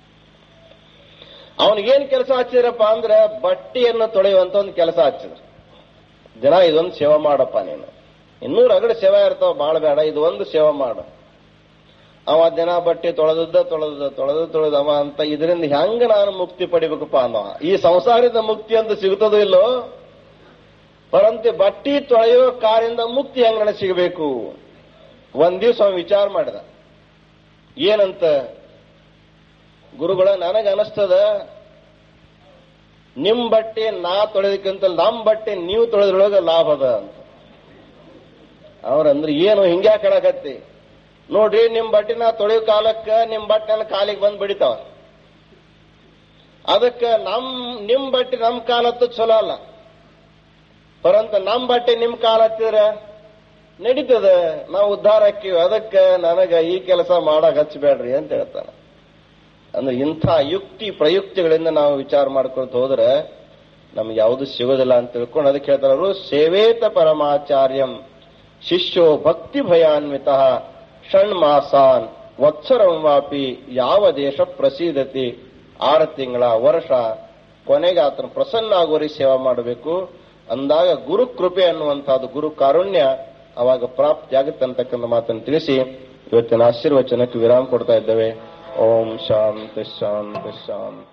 ಅವನಿಗೇನ್ ಕೆಲಸ ಹಚ್ಚಿದ್ರಪ್ಪ ಅಂದ್ರೆ ಬಟ್ಟೆಯನ್ನು ತೊಳೆಯುವಂತ ಒಂದು ಕೆಲಸ ಹಚ್ಚಿದ್ರು ದಿನ ಇದೊಂದು ಸೇವಾ ಮಾಡಪ್ಪ ನೀನು ಇನ್ನೂ ರಗಡ ಸೇವಾ ಇರ್ತಾವ ಬಾಳ ಬೇಡ ಇದು ಒಂದು ಸೇವಾ ಮಾಡು ಅವ ದಿನ ಬಟ್ಟೆ ತೊಳೆದದ್ದ ತೊಳೆದ ತೊಳೆದ ತೊಳೆದ ಅವ ಅಂತ ಇದರಿಂದ ಹೆಂಗ ನಾನು ಮುಕ್ತಿ ಪಡಿಬೇಕಪ್ಪ ಅನ್ನೋ ಈ ಸಂಸಾರದ ಮುಕ್ತಿ ಅಂತ ಸಿಗುತ್ತದೋ ಇಲ್ಲೋ ಪರಂತೆ ಬಟ್ಟಿ ತೊಳೆಯೋ ಕಾರಿಂದ ಮುಕ್ತಿ ಹೆಂಗ್ ನನಗೆ ಸಿಗಬೇಕು ಒಂದ್ ದಿವ್ಸ ಅವ ವಿಚಾರ ಮಾಡಿದ ಏನಂತ ಗುರುಗಳ ನನಗೆ ಅನಿಸ್ತದ ನಿಮ್ ಬಟ್ಟೆ ನಾ ತೊಳೆದಕ್ಕಿಂತ ನಮ್ ಬಟ್ಟೆ ನೀವು ತೊಳೆದ್ರೊಳಗ ಲಾಭ ಅದ ಅಂತ ಅವ್ರಂದ್ರೆ ಏನು ಹಿಂಗ್ಯಾಕ್ ಹೇಳಕತ್ತಿ ನೋಡ್ರಿ ನಿಮ್ ಬಟ್ಟೆ ನಾ ತೊಳೆಯೋ ಕಾಲಕ್ಕ ನಿಮ್ ಬಟ್ಟೆ ನನ್ನ ಕಾಲಿಗೆ ಬಂದ್ ಬಿಡಿತಾವ ಅದಕ್ಕ ನಮ್ ನಿಮ್ ಬಟ್ಟೆ ನಮ್ ಕಾಲ ಹತ್ತದ ಚಲೋ ಅಲ್ಲ ಪರಂತ ನಮ್ ಬಟ್ಟೆ ನಿಮ್ ಕಾಲ ಹತ್ತಿದ್ರೆ ನಡೀತದ ನಾವು ಉದ್ಧಾರ ಹಾಕಿವಿ ಅದಕ್ಕೆ ನನಗ ಈ ಕೆಲಸ ಮಾಡಕ್ ಹಚ್ಚಬೇಡ್ರಿ ಅಂತ ಹೇಳ್ತಾನೆ ಅಂದ್ರೆ ಇಂಥ ಯುಕ್ತಿ ಪ್ರಯುಕ್ತಿಗಳಿಂದ ನಾವು ವಿಚಾರ ಮಾಡ್ಕೊಳ್ತ ಹೋದ್ರೆ ನಮ್ಗೆ ಯಾವುದು ಸಿಗೋದಿಲ್ಲ ಅಂತ ತಿಳ್ಕೊಂಡು ಅದಕ್ಕೆ ಹೇಳ್ತಾರೆ ಅವರು ಸೇವೇತ ಪರಮಾಚಾರ್ಯಂ ಶಿಷ್ಯೋ ಭಕ್ತಿ ಭಯಾನ್ವಿತ ಷಣ್ಮಾಸಾನ್ ವತ್ಸರಂ ವಾಪಿ ಯಾವ ದೇಶ ಪ್ರಸೀದತಿ ಆರು ತಿಂಗಳ ವರ್ಷ ಕೊನೆಗೆ ಆತನ ಪ್ರಸನ್ನ ಆಗುವವರಿಗೆ ಸೇವಾ ಮಾಡಬೇಕು ಅಂದಾಗ ಗುರು ಕೃಪೆ ಅನ್ನುವಂತಹದ್ದು ಗುರು ಕಾರುಣ್ಯ ಅವಾಗ ಪ್ರಾಪ್ತಿ ಆಗುತ್ತೆ ಅಂತಕ್ಕಂಥ ಮಾತನ್ನು ತಿಳಿಸಿ ಇವತ್ತಿನ ಆಶೀರ್ವಚನಕ್ಕೆ ವಿರಾಮ ಕೊಡ್ತಾ ಇದ್ದೇವೆ ಓಂ ಶಾಂತಿ ಶಾಂತಿ ಶಾಂತಿ